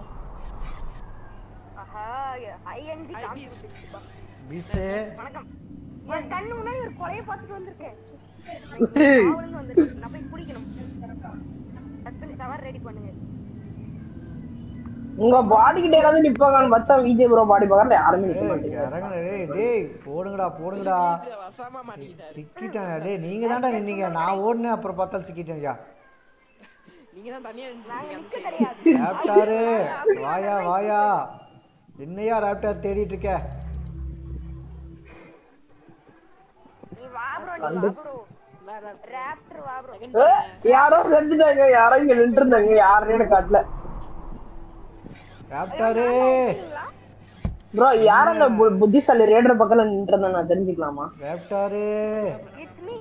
ஆஹா ஐஎன்டி பீஸ்டே வணக்கம் என் கண்ணு முன்னாடி ஒரு கொலைய பார்த்துட்டு வந்திருக்கேன் காவலுன்னு வந்திருக்கு. நான் போய் பிடிக்கணும் டக்குனு டவர் ரெடி பண்ணுங்க உங்க பாடி கிட்ட ஏதாவது நிப்பாங்கன்னு பார்த்தா விஜய் ப்ரோ பாடி பக்கத்துல யாருமே நிக்க மாட்டேங்க இறங்குன டேய் டேய் போடுங்கடா போடுங்கடா வசாமா மாட்டிக்கிட்டாரு சிக்கிட்டேன் டேய் நீங்க தான்டா நின்னீங்க நான் ஓடுனேன் அப்புறம் பார்த்தாலும் சிக்கிட்டேன்யா நீங்க தான் தனியா நின்னுட்டீங்க அந்த சைடு ராப்டாரு வாயா வாயா என்னையா ராப்டார் தேடிட்டு இருக்க நீ வா ப்ரோ நீ வா ப்ரோ ராப்டர் வா ப்ரோ ஏ, யாரோ செஞ்சுட்டாங்க யாரோ இங்க நின்று இருந்தாங்க யாருன்னு காட்டல ராப்டாரு ப்ரோ யார் அந்த பு- புத்திசாலி ரேடர் பக்கத்துல நின்றத நான் தெரிஞ்சுக்கலாமா Raptor it's me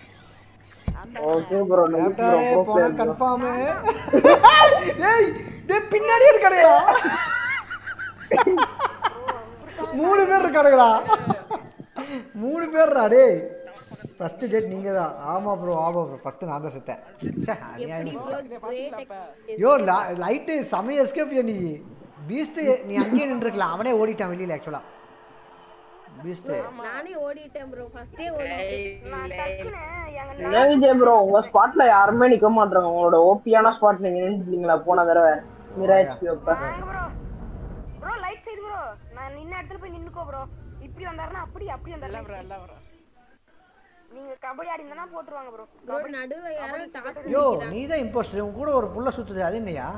okay bro bro Raptor bro போன கன்ஃபார்ம் டேய் டேய் பின்னாடியே இருக்கானுடா மூணு பேர் இருக்கானுங்களா மூணு பேர்டா டேய் ஃபர்ஸ்ட் டேட் நீங்க தான் ஆமா ப்ரோ ஆமா ப்ரோ ஃபர்ஸ்ட் நான் தான் செத்தேன் ச்சே, அநியாயம். யோ லைட்டு செமைய எஸ்கேப் நீ பீஸ்ட் நீ அங்கேயே நின்றுக்கலாம் அவனே ஓடிட்டான் வெளியில ஆக்சுவலா பீஸ்ட் நானே ஓடிட்டேன் ப்ரோ ஃபர்ஸ்டே ஓடிட்டேன் நான் டக்குன்னு எங்க என்ன விஜய் ப்ரோ உங்க ஸ்பாட்ல யாருமே நிக்க மாட்டாங்க உங்களோட ஓபியான ஸ்பாட் நீங்க நின்றுட்டீங்களா போன தடவை மிராஜ் அப்ப bro bro light side bro நான் நின்ன இடத்துல போய் நின்னுக்கோ ப்ரோ இப்படி வந்தாருன்னா அப்படி அப்படி வந்தாரு ப்ரோ இல்ல ப்ரோ நீங்க கபடி ஆடி இருந்தா போட்டுருவாங்க ப்ரோ ப்ரோ நடுவுல யாரோ டாப் யோ நீ தான் இம்போஸ்டர் உன் கூட ஒரு புள்ள சுத்துது அது என்னையா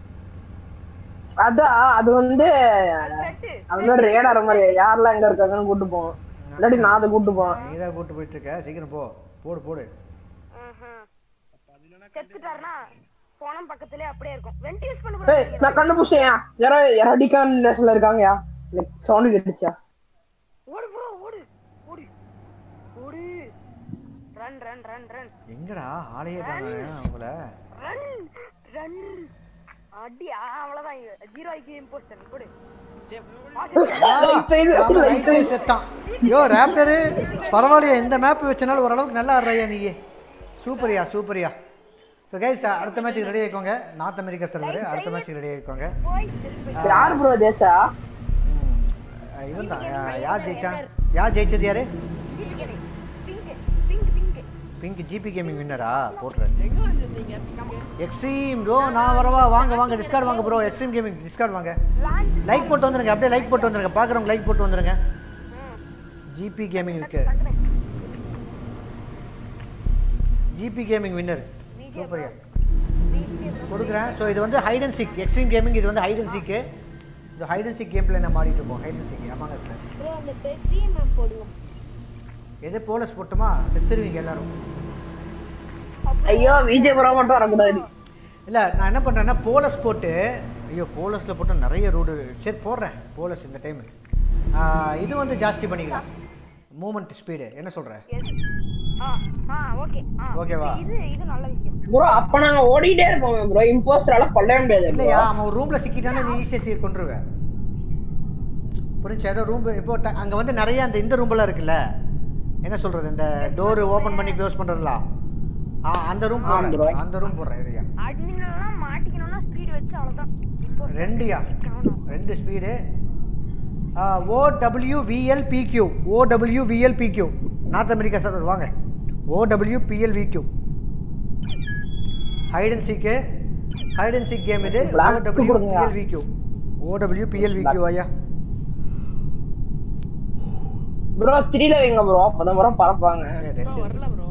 அதான் அது வந்து அது வந்து ரேடார மாதிரி யாரெல்லாம் எங்க இருக்காங்கன்னு கூட்டு போவோம் இல்லாட்டி நான் அதை கூட்டு போவேன் நீ தான் கூட்டு போயிட்டு இருக்க சீக்கிரம் போ போடு போடு செத்துட்டாருன்னா போனம் பக்கத்துலயே அப்படியே இருக்கும் வெண்ட் யூஸ் பண்ண ஏய் நான் கண்டுபிடிச்சேன் யாரோ எரடிகான் நேஷன்ல இருக்காங்கயா சவுண்ட் கேட்டுச்சா ஓடு ப்ரோ ஓடு ஓடு ஓடு ரன் ரன் ரன் ரன் எங்கடா ஆளையே காணோம் அவங்கள ரன் ரன் அடி ஆ, அவ்வளவுதான் ஜீரோ ஐக்கு இம்போஸ்டர் போடு செத்தான் யோ ரேப்டரு பரவாயில்லையா இந்த மேப் வச்சனால ஓரளவுக்கு நல்லா ஆடுறியா நீ சூப்பரியா சூப்பரியா ஸோ கைஸ் அடுத்த மேட்ச்சுக்கு ரெடி ஆயிக்கோங்க நார்த் அமெரிக்கா சர்வர் அடுத்த மேட்ச்சுக்கு ரெடி ஆயிக்கோங்க யார் ப்ரோ ஜெயிச்சா இவன் தான் யார் ஜெயிச்சான் யார் ஜெயிச்சது யாரு பிங்க் ஜிபி கேமிங் வின்னரா போட்டுறேன் எங்க வந்திருந்தீங்க எக்ஸ்ட்ரீம் ப்ரோ நான் வரவா வாங்க வாங்க டிஸ்கார்ட் வாங்க ப்ரோ எக்ஸ்ட்ரீம் கேமிங் டிஸ்கார்ட் வாங்க லைக் போட்டு வந்துருங்க அப்படியே லைக் போட்டு வந்துருங்க பார்க்குறவங்க லைக் போட்டு வந்துருங்க ஜிபி கேமிங் இருக்கு ஜிபி கேமிங் வின்னர் சூப்பர்யா கொடுக்குறேன் ஸோ இது வந்து hide and seek extreme gaming இது வந்து ஹைட் அண்ட் சிக்கு இது hide and seek game play நம்ம ஆடிட்டு இருக்கோம் ஹைட் அண்ட் சிக் ஆமாங்க சார் ப்ரோ அந்த பெரிய மேம் போடுங்க எது போலஸ் போட்டுமா செத்துருவீங்க எல்லாரும் ஐயோ விஜய் ப்ரோ மட்டும் வரக்கூடாது இல்லை நான் என்ன பண்ணுறேன்னா போலஸ் போட்டு ஐயோ போலஸில் போட்டு நிறைய ரூடு சரி போடுறேன் போலஸ் இந்த டைம் இது வந்து ஜாஸ்தி பண்ணிக்கலாம் மூமெண்ட் ஸ்பீடு என்ன சொல்கிற ஆ ஆ ஓகே ஆ ஓகேவா? இது இது நல்ல விஷயம் ப்ரோ அப்ப நாங்க ஓடிட்டே இருப்போம் ப்ரோ இம்போஸ்டரால கொல்லவே முடியாது bro. இல்லையா அவன் ஒரு ரூமில் சிக்கிட்டானே நீ ஈஸியாக சீர் கொண்டுருவேன் புரிஞ்சா ஏதோ ரூம் இப்போ ட- அங்க வந்து நிறைய அந்த இந்த ரூம்லாம் இருக்குல்ல என்ன சொல்றது இந்த டோர் ஓபன் பண்ணி க்ளோஸ் பண்றதுலாம் ஆ அந்த ரூம் ஆ, bro. போடுறேன் அந்த ரூம் போடுறேன் ஏரியா அட்மின்லாம் மாட்டிக்கணும்னா ஸ்பீட் வச்சு அவ்வளவுதான் இப்போ ரெண்டுயா ரெண்டு speed OWVLPQ OWVLPQ north America server வாங்க OWPLVQ hide and seek hide and seek game இது Black கொடுங்க. ஓடபிள்யூபிஎல்விக்யூ ஓடபிள்யூபிஎல்விக்யூ ஐயா ப்ரோ த்ரீல வைங்க ப்ரோ அப்பதான் ப்ரோ பறப்பாங்க ரெண்டு வரல bro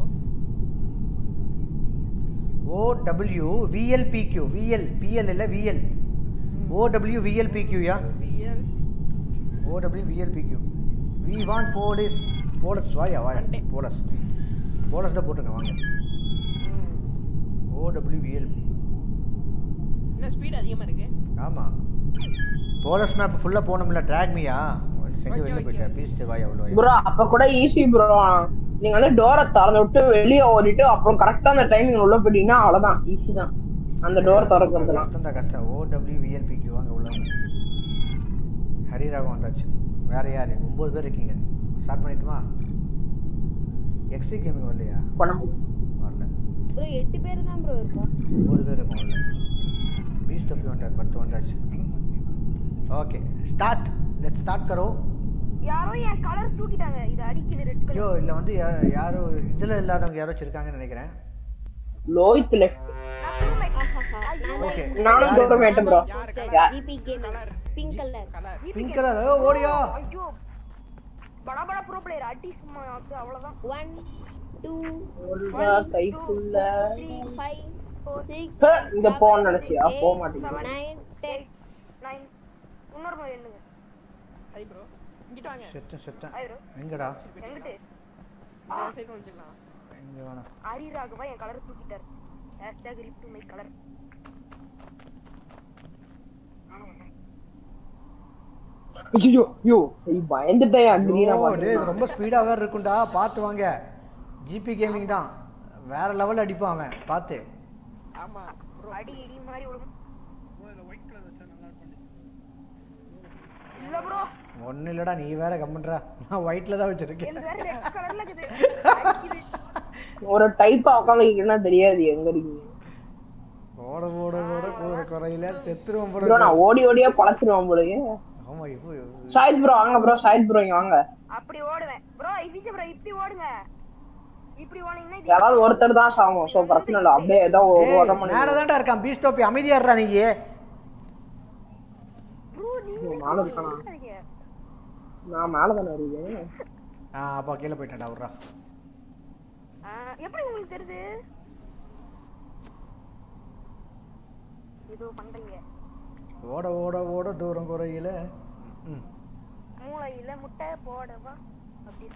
OW VLPQ VL PL இல்லை விஎல் ஓடபிள்யூ விஎல்பிக்யூயா PL OW VLPQ we want Polus Polus வாயா வாயா போலஸ் போலஸ் தான் போட்டுருங்க வாங்க ஓடபிள்யூ விஎல்பி என்ன ஸ்பீட் அதிகமா இருக்கு ஆமாம் போலஸ் மேப் ஃபுல்லாக போகணும்ல ட்ராக் மீயா செஞ்சு வெளில போயிட்டேன் பீஸ்ட் வாயா அவ்வளோ ப்ரோ அப்ப கூட ஈஸி ப்ரோ நீங்க வந்து டோரை திறந்து விட்டு வெளியே ஓடிட்டு அப்புறம் கரெக்டா அந்த டைமிங் உள்ள போயிட்டீங்கன்னா அவ்வளவுதான் ஈஸி தான் அந்த டோர் திறக்கிறதுலாம் கஷ்டம் தான் கஷ்டம் ஓடபிள்யூ விஎல்பிக்யூ வாங்க உள்ள வாங்க. ஹரிராகம் வந்தாச்சு வேற யார் ஒம்பது பேர் இருக்கீங்க ஸ்டார்ட் பண்ணிட்டுமா எக்ஸி கேமிங் வரலையா பண்ண வரல ப்ரோ எட்டு பேர் தான் ப்ரோ இருக்கோம் ஒம்பது பேர் இருக்கும் உள்ள பீஸ்ட் ஆஃப் வந்தார் பத்து வந்தாச்சு ஓகே ஸ்டார்ட் லெட் ஸ்டார்ட் கரோ யாரோ என் கலர் தூக்கிட்டாங்க இது அடிக்குது ரெட் ஐயோ கலர் இல்லை வந்து யா- யாரோ இதில் இல்லாதவங்க யாரோ வச்சிருக்காங்கன்னு நினைக்கிறேன் லோயித் லெஃப்ட் ஓகே நானும் டோர் மேட்டேன் bro GP game pink colour pink colour ஓடியா ஐயோ படா படா ப்ரோ பிளேயர் அடி சும்மா அது அவ்வளவுதான் ஒன் டூ கைக்குள்ள த்ரீ ஃபைவ் சிக்ஸ் ஹே, இந்த போன் நினைச்சியா போக மாட்டேங்குது நைன் டென் நைன் இன்னொரு மாதிரி என்னங்க ஹை ப்ரோ இங்கிட்டு வாங்க செத்தேன் செத்தேன் ஹாய் ப்ரோ எங்கடா எங்கிட்டு இந்த சைடு வந்துக்கலாம் எங்க வேணாம் ஹரி ராகவா என் கலர் தூக்கிட்டார் hashtag RIP to my colour ஐயோ ஐயோ சரி பயந்துட்டேன் கிரீனா ஓ, டேய், இது ரொம்ப ஸ்பீடா வேற இருக்கும்டா பார்த்து வாங்க ஜிபி கேமிங் தான் வேற லெவல் அடிப்பான் அவன் பார்த்து ஆமா அடி இடி மாதிரி விழும் இல்ல ப்ரோ ஒன்றும் இல்லடா நீ வேற கம்மன்றா நான் ஒயிட்ல தான் வச்சிருக்கேன் இந்த வேற ரெட் கலர்ல இருக்குது அடிக்குது. ஒரு டைப்பா உட்காந்துக்கிட்டா தெரியாது எங்க இருக்கீங்க ஓட ஓட ஓட கூற குறையில செத்துருவோம் ப்ரோ போல நான் ஓடி ஓடியா குலைச்சிருவேன் போலயே ஆமா இப்போ சாயித் ப்ரோ வாங்க ப்ரோ சாயித் ப்ரோ இங்க வாங்க அப்படி ஓடுவேன் ப்ரோ இது ப்ரோ இப்படி ஓடுங்க இப்படி ஓடுனீங்கன்னா இது யாராவது ஒருத்தர் தான் சாகும் சோ பிரச்சனை இல்லை அப்படியே ஏதோ ஒரு ஏய், ஓட மணி மேல தான்டா இருக்கான் பீஸ் டோப்பி அமைதியா இருடா நீ ப்ரோ நீங்க மேல இருக்கானா இருக்காதீங்க. நான் மேல தானே இருக்கேன் ஆ அப்பா கீழே போயிட்டான்டா விட்றா ஆ, எப்படி உங்களுக்கு தெரியுது ஏதோ பண்றீங்க ஓட ஓட ஓட தூரம் குறையில ம் மூளையில முட்டை போடவா அப்படி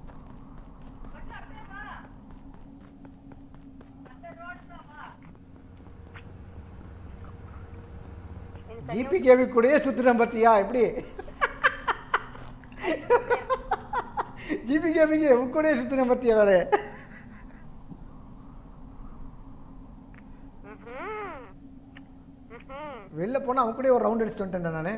ஜிபி கேவி கூடயே சுத்துறேன் பாத்தியா எப்படி ஜிபி கேமிங்க உன் கூடயே சுத்துறேன் பாத்தியா வேற வெளில போனா அவன் கூடயே ஒரு ரவுண்ட் அடிச்சுட்டு வந்துட்டேன் நானு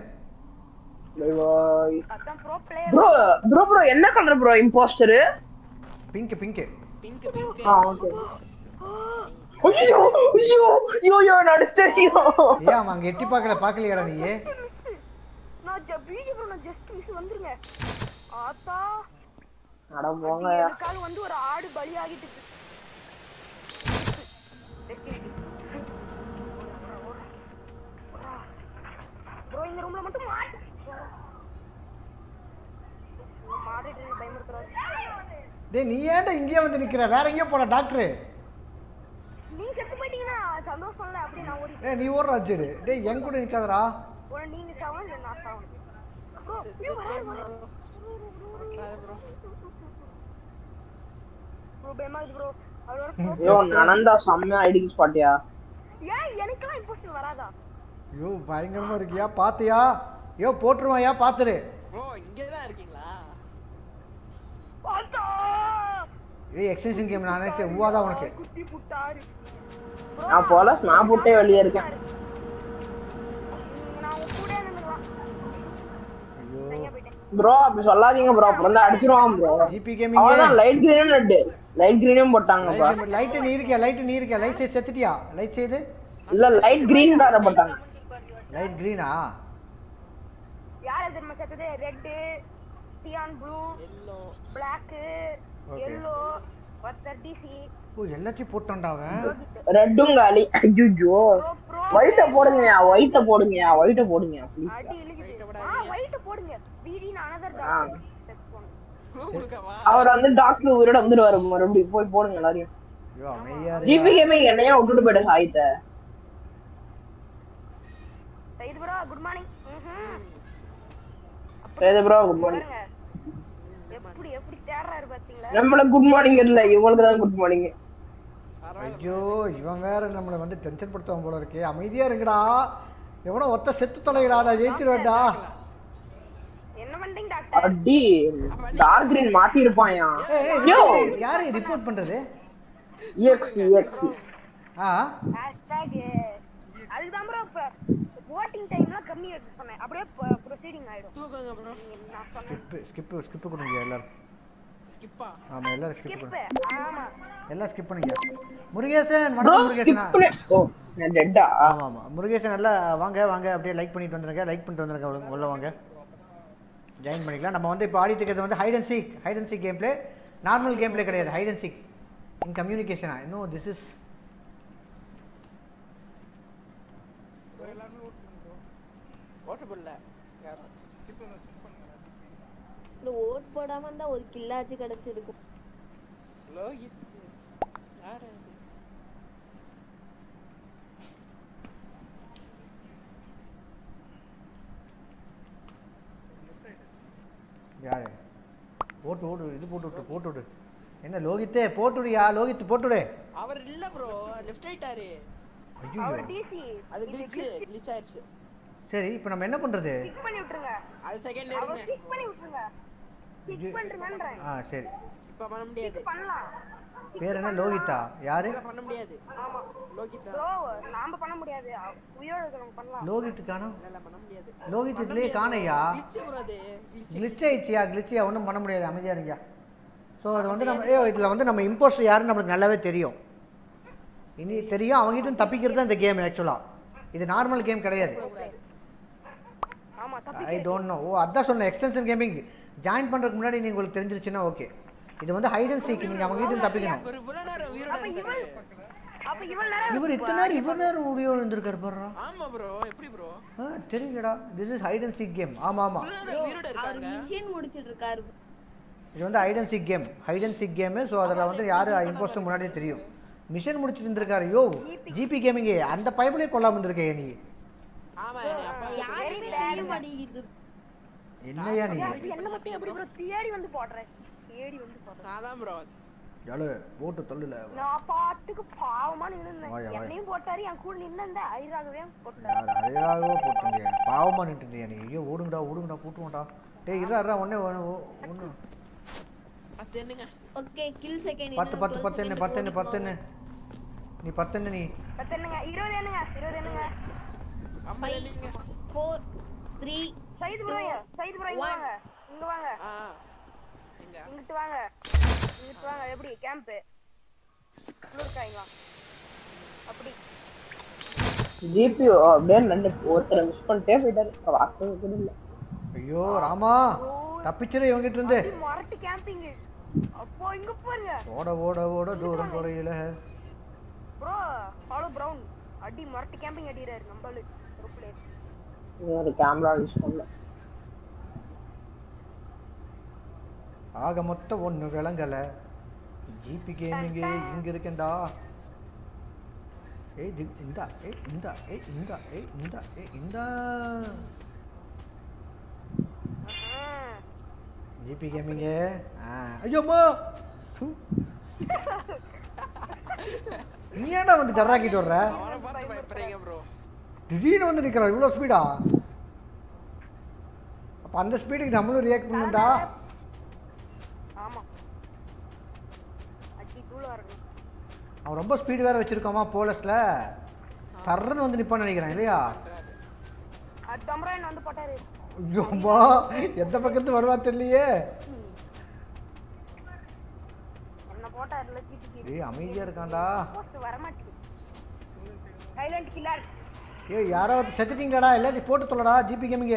அதான் bro player bro bro bro என்ன colour bro impostor pink pink pink pink ஆ ஓகே ஐயோ ஐயோ ஐயோ ஐயோ நடிச்சிட்டேன் ஏன் அவன் அங்க எட்டி பார்க்கல பார்க்கலையாடா நீ நான் ஜ வீடியோ ப்ரோ நான் ஜஸ்ட் மிஸ் வந்துருங்க ஆத்தா அட போங்க கால் வந்து ஒரு ஆடு பலியாகிட்டு இருக்கு. ப்ரோ இந்த ரூம்ல மட்டும் மாட்டு மாடிட்டு பயமுறுத்துறாரு டேய் நீ ஏன்டா இங்கேயே வந்து நிக்கிற வேற எங்கேயோ போடா டாக்டர் நீங்க செத்து போயிட்டீங்கன்னா சந்தோஷம் இல்ல அப்படியே நான் ஓடி ஏய் நீ ஓடுறா சரி டேய் என் கூட நிக்காதடா ஒரு நீங்க சாவணும் இல்ல நான் சாவணும் ப்ரோ ஐயோ வராரு வராரு ப்ரோ பயமா இருக்கு ப்ரோ அவரோட ஐயோ நனந்தா செம்மையா ஐடிக்கு ஸ்பாட்டியா ஏன் எனக்கெல்லாம் இம்போஸ்டர் வராதா ஐயோ பயங்கரமா இருக்கியா பாத்தியா ஐயோ போட்டுருவாயா பாத்துரு ஓ இங்கே தான் இருக்கீங்களா ஆத்தா ஏய் எக்ஸ்டென்ஷன் கேம் நான் நினைச்சேன் உவாதான் உனக்கு குட்டி புட்டாரு நான் போல நான் புட்டே வெளியே இருக்கேன் நான் உங்க கூட நின்னுடலாம் ஐயோ ப்ரோ அப்படி சொல்லாதீங்க ப்ரோ அப்புறம் தான் அடிச்சிருவான் ப்ரோ ஜிபி கேமிங் அவதான் லைட் கிரீனும் ரெட் லைட் கிரீனும் போட்டாங்க ப்ரோ லைட் நீ இருக்கியா லைட் நீ இருக்கியா லைட் சைடு செத்துட்டியா லைட் சைடு இல்ல லைட் கிரீன் கார போட்டாங்க லைட் கிரீனா யார் தெரியுமா செத்தது red cyan blue black yellow ஒருத்தர் டிசி ஓ எல்லாத்தையும் போட்டான்டா அவன் ரெட்டும் காலி ஐயோ ஒயிட்ட போடுங்கயா ஒயிட்ட போடுங்கயா ஒயிட்ட போடுங்க ப்ளீஸ் அடி இழுக்குது ஆ ஒயிட் போடுங்க வீடின் அனதர் ஆ. டாக் அவர் வந்து டாக்டர் உயிரோட வந்துருவாரு மறுபடியும் போய் போடுங்க எல்லாரையும் ஐயோ அமைதியா ஜிபி கேமிங் என்னையா விட்டுட்டு போயிட்ட சாயித்த இது ப்ரோ குட் மார்னிங் சரி ப்ரோ குட் மார்னிங் பாருங்க எப்படி எப்படி தேடுறாரு பாத்தீங்களா நம்மளுக்கு குட் மார்னிங் இல்ல இவங்களுக்கு தான் குட் மார்னிங் ஐயோ இவன் வேற நம்மளை வந்து டென்ஷன் படுத்துவான் போல இருக்கே அமைதியா இருங்கடா எவனோ ஒத்த செத்து தொலைகிறா அதை ஜெயிச்சிருவேன்டா என்ன பண்றீங்க டாக்டர் அடி டார்க் கிரீன் மாட்டி இருப்பாயா யோ யாரு ரிப்போர்ட் பண்றது எக்ஸ் எக்ஸ் ஆ ஹேஷ்டேக் அதுதான் ப்ரோ voting டைம்லாம் கம்மி வைக்க சொன்னேன் அப்படியே ப்ரொசீடிங் ஆயிடும் தூக்குங்க ப்ரோ நான் சொன்னேன் ஸ்கிப் ஸ்கிப் ஸ்கிப் பண்ணுங்க எல்லாரும் ஸ்கிப்பா ஆமா எல்லாரும் ஸ்கிப் skip. பண்ணுங்க ஆமா எல்லாம் ஸ்கிப் பண்ணுங்க முருகேசன் ப்ரோ வணக்கம் ஸ்கிப் முருகேசனா பண்ணு ஓ நான் டெட்டா ஆமா ஆமா முருகேசன் நல்லா வாங்க வாங்க அப்படியே லைக் பண்ணிட்டு வந்துருங்க லைக் பண்ணிட்டு வந்துருங்க உள்ள- உள்ள வாங்க ஜாயின் பண்ணிக்கலாம் நம்ம வந்து இப்போ ஆடிட்டு இருக்கிறது வந்து hide and seek hide and seek game play normal game play கிடையாது ஹைட் அண்ட் சீக் இன் கம்யூனிகேஷனா இன்னும் திஸ் இஸ் ஓட்டு போடல யாரும் இந்த ஓட் போடாம இருந்தா ஒரு கில்லாச்சு கிடைச்சிருக்கும் லோஹித் யாரு அது? யாரு போட்டு ஓடு இது போட்டு விட்டு போட்டு விடு என்ன லோகித்தே போட்டுடுயா லோகித் போட்டுடு அவர் இல்ல ப்ரோ லெஃப்ட் ஆயிட்டாரு ஐயோ அவர் டிசி அது கிளிச் கிளிச் ஆயிடுச்சு சரி இப்போ நம்ம என்ன பண்றது கிக் பண்ணி விட்டுருங்க அது செகண்ட் அவ இருங்க கிக் பண்ணி விட்டுருங்க கிக் பண்றேங்கன்றேன் ஆ சரி இப்ப பண்ண முடியாது பண்ணலாம் பேர் என்ன லோகிதா யாரு இப்ப பண்ண முடியாது ஆமா லோகித் ப்ரோ நாம பண்ண முடியாது அவ- உயிரோட இருக்கிறவங்க பண்ணலாம் லோகித் காணோம் இல்ல பண்ண முடியாது லோகித் இதுலயே காணையா கிளிச் ப்ரோ அது கிளிச் கிளிச் ஆயிடுச்சியா கிளிச்சியா ஒன்றும் பண்ண முடியாது அமைதியா இருங்க ஸோ அது வந்து நம்ம ஏ இதில் வந்து நம்ம இம்போஸ்டர் யாருன்னு நம்மளுக்கு நல்லாவே தெரியும் இனி தெரியும் அவங்ககிட்ட தப்பிக்கிறது தான் இந்த கேம் ஆக்சுவலாக இது நார்மல் கேம் கிடையாது ஆமா தப்பி ஐ டோன்ட் நோ ஓ அதான் சொன்னேன் எக்ஸ்டென்ஷன் கேமிங் ஜாயின் பண்ணுறதுக்கு முன்னாடி நீங்கள் உங்களுக்கு தெரிஞ்சிருச்சுன்னா ஓகே இது வந்து ஹைட் அண்ட் சீக் நீங்கள் அவங்க கிட்ட தப்பிக்கணும் ஒரு இவ்வளவு நேரம் உயிரோட இருக்காரு அப்ப இவள் நேரம் இவர் இத்தனை நேரம் இவர் நேரம் உடைய இருந்திருக்காரு பாருடா ஆமா ப்ரோ எப்படி ப்ரோ ஆ தெரியலடா this is hide and seek game ஆமாம் ஆமாம் இவ்வளவு நேரம் உயிரோட அவர் இருக்காங்க மிஷின் முடிச்சிட்டு இருக்காரு இது வந்து hide and seek game hide and seek game so அதில் வந்து யார் இம்போஸ்டர் முன்னாடியே தெரியும் மிஷன் முடிச்சுட்டு இருந்திருக்காரு யோ ஜிபி கேமிங்கே அந்த பைபிளே கொல்லாம இருந்திருக்கே நீ ஆமா என்னை அப்பா யாருமே தெரிய மாட்டேங்குது என்னையா நீ என்ன மட்டும் எப்படி ப்ரோ தேடி வந்து போடுறேன் தேடி வந்து போடுறேன் நான் தான் ப்ரோ ஜாலு போட்டு தள்ளுல நான் பாட்டுக்கு பாவமா நின்னு வாயா, வாயா. என்னையும் போட்டாரு என் கூட நின்ன ஐராகவே போட்டாரு யார் அதையாகவோ போட்டுங்க பாவமா நின்றுட்டியா நீ ஐயோ ஓடுங்கடா ஓடுங்கடா போட்டுவோம்டா டேய் இருடா இருடா ஒன்னே ஒன்று பத்து என்னங்க ஓகே கில் செகண்ட் பத்து பத்து பத்து என்ன பத்து என்ன பத்து என்ன நீ பத்து என்ன நீ பத்து என்னங்க இருபது என்னங்க இருபது என்னங்க ஐம்பது என்னங்க four three Saith bro Saith bro இங்க வாங்க இங்க வாங்க ஆ எங்க இங்கிட்டு வாங்க இங்கிட்டு வாங்க எப்படி கேம்ப் இருக்காங்களா அப்படி ஜிபி அப்படியே நண்டு ஒருத்தரை மிஸ் பண்ணிட்டே போயிட்டாரு வார்த்தை கூட இல்ல ஐயோ ராமா தப்பிச்சிரு இவங்கிட்ட இருந்து அப்படி மரட்டு கேம்பிங் அப்போ இங்க பாருங்க ஓட ஓட ஓட தூரம் குறையில ப்ரோ ஃபாலோ பிரவுன் அடி மரட்டு கேம்பிங் அடிறாரு நம்மளு ஒரு பிளேயர் ஒரு கேமரா யூஸ் பண்ணல ஆக மொத்தம் ஒண்ணு விளங்கல ஜிபி கேமிங் இங்க இருக்கேன்டா ஏய் ஜி- இந்தா ஏய் இந்தா ஏய் இந்தா ஏய் இந்தா ஏய் இந்தா ஜிபி கேமிங் ஐயோம்மா து. நீ ஏன்டா வந்து ஜர்ராக்கிட்டு வர்ற அவனை பார்த்து பயப்படுறீங்க ப்ரோ திடீர்னு வந்து நிக்கிறான் இவ்வளோ ஸ்பீடா அப்ப அந்த ஸ்பீடுக்கு நம்மளும் ரியாக்ட் பண்ணணும்டா ஆமா அடி தூளா இருக்கு அவன் ரொம்ப ஸ்பீடு வேற வச்சிருக்காமா போலஸ்ல சர்ன்னு வந்து நிப்பான்னு நினைக்கிறேன் இல்லையா அது தம்ரான் வந்து போட்டாரு ஐயோம்மா எந்த பக்கத்து வருவா தெரியலையே என்ன போட்டாருல ஜிபி ஏய் அமைதியா இருக்கான்டா போஸ்ட் வர மாட்டேங்குது சைலண்ட் கில்லர் ஏய் யாராவது செத்துட்டீங்களாடா எல்லாத்தையும் போட்டு சொல்லடா ஜிபி கேமிங்க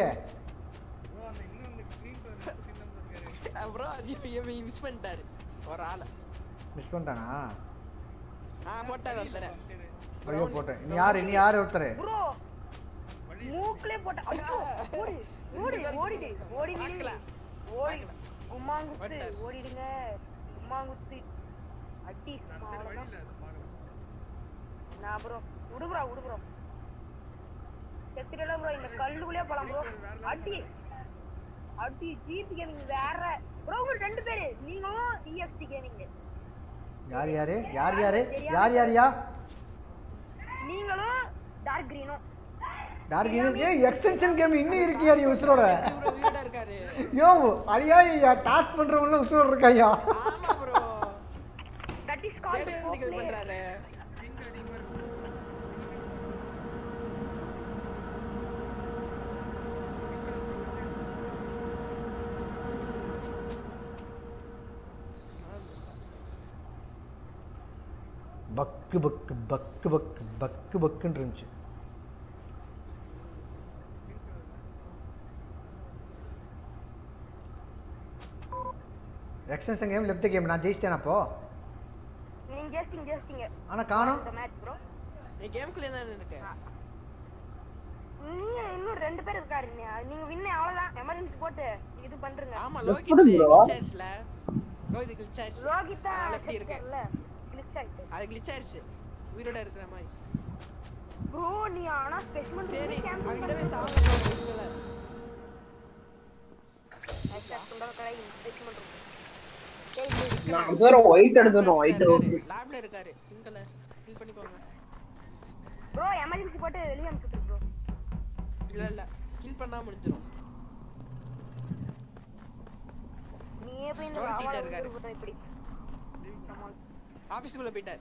ப்ரோ ஜிபி மிஸ் பண்ணிட்டாரு ஒரு ஆளை மிஸ் பண்ணிட்டானா ஆ போட்டாரு ஒருத்தரை ஐயோ போட்டேன் இனி யாரு இனி யாரு ஒருத்தர் ப்ரோ மூக்குலே போட்ட ஐயோ, ஓடு ஓடு ஓடிடு ஓடி நில்லு. ஓடி கும்மாங்குத்து ஓடிடுங்க கும்மாங்குத்து அடி அவ்வளவுதான். நான் ப்ரோ விடு ப்ரோ விடு ப்ரோ செத்துடல ப்ரோ இந்த கல்லுக்குள்ளே போலாம் ப்ரோ அடி அடி ஜிபி கேமிங் வேற ப்ரோ உங்களுக்கு ரெண்டு பேரு நீங்களும் டிஎஃப்சி கேமிங் யார் யாரு யார் யாரு யார் யாரியா நீங்களும் டார்க் கிரீனும் டார்க் ஏய் எக்ஸ்டென்ஷன் கேம் இன்னும் இருக்கியா நீ உசுரோட ப்ரோ உயிரோட இருக்காரு யோ அடியா ஐயா டாஸ்க் பண்றவங்க உசுரோட இருக்காயா ஆமா ப்ரோ தட் இஸ் கால்ட் தேடி வந்து கில் பண்றாரு பக்கு பக்கு பக்கு பக்கு பக்கு பக்குன்னு இருந்துச்சு எக்ஸ்டென்ஷன் கேம் லெஃப்ட் கேம் நான் ஜெயிச்சிட்டேன் அப்போ நீங்க ஜெஸ்டிங் ஜெஸ்டிங் ஆனா காணோம் இந்த மேட்ச் ப்ரோ நீ கேம்குள்ளே தான் இருக்க நீங்க இன்னும் ரெண்டு பேர் இருக்காரு நீ- நீங்க வின்ன அவ்வளவுதான் எமர்ஜென்சி போட்டு இது பண்றீங்க ஆமா எப்படி லோகித் bro? glitch ஆயிடுச்சுல லோகித் glitch ஆயிடுச்சு ரோகிதா அதனால எப்படி இருக்கு செத்துட்டல கிளிச் ஆயிட்டு அது glitch ஆயிடுச்சு உயிரோட இருக்கிற மாதிரி ப்ரோ நீ ஆனா ஸ்பெஷல் சரி கேம்ப் அவன்கிட்ட போய் சாவங்க bro, உயிரோட. எக்ஸாக்ட் பண்ற கடை ஸ்பெஷல் பண்றோம் நான் வேற ஒயிட் எடுத்துட்டோம் ஒயிட் லேப்ல இருக்காரு பிங்க் கலர் கில் பண்ணிக்கோங்க ப்ரோ எமர்ஜென்சி போட்டு வெளிய அனுப்பிட்டு ப்ரோ இல்ல இல்ல கில் பண்ணா முடிஞ்சிரும் நீயே போய் இந்த Storage heater வாவால இருக்காரு. விட்டு இப்படி ஆபீஸ்க்குள்ள போயிட்டார்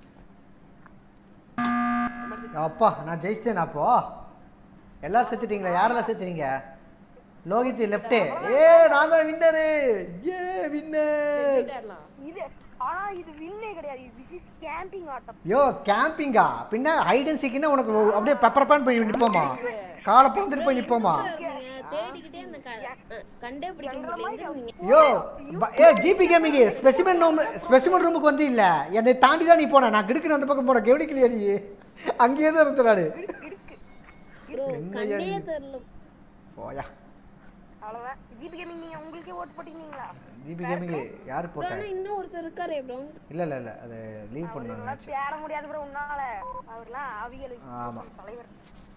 அப்பா நான் ஜெயிச்சிட்டேன் அப்போ எல்லாரும் செத்துட்டீங்களா யாரெல்லாம் செத்துறீங்க லோகித் லெஃப்ட் ஏ நான் தான் வின்னரு ஏ வின்னர் இது ஆனா இது வின்னே கிடையாது this is கேம்பிங் ஆட்டம் யோ கேம்பிங்கா பின்ன ஹைட் அண்ட் சீக்கினா உனக்கு ஒரு- அப்படியே பெப்பர் பான் போய் நிப்போமா காலை பிறந்துட்டு போய் நிப்போமா தேடிக்கிட்டே அந்த கண்டே பிடிக்க முடியல எங்க இருந்தீங்க? யோ ப- ஏ GP gaming specimen room specimen ரூமுக்கு வந்து இல்ல என்னை தாண்டி தான் நீ போன நான் கிடுக்குன்னு அந்த பக்கம் போன கெவனிக்கலையா நீ அங்கேயே தான் இருந்தாரு bro கண்டே தெரியல போயா அவ்வளவுதான் ஜிபி கேமிங் நீங்க உங்களுக்கே ஓட்டு போட்டீங்களா ஜிபி கேமிங் யார் bro போட்டா ஆனா இன்னும் ஒருத்தர் இருக்காரே bro இல்ல இல்ல இல்ல அது லீவ் பண்ணாங்க அவர்லாம் தேட முடியாது ப்ரோ உன்னால அவர்லாம் அவியல் ஆமா. தலைவர்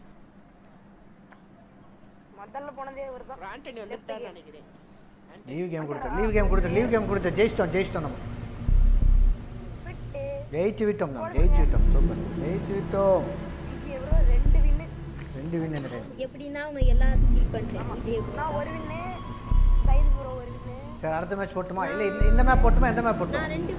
முதல்ல போனதே இவர்தான் ஆண்டனி வந்துட்டாரு நினைக்கிறேன் லீவ் கேம் கொடுத்த லீவ் கேம் கொடுத்த லீவ் கேம் கொடுத்த ஜெயிச்சிட்டோம் ஜெயிச்சிட்டோம் நம்ம ஜெயிச்சு விட்டோம் நம்ம ஜெயிச்சு விட்டோம் சூப்பர் ஜெயிச்சு விட்டோம் ஜிபி ப்ரோ ரெண்டு வின்னு ரெண்டு வின் என்ன எப்படின்னா அவன் எல்லாத்தையும் கில் பண்றேன் இதே bro. நான் ஒரு வின்னு சைது ப்ரோ ஒரு வின்னு சரி அடுத்த மேட்ச் போட்டுமா இல்ல இந்த இந்த மேட்ச் போட்டுமா எந்த மேட்ச் போட்டுமா நான் ரெண்டு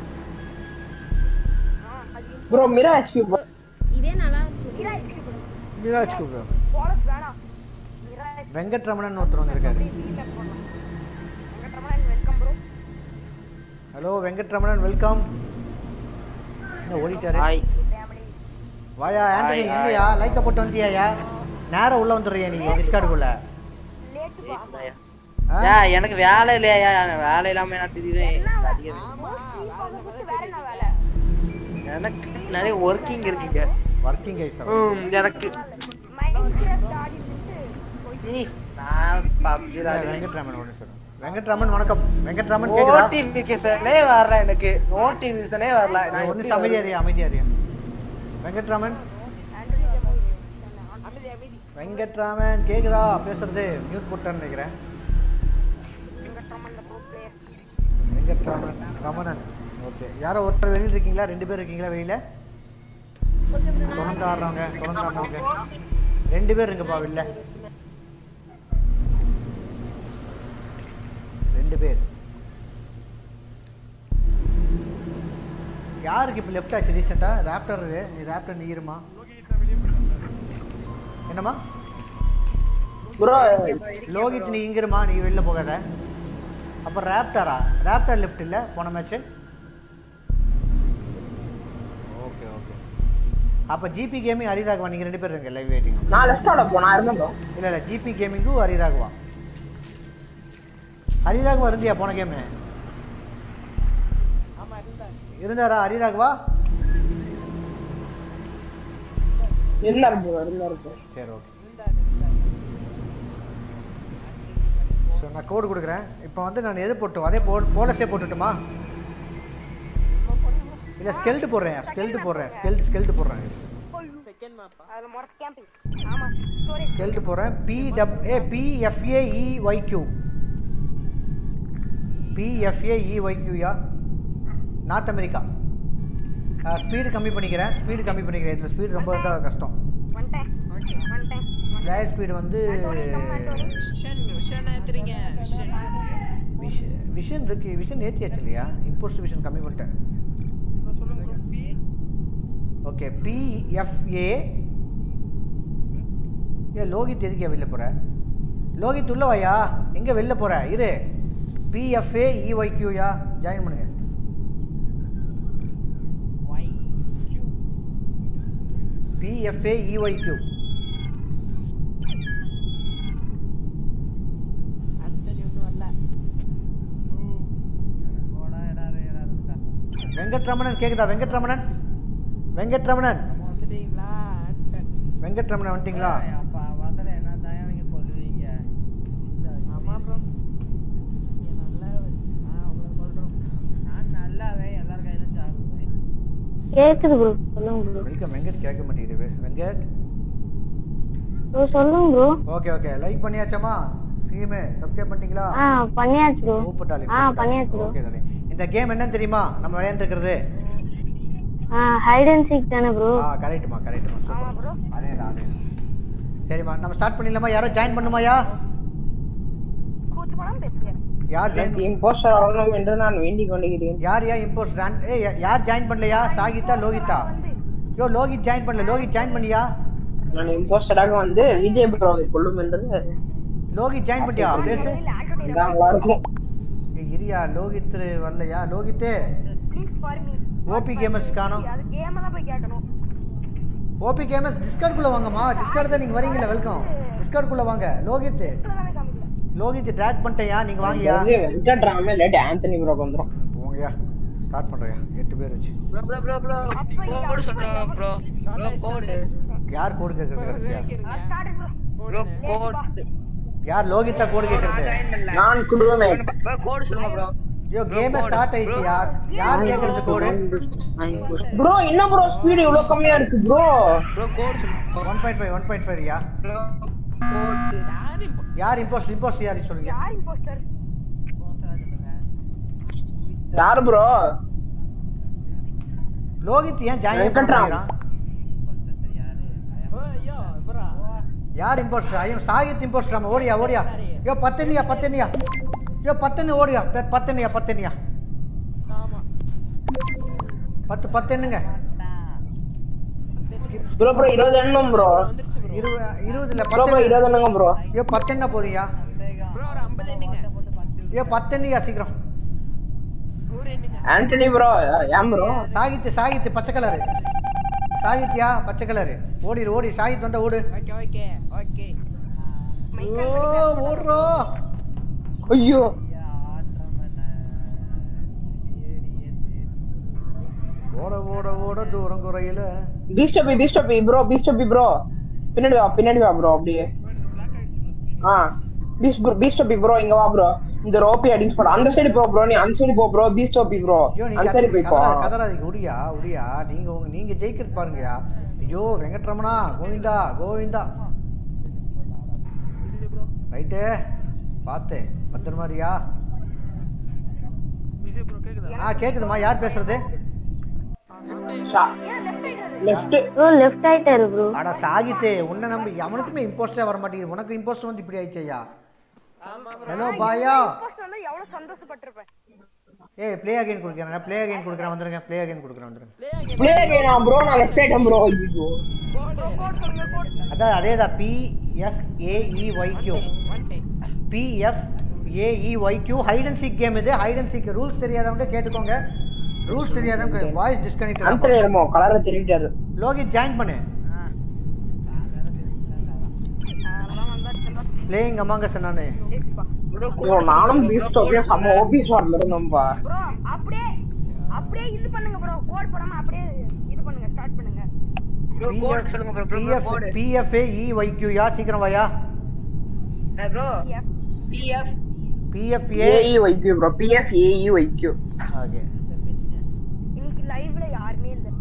ப்ரோ மிரா ஹெச்பி ப்ரோ இதே நல்லா இருக்கு மீரா ஹெச்பி ப்ரோ மிராஜ் கூப்பிடு போனஸ் வேணாம் மீரா வெங்கட்ரமணன் ஒருத்தர் வந்திருக்காரு ஃபீட்பேக் பண்ணலாம் Venkatramanan welcome bro hello Venkatramanan welcome என்ன ஓடிட்டாரு வாயா ஆண்டனி Hi, hi. இல்லையா லைக்க போட்டு வந்தியாயா நேரா உள்ள வந்துடுறியா நீங்க டிஸ்கார்டுக்குள்ள ஏ எனக்கு வேலை இல்லையா வேலை இல்லாம நான் திரிவேன் எனக்கு நிறைய ஒர்க்கிங் இருக்குங்க ஒர்க்கிங் கைஸ் ம் எனக்கு சீ, நான் PUBG விளையாடுவேன். வெங்கட்ராமன் ஒன்று சொல்லுங்க வெங்கட்ராமன் வணக்கம் வெங்கட்ராமன் கேக்குதா நோட்டிபிகேஷனே வரல எனக்கு நோட்டிபிகேஷனே வரல நான் ஒன்று எப்படி அமைதியா வருவேன்? அறியா அமைதியா அறியா வெங்கட்ராமன் வெங்கட்ராமன் கேக்குதா பேசுறது மியூட் போட்டான்னு நினைக்கிறேன் வெங்கட்ராமன் ரமணன் ஓகே யாரோ ஒருத்தர் வெளியில இருக்கீங்களா ரெண்டு பேர் இருக்கீங்களா வெளியில தொடர்ந்து ஆடுறவங்க தொடர்ந்து ஆடுறவங்க ரெண்டு பேர் இருங்கப்பா வெளில ரெண்டு பேர் யாருக்கு இப்போ லெஃப்ட் ஆச்சு ரீசெண்டா ராப்டர் நீ ராப்டர் நீ இருமா என்னம்மா ப்ரோ லோகித் நீ இங்க இருமா நீ வெளில போகாத அப்ப ராப்டரா ராப்டர் லெஃப்ட் இல்ல போன மேட்ச் ஓகே ஓகே அப்ப ஜிபி கேமிங் ஹரிராகவா நீங்க ரெண்டு பேரும் இருங்க லைவ் வெயிட்டிங் நான் லெஃப்டோட போனா இருந்தேன் ப்ரோ இல்ல இல்ல ஜிபி கேமிங்கும் ஹரிராகவா ஹரிராகவா இருந்தியா போன கேம் ஆமா இருந்தாரு இருந்தாரா ஹரிராகவா இருந்தாரு ப்ரோ இருந்தாரு ப்ரோ சரி ஓகே இருந்தாரு இருந்தாரு ஸோ நான் கோடு கொடுக்குறேன் இப்போ வந்து நான் எது போட்டும் அதே போ போலஸே போட்டுட்டுமா இல்லை ஸ்கெல்ட் போடுறேன் ஸ்கெல்ட் போடுறேன் ஸ்கெல்ட் ஸ்கெல்ட் போடுறேன் செகண்ட் மேப்பா அதுல மொரஸ் கேம்பிங் ஆமா ஸ்டோரேஜ் ஸ்கெல்ட் போடுறேன் P dub A PFAE YQ PFAE ஒய்க்யூயா நார்த் அமெரிக்கா ஸ்பீடு கம்மி பண்ணிக்கிறேன் ஸ்பீடு கம்மி பண்ணிக்கிறேன் இதில் ஸ்பீடு ரொம்ப தான் கஷ்டம் வந்துட்டேன் வந்துட்டேன் பிளேயர் ஸ்பீடு வந்து விஷன் விஷன் ஏத்துறீங்க விஷன் விஷன் விஷன் இருக்கு விஷன் ஏற்றியாச்சு இல்லையா இம்போஸ்ட் விஷன் கம்மி பண்ணிட்டேன் ஓகே பிஎஃப்ஏ ஏ லோகித் எதுக்கு வெளில போற லோகித் உள்ள வாயா எங்க வெளில போற இரு பிஎஃப்ஏ இஒய்க்யூயா ஜாயின் பண்ணுங்க பிஎஃப்ஏ இஒய்க்யூ ஆண்டனி ஒன்றும் வரல வெங்கட்ரமணன் கேக்குதா வெங்கட்ரமணன் வெங்கட்ரமணன் வந்துட்டீங்களா ஆண்டனி வெங்கட்ரமணன் வந்துட்டீங்களா அப்பா வந்தல என்ன தயம் நீங்க கொல்லுவீங்க ஆமா ப்ரோ நீங்க நல்லா நான் உங்களை கொல்றோம் நான் நல்லாவே எல்லார் கையிலும் சாகுவேன் கேக்குது ப்ரோ சொல்லுங்க ப்ரோ வெல்கம் வெங்கட் கேட்க மாட்டேங்குது வெங்கட் ப்ரோ சொல்லுங்க ப்ரோ ஓகே ஓகே லைக் பண்ணியாச்சாமா ஸ்ட்ரீம் சப்ஸ்கிரைப் பண்ணிட்டீங்களா ஆ பண்ணியாச்சு ப்ரோ சூப்பர் டாலி ஆ பண்ணியாச்சு ப்ரோ ஓகே டாலி இந்த கேம் என்னன்னு தெரியுமா நம்ம விளையாண்டுருக்கிறது ஆ ஹைட் அண்ட் சீக் தானே ப்ரோ ஆ கரெக்ட்மா கரெக்ட்மா சூப்பர் அதே தான் அதே சரிம்மா நம்ம ஸ்டார்ட் பண்ணிடலாமா யாரோ ஜாயின் பண்ணுமாயா கூச்சப்படாம பேசுங்க யார் ஜாயின் எனக்கு இம்போஸ்டர் ஆகணும் என்று நான் வேண்டிக் கொண்டிருக்கிறேன் யார் யா இம்போஸ்ட் ஏ யார் ஜாயின் பண்ணலையா சாகித்தா லோகிதா யோ லோகித் ஜாயின் பண்ணல லோகித் ஜாயின் பண்ணியா நான் இம்போஸ்டராக வந்து விஜய் ப்ரோவை கொள்ளும் என்று லோகித் ஜாயின் பண்ணியா பேசு இதான் நல்லா இருக்கும் ஏய், இரியா லோகித் வரலையா லோகித்தே please for me OP gamers காணோம் அது கேம் தான் போய் கேட்கணும் ஓபி கேமர்ஸ் டிஸ்கார்ட் குள்ள வாங்கம்மா டிஸ்கார்ட் தான் நீங்க வரீங்கல்ல வெல்கம் டிஸ்கார்ட் குள்ள வாங்க லோகித் லோகித் ட்ராக் பண்ணிட்டேயா நீங்க வாங்கயா இது வெங்கட்ராம இல்லாட்டி ஆந்தனி ப்ரோக்கு வந்துரும் போங்கயா ஸ்டார்ட் பண்றயா எட்டு பேர் வச்சு bro bro bro bro code சொல்றேன் ப்ரோ ப்ரோ கோடு யார் கோடு கேக்குறது கடைசியா ப்ரோ கோட் யார் லோகிதா கோடு கேக்குறது நான் குருவமேட் ப்ரோ கோடு சொல்லுங்க ப்ரோ ஐயோ கேம் ஸ்டார்ட் ஆயிடுச்சு யார் யார் கேக்குறது கோடு ப்ரோ என்ன ப்ரோ ஸ்பீடு இவ்வளவு கம்மியா இருக்கு ப்ரோ ப்ரோ கோடு சொல்லுங்க one point five one point five யா யார் இம்போஸ்ட் இம்போஸ்ட் யார் சொல்லுங்க யார் இம்போஸ்டர் யாரு ப்ரோ லோகித் ஏன் ஜாயின் வெங்கட்ராம். பண்ணிக்கிறான் யார் இம்போஸ்டர் ஐயோ சாகித் இம்போஸ்டர் ஆமா ஓடியா ஓடியா யோ பத்தனியா பத்தனியா யோ பத்தனு ஓடியா பெ- பத்தனியா பத்தனியா பத்து பத்து என்னங்க ப்ரோ ப்ரோ இருபது எண்ணம் ப்ரோ இருபது இருபதுல ப்ரோ ப்ரோ இருபது எண்ணுங்க ப்ரோ ஐயோ பத்து என்ன போதுயா ப்ரோ ஒரு 50 எண்ணுங்க ஐயோ பத்து என்னையா சீக்கிரம் நூறு எண்ணுங்க ஆண்டனி ப்ரோ ஏன் ப்ரோ சாகித் சாகித் பச்சை கலரு சாகித்யா பச்சை கலரு ஓடிடு ஓடி சாகித் வந்தா ஓடு ஓகே ஓகே ஓகே ஓ ஓடுறோ ஐயோ ஓட ஓட ஓட தூரம் குறையில பீஸ்டபி பீஸ்டபி ப்ரோ பீஸ்டபி ப்ரோ பின்னாடி வா பின்னாடி வா ப்ரோ அப்படியே ஆ பீஸ் ப்ரோ பீஸ்டபி ப்ரோ இங்க வா ப்ரோ இந்த ரோப்பி அடிச்சு போட அந்த சைடு போ ப்ரோ நீ அந்த சைடு போ ப்ரோ பீஸ்டபி ப்ரோ ஐயோ நீ அந்த சைடு போய் போ கதறா- கதறாதீங்க உடியா உடியா நீங்க உங்க நீங்க ஜெயிக்கிறது பாருங்கயா ஐயோ வெங்கட்ரமணா கோவிந்தா கோவிந்தா ரைட்டு பார்த்து பத்திரமாரியா ஆ கேக்குதுமா யார் பேசுறது லெஃப்ட் ப்ரோ லெஃப்ட் ஆயிட்டாரு ப்ரோ அட சாகித்தே உன்னை நம்பி அவனுக்குமே இம்போஸ்டே வர மாட்டேங்குது உனக்கு இம்போஸ்ட் வந்து இப்படி ஆயிடுச்சையா ஹலோ பாயா இம்போஸ்டர் வந்து எவ்வளவு சந்தோஷப்பட்டிருப்பேன் ஏய் ப்ளே அகைன் கொடுக்குறேன் ப்ளே அகைன் கொடுக்குறேன் வந்துருங்க ப்ளே அகைன் கொடுக்குறேன் வந்துருங்க ப்ளே வேணா ப்ரோ நான் லெஃப்ட் ஆயிட்டேன் ப்ரோ ஐயோ அதான் அதேதான் P F A E Y Q P F A E Y Q hide and seek game இது ஹைட் அண்ட் சீக் ரூல்ஸ் தெரியாதவங்க கேட்டுக்கோங்க ரூல்ஸ் தெரியாதவங்க வாய்ஸ் டிஸ்கனெக்ட் அந்தனி இருமோ கலரை திருட்டாரு லோகித் ஜாயின் பண்ணு பிளேயிங் அமாங்க நானு ப்ரோ நானும் பீஸ்டபியும் செம்ம ஓபிஸ் வார்டில் இருந்தோம்பா ப்ரோ அப்படியே அப்படியே இது பண்ணுங்க ப்ரோ கோட் போடாம அப்படியே இது பண்ணுங்க ஸ்டார்ட் பண்ணுங்க ப்ரோ கோட் சொல்லுங்க bro bro P F code P F A E Y Q யா சீக்கிரம் வாயா bro P F P F A A E Y Q bro P S A E Y Q okay இன்னைக்கு லைவ்ல யாருமே இல்ல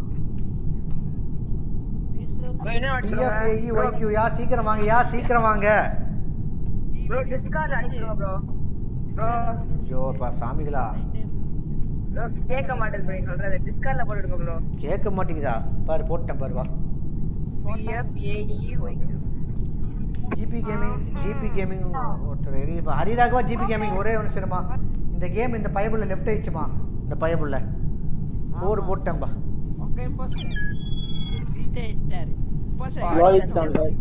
பிஎஃப்ஏ இஒய்க்யூ யா சீக்கிரம் வாங்க யா சீக்கிரம் வாங்க ப்ரோ டிஸ்கார்ட் அடிச்சுங்க ப்ரோ ப்ரோ ஐயோ பா சாமிகளா ப்ரோ கேட்க மாட்டேங்குது ப்ரோ நீங்க சொல்றது டிஸ்கார்ட்ல போட்டுடுங்க ப்ரோ கேட்க மாட்டேங்குதா பாரு போட்டேன் பாரு வா P F A E Y GB gaming GB gaming ஒருத்தர் இப்போ ஹரிராகவா ஜிபி கேமிங் ஒரே ஒன்று சரிம்மா இந்த கேம் இந்த பயபுள்ள லெஃப்ட் ஆயிடுச்சுமா இந்த பயபுள்ள கோடு போட்டேன்பா ஓகே பாஸ் சீட்டே இட்டாரு பாஸ் ரோஹித் தான் ரோஹித்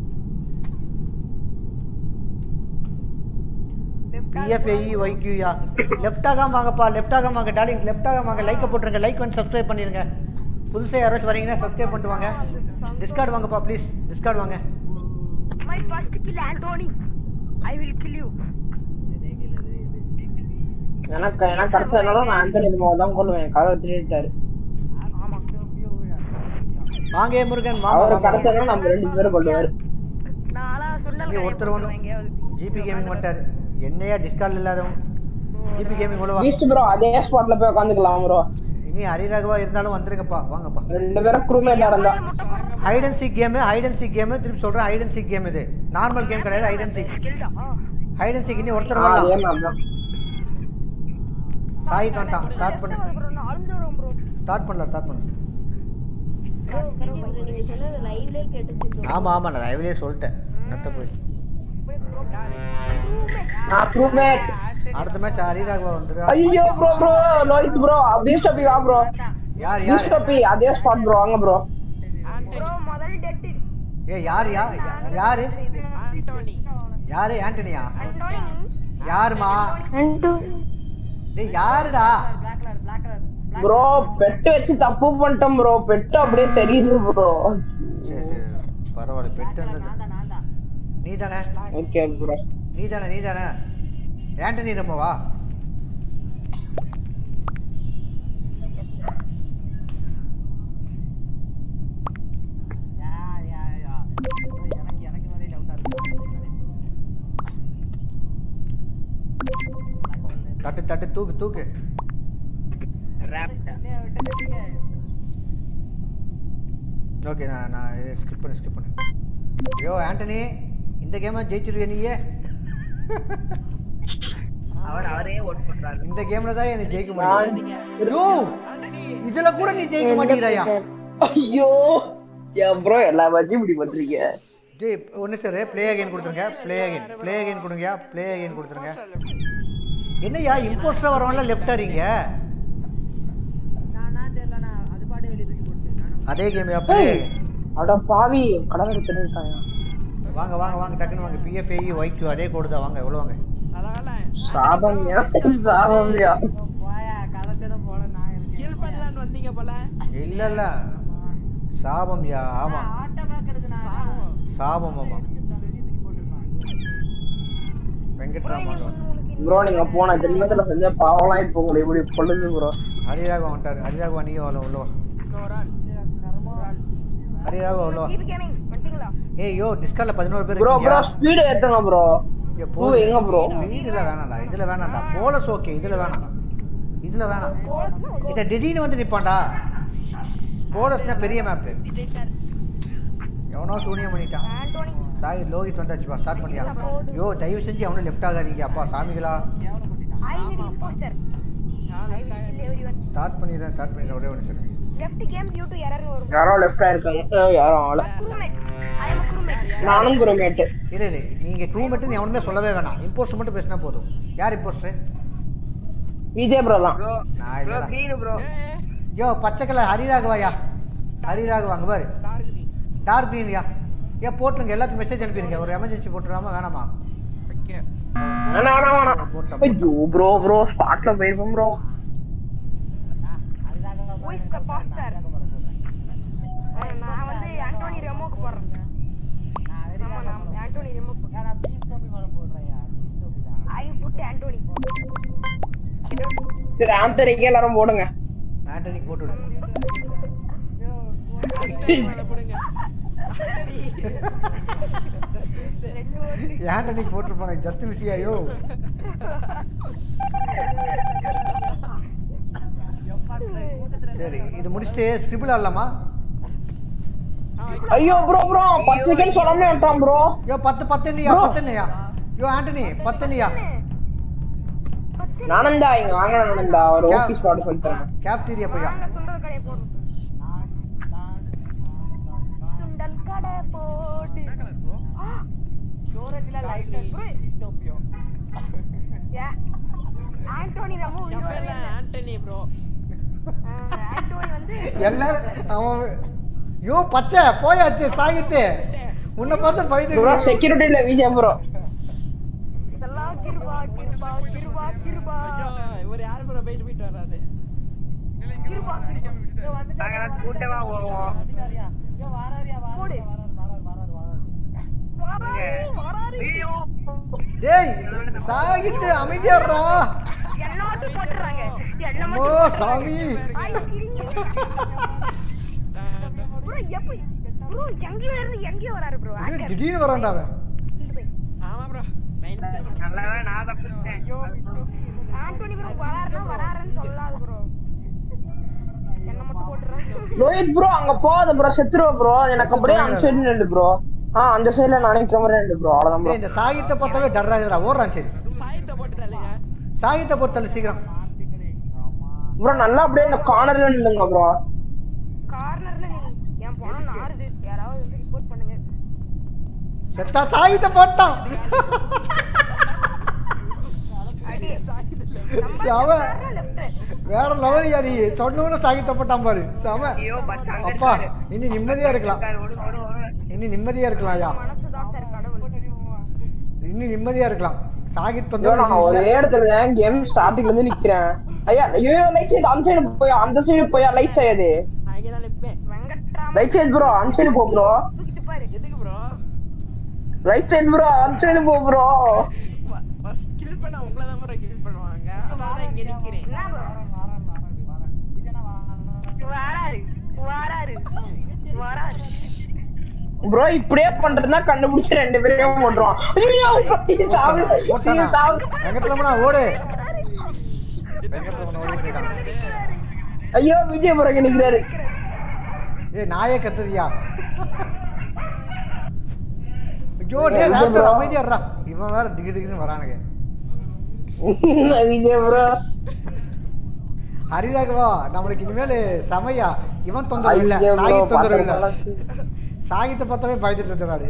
பிஎஃப்ஏஇ ஒய்க்யூயா லெஃப்டாக வாங்கப்பா லெஃப்டாக வாங்க டார்லிங் லெஃப்டாக வாங்க லைக்கை போட்டுருங்க லைக் வந்து சப்ஸ்கிரைப் பண்ணிருங்க புதுசாக யாராச்சும் வரீங்கன்னா சப்ஸ்கிரைப் பண்ணிட்டு வாங்க டிஸ்கார்ட் வாங்கப்பா ப்ளீஸ் டிஸ்கார்ட் வாங்க my first kill Anthony I will kill you எனக்கு எனக்கு கிடைச்சதுனால நான் ஆந்தனி இருமோ தான் கொள்ளுவேன் கலரை திருட்டாரு வாங்க ஏ முருகன் வாங்க அவர் வாங்க. கிடைச்சதுனால நம்ம ரெண்டு பேரும் கொள்ளுவாரு நாளா சொன்னல இங்கே ஒருத்தர் ஒன்று ஜிபி கேமிங் வந்துட்டார் என்னையா டிஸ்கார்ட் இல்லாதவன் ஜிபி கேமிங் கூட வா பீஸ்ட் ப்ரோ அதே ஸ்பாட்ல போய் உட்காந்துக்கலாம் ப்ரோ இனி ஹரிராகவா இருந்தாலும் வந்துருங்கப்பா வாங்கப்பா ரெண்டு பேரும் குரூமேட் இருந்தா hide and seek game hide and seek game திருப்பி சொல்றேன் ஹைட் அண்ட் சீக் கேம் இது நார்மல் கேம் கிடையாது hide and seek hide and seek இனி ஒருத்தர் அதே வரலாம் மாதிரி தான் சாயித் வந்துட்டான் ஸ்டார்ட் பண்ணு ப்ரோ நான் அழுந்துறோம் ப்ரோ ஸ்டார்ட் பண்ணலாம் ஸ்டார்ட் பண்ணு ப்ரோ விஜய் ப்ரோ நீங்க சொன்னது லைவ்லயே கேட்டுச்சு ப்ரோ ஆமா ஆமா நான் லைவ்லயே சொல்லிட்டேன் நத்த போய் நான் crewmate. அடுத்த மேட்ச் ஹரிராகவா வந்துரு ஐயோ bro bro Lohith bro beast OP வா ப்ரோ யார் பீஸ்ட் யார் ஆபி அதே ஸ்பாட் ப்ரோ வாங்க ப்ரோ ப்ரோ முதல் டெட் ஏ யார் யா யாரு யாரு ஆண்டனியா யாருமா டேய் யாருடா ப்ரோ பெட்டு வச்சு தப்பு பண்ணிட்டோம் ப்ரோ பெட்டு அப்படியே தெரியுது ப்ரோ சரி சரி பரவாயில்ல பெட்டு இருந்தது நீ தானே ஓகே ப்ரோ நீ தானே நீ தானே ஆண்டனி நம்மவா தட்டு தட்டு தூக்கு தூக்கு ஓகே நான் நான் ஸ்கிப் பண்ணு ஸ்கிப் பண்ணு ஐயோ ஆண்டனி இந்த கேமை ஜெயிச்சிருவே நீயே அவர் அவரே ஓட் பண்றாரு இந்த கேம்ல தான் எனக்கு ஜெயிக்க முடியும் ஐயோ இதுல கூட நீ ஜெயிக்க மாட்டேங்கிறாயா ஐயோ ஏன் ப்ரோ எல்லா மேட்சும் இப்படி பண்றீங்க ஜெய் ஒன்று சார் ப்ளே அகைன் கொடுத்துருங்க ப்ளே அகைன் ப்ளே அகைன் கொடுங்கயா ப்ளே அகைன் கொடுத்துருங்க என்னய்யா இம்போஸ்டர் வரவன்ல லெஃப்ட் ஆறீங்க அதே கேம்யா ப்ளே அட பாவி கடவுள் தெரிஞ்சாங்க வாங்க வாங்க வாங்க டக்குன்னு வாங்க பிஎஃப்ஐ ஒய்ட் அதே கோடு தான் வாங்க எவ்வளோ வாங்க சாபம்யா சாபம்யா ஹெல்ப் பண்ணலாம்னு வந்தீங்க போல இல்ல இல்ல சாபம்யா ஆமா சாபம் ஆமா வெங்கட்ராமன் ப்ரோ நீங்க போன ஜென்மத்துல செஞ்ச பாவம்லாம் இப்போ உங்களை இப்படி கொள்ளுது ப்ரோ ஹரிராகவன் வந்துட்டாரு ஹரிராகவா நீ உள்ள உள்ள வா இன்னொரு ஆள் ஒரு ஆள் ஹரிராகவா உள்ள வா கீப் கேமிங் வந்துட்டீங்களா ஏய் யோ டிஸ்கார்ட்ல பதினோரு பேர் ப்ரோ ப்ரோ இருக்கீங்க ஸ்பீடு ஏத்துங்க ப்ரோ இங்க பூ எங்க ப்ரோ இதுல வேணாம்டா இதுல வேணாம்டா போலஸ் ஓகே இதுல வேணாம் இதுல வேணாம் இத திடீர்னு வந்து நிப்பான்டா போலஸ்னா பெரிய மேப் எவனோ சூனியம் பண்ணிட்டான் சாய் லோகித் வந்தாச்சுப்பா ஸ்டார்ட் பண்ணியா யோ தயவு செஞ்சு அவனும் லெஃப்ட் ஆகாதீங்க அப்பா சாமிகளா I need impostor I will kill everyone start பண்ணிடுறேன் ஸ்டார்ட் பண்ணிடுறேன் ஒரே ஒன்று சொல்லுங்க left game due to error வரும் யாரோ லெஃப்டா இருக்காங்க அஹ் யாரோ ஆள crewmate ஐ அம் crewmate நானும் குருமேட்டு இரு இரு நீங்க க்ரூமெட்டு எவனுமே சொல்லவே வேணாம் இம்போஸ்டர் மட்டும் பேசினா போதும் யார் இம்போஸ்டர் விஜய் ப்ரோ தான் நான் இல்லடா க்ரீன் ப்ரோ யோ பச்சை கலர் ஹரிராகவாயா ஹரிராகவா அங்க பாரு டார்க் கிரீன் டார்க் க்ரீன்யா ஏன் போட்டுருங்க எல்லாத்துக்கும் மெசேஜ் அனுப்பிடுங்க ஒரு எமர்ஜென்சி போட்டுருவாமா வேணாமா ஓகே வேணாம் வேணாம் வேணாம் போட்டேன் ஐயோ ப்ரோ ப்ரோ ஸ்பாட்ல போயிருப்போம் bro who is the faster நான் வந்து ஆண்டோனி ரெமோக்கு போறேன் ஆமா நான் ஆண்டோனி ரெமோக்கு ஐ புட் ஆண்டோனி சரி ஆந்தரிக்கே எல்லாரும் போடுங்க ஆண்டனிக்கு போட்டு விடு மேல போடுங்க ஆண்டனிக்கு போட்டிருப்பாங்க ஜஸ்ட் மிஸ்ஸியாயோ சரி இது முடிச்சுட்டு ஸ்கிரிபிள் ஆடலாமா ஐயோ ப்ரோ ப்ரோ பத்து செகண்ட் சொல்லாமலே வந்துட்டான் ப்ரோ யோ பத்து பத்து இல்லையா Bro. பத்து இல்லையா யோ ஆண்டனி பத்து இல்லையா நானந்தா இங்க வாங்க நானந்தா ஒரு ஓபி ஸ்பாட் சொல்லிட்டேன் கேப்டீரியா போயா சுண்டல் கடை போடு சுண்டல் கடை போடு ஸ்டோரேஜ்ல லைட் டிஸ்டோபியோ Yeah. ஆண்டோனி ரெமோ எஃப்எல்ல ஆண்டனி ப்ரோ ஆண்டோனி வந்து எல்லாரும் அவன் யோ பச்சை போயாச்சு சாகித்து உன்னை பார்த்து ப்ரோ பயந்து செக்யூரிட்டில விஜய் ப்ரோ இதெல்லாம் கிருபா கிருபா கிருபா கிருபா ஐயோ இவர் யார் ப்ரோ போயிட்டு போயிட்டு வர்றாரு கிருபா கிருபா நாங்க கூட்டமா போவோம் போடு வராரு வராரு டேய் சாகித்து அமைதியாடுறா எல்லாத்தையும் போட்டுறாங்க என்ன ஓ மட்டும் சாமி ஐ கிரிங்க ப்ரோ எப்படி ப்ரோ எங்கேயோ இருந்து எங்கேயோ வராரு ப்ரோ இது திடீர்னு வரான்டா அவன் ஆமா ப்ரோ நல்லா நான் தப்பிச்சிட்டேன் ஆண்டோனி ப்ரோ வராருன்னா வராருன்னு சொல்லாது ப்ரோ என்ன மட்டும் போட்டுறாங்க லோஹித் ப்ரோ அங்க போகாத ப்ரோ செத்துருவ ப்ரோ எனக்கு அப்படியே அந்த சைடு நின்று ப்ரோ ஆ அந்த சைடுல நானே கேமரா நின்று ப்ரோ அவ்வளவுதான் ப்ரோ டேய் இந்த சாகித்தை பார்த்தாவே டர் ஆகுதுடா ஓடுறான் சரி சாயத்தை போட்டு தள்ளுங்க சாகித்தை பொறுத்தல சீக்கிரம் ப்ரோ நல்லா அப்படியே இந்த கார்னர்ல நில்லுங்க ப்ரோ கார்னர்ல நீ என் பணம் நாறுது யாராவது வந்து ரிப்போர்ட் பண்ணுங்க செத்தா சாகித்த போட்டான் செம வேற லெவலியா நீ சொன்னவன சாகித்த போட்டான் பாரு செம அப்பா இனி நிம்மதியா இருக்கலாம் இனி நிம்மதியா இருக்கலாம் ஐயா இனி நிம்மதியா இருக்கலாம் சாகித் ஐயோ, நான் ஒரே வந்து இடத்துல கேம் ஸ்டார்டிங்ல இருந்து நிக்கிறேன் ஐயா ஐயோ லைட் சைடு அந்த சைடு போய் அந்த சைடு போய் light side light side bro அந்த சைடு போ ப்ரோ எதுக்கு ப்ரோ ரைட் சைடு ப்ரோ அந்த சைடு போ ப்ரோ ஃபர்ஸ்ட் கில் பண்ண உங்களை தான் ப்ரோ கில் பண்ணுவாங்க அதனால தான் இங்க நிக்கிறேன் வராரு வராரு வராரு ப்ரோ இப்படியே பண்றதுன்னா கண்டுபிடிச்சு ரெண்டு பேரையும் போட்டுருவான் ஐயோ, ஐயோ, சாவு. ஐயோ, சாவு. வெங்கட்ரமணா ஓடு வெங்கட்ரமணா ஓடிட்டு இருக்கான் ஐயோ விஜய் ப்ரோ நிக்கிறாரு ஏய் நாயே கத்துதியா ஐயோ ஏய், டேய் விஜய் டாக்டர் bro. அமைதியா இருடா இவன் வேற திகு திகுன்னு வரானுங்க விஜய் ப்ரோ ஹரிராகவா நம்மளுக்கு இனிமேல் சமையா இவன் தொந்தரவு இல்ல ஐயோ bro, சாகித் தொந்தரவு இல்ல பாத்திரம் சாகித்தை பார்த்தாவே பயந்துட்டு இருக்கிறாரு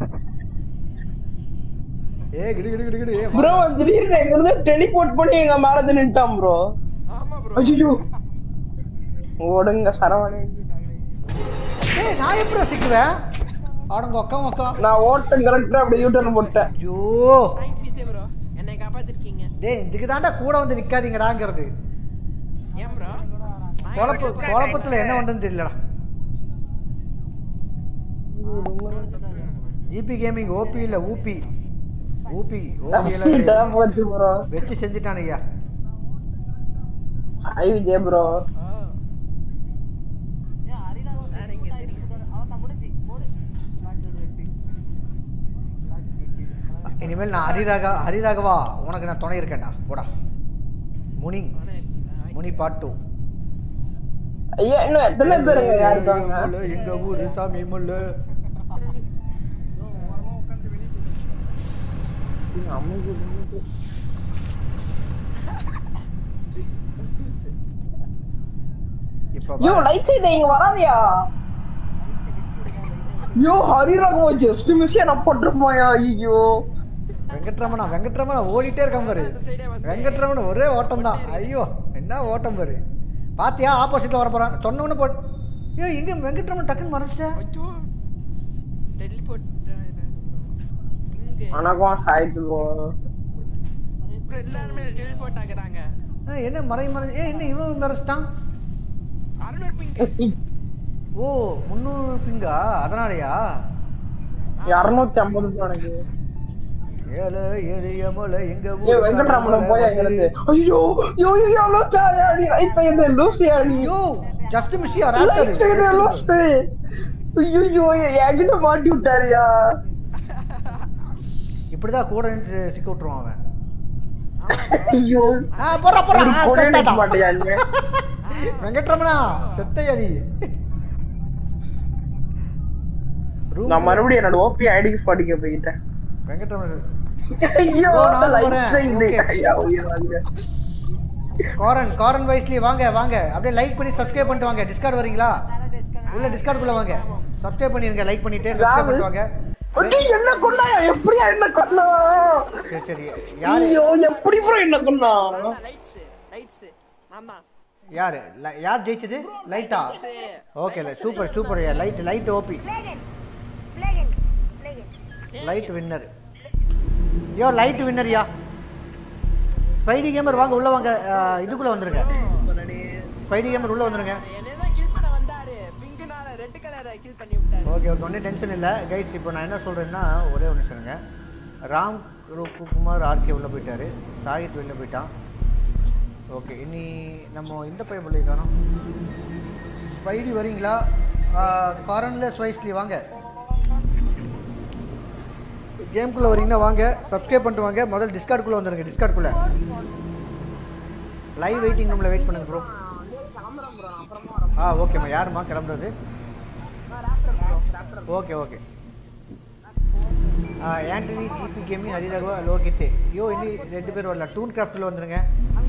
ஏ கிடு கிடு கிடு கிடு ஏ, ப்ரோ திடீர்னு எங்க இருந்து டெலிபோர்ட் பண்ணி எங்க மேல வந்து நின்ட்டான் ப்ரோ ஐயோ ஓடுங்க சரவணே ஏய் நான் எப்படி சிக்குவேன் ஆடுங்க அக்கா அக்கா நான் ஓட்டம் கரெக்டா அப்படி யூ டர்ன் போட்டேன் ஐயோ தேங்க்ஸ் விஜய் ப்ரோ என்னை காப்பாத்திருக்கீங்க டேய் இதுக்கு தாண்டா கூட வந்து நிக்காதீங்கடாங்கிறது ஏன் ப்ரோ குழப்ப குழப்பத்துல என்ன பண்றதுன்னு தெரியலடா ஜிபி கேமிங் ஓபி இல்ல ஊபி ஊபி ஓபி எல்லாம் கிடையாது. போச்சு ப்ரோ வச்சு செஞ்சுட்டானுங்க ஐ விஜய் ப்ரோ இனிமேல் நான் ஹரிராகா ஹரிராகவா உனக்கு நான் துணை இருக்கேன்டா போடா முனி முனி பாட்டு ஐயா இன்னும் எத்தனை பேருங்க இருக்காங்க எங்க ஊரு சாமி முல்லு இப்ப யோ லைட் சைடு இங்க வராதியா யோ ஹரிராகவா ஜஸ்ட் மிஸ் நான் போட்டுருப்போயா ஐயோ வெங்கட்ரமணா வெங்கட்ரமணா ஓடிட்டே இருக்கான் பாரு வெங்கட்ரமணா ஒரே ஓட்டம் தான் ஐயோ என்ன ஓட்டம் பாரு பாத்தியா ஆப்போசிட்ல வர போறான் சொன்னவனு போ ஐயோ எங்க வெங்கட்ரமணன் டக்குன்னு மறைச்சிட்ட டெலிபோர்ட் வணக்கம் சாய்த்து ப்ரோ எல்லாருமே டெலிபோர்ட் ஆகுறாங்க ஆ, என்ன மறை மறை ஏ என்ன இவன் மறைச்சிட்டான் அறுநூறு பிங்க் ஓ முந்நூறு பிங்கா அதனாலயா இருநூத்தி ஐம்பது எனக்கு ஏழு ஏழு எமல எங்க ஏ வெங்கட்ராமன் போய் அங்க இருந்து ஐயோ யோ யோ லூசா அடி ரைட் சைடு லூசி அடி யோ ஜஸ்ட் மிஸ் யா ரைட் சைடு லூசி ஐயோ யோ என்கிட்ட மாட்டி விட்டாருயா இப்படிதான் கூட நின்று சிக்க விட்டுருவான் அவன் ஐயோ ஆ, போறா, போறா. ஒரு ஆ, பொண்ணு நிக்க செத்தாடா. மாட்டியா நீ வெங்கட்ரமணா செத்தையா நீ நான் மறுபடியும் என்னோட ஓபி ஐடி படிக்க போயிட்டேன் வெங்கட்ரமணன் ஐயோ ஓ, நான் லைட் போறேன். Side Okay. ஐயா உயிர் வாங்க காரன் காரன் வைஸ்லி வாங்க வாங்க அப்படியே லைக் பண்ணி சப்ஸ்கிரைப் பண்ணிட்டு வாங்க டிஸ்கார்ட் வரீங்களா உள்ள டிஸ்கார்ட் குள்ள வாங்க சப்ஸ்கிரைப் பண்ணிருங்க லைக் பண்ணிட்டு சப்ஸ்கிரைப் பண்ணிட்டு வாங்க அடி, என்ன கொண்டா எப்படியா என்ன கொண்டா சரி சரி யாரு ஐயோ எப்படி ப்ரோ என்ன கொண்டா லைட்ஸ் லைட்ஸ் நான் தான் யாரு ல- யார் ஜெயிச்சது லைட்டா okay super super light light OP light winner yo light winner யா ஸ்பைடி கேமர் வாங்க உள்ள வாங்க அஹ், இதுக்குள்ள வந்துருங்க ஸ்பைடி கேமர் உள்ள வந்துருங்க என்னதான் கில் பண்ண வந்தாரு பிங்க்னால ரெட் கலரை கில் பண்ணி விட்டாரு ஓகே ஓகே ஒன்றும் டென்ஷன் இல்லை கைஸ் இப்போ நான் என்ன சொல்கிறேன்னா ஒரே ஒன்று சொல்லுங்க ராம் கு- குமார் ஆர்கே உள்ளே போயிட்டாரு சாகித் வெளில போயிட்டான் ஓகே இனி நம்ம இந்த பையன் பிள்ளை காணோம் ஸ்பைடி வரீங்களா காரன்ல ஸ்வைஸ்லி வாங்க கேம்குள்ளே வரீங்கன்னா வாங்க சப்ஸ்கிரைப் பண்ணிட்டு வாங்க முதல்ல டிஸ்கார்டுக்குள்ளே வந்துடுங்க டிஸ்கார்டுக்குள்ளே லைவ் வெயிட்டிங் ரூமில் வெயிட் பண்ணுங்க ப்ரோ ஆ ஓகேம்மா யாரும்மா கிளம்புறது ஓகே ஓகே ஆண்டனி ஜிபி கேமி ஹரிராகவா லோகித்தே ஐயோ இனி ரெண்டு பேர் வரல டூன் கிராஃப்டில் வந்துருங்க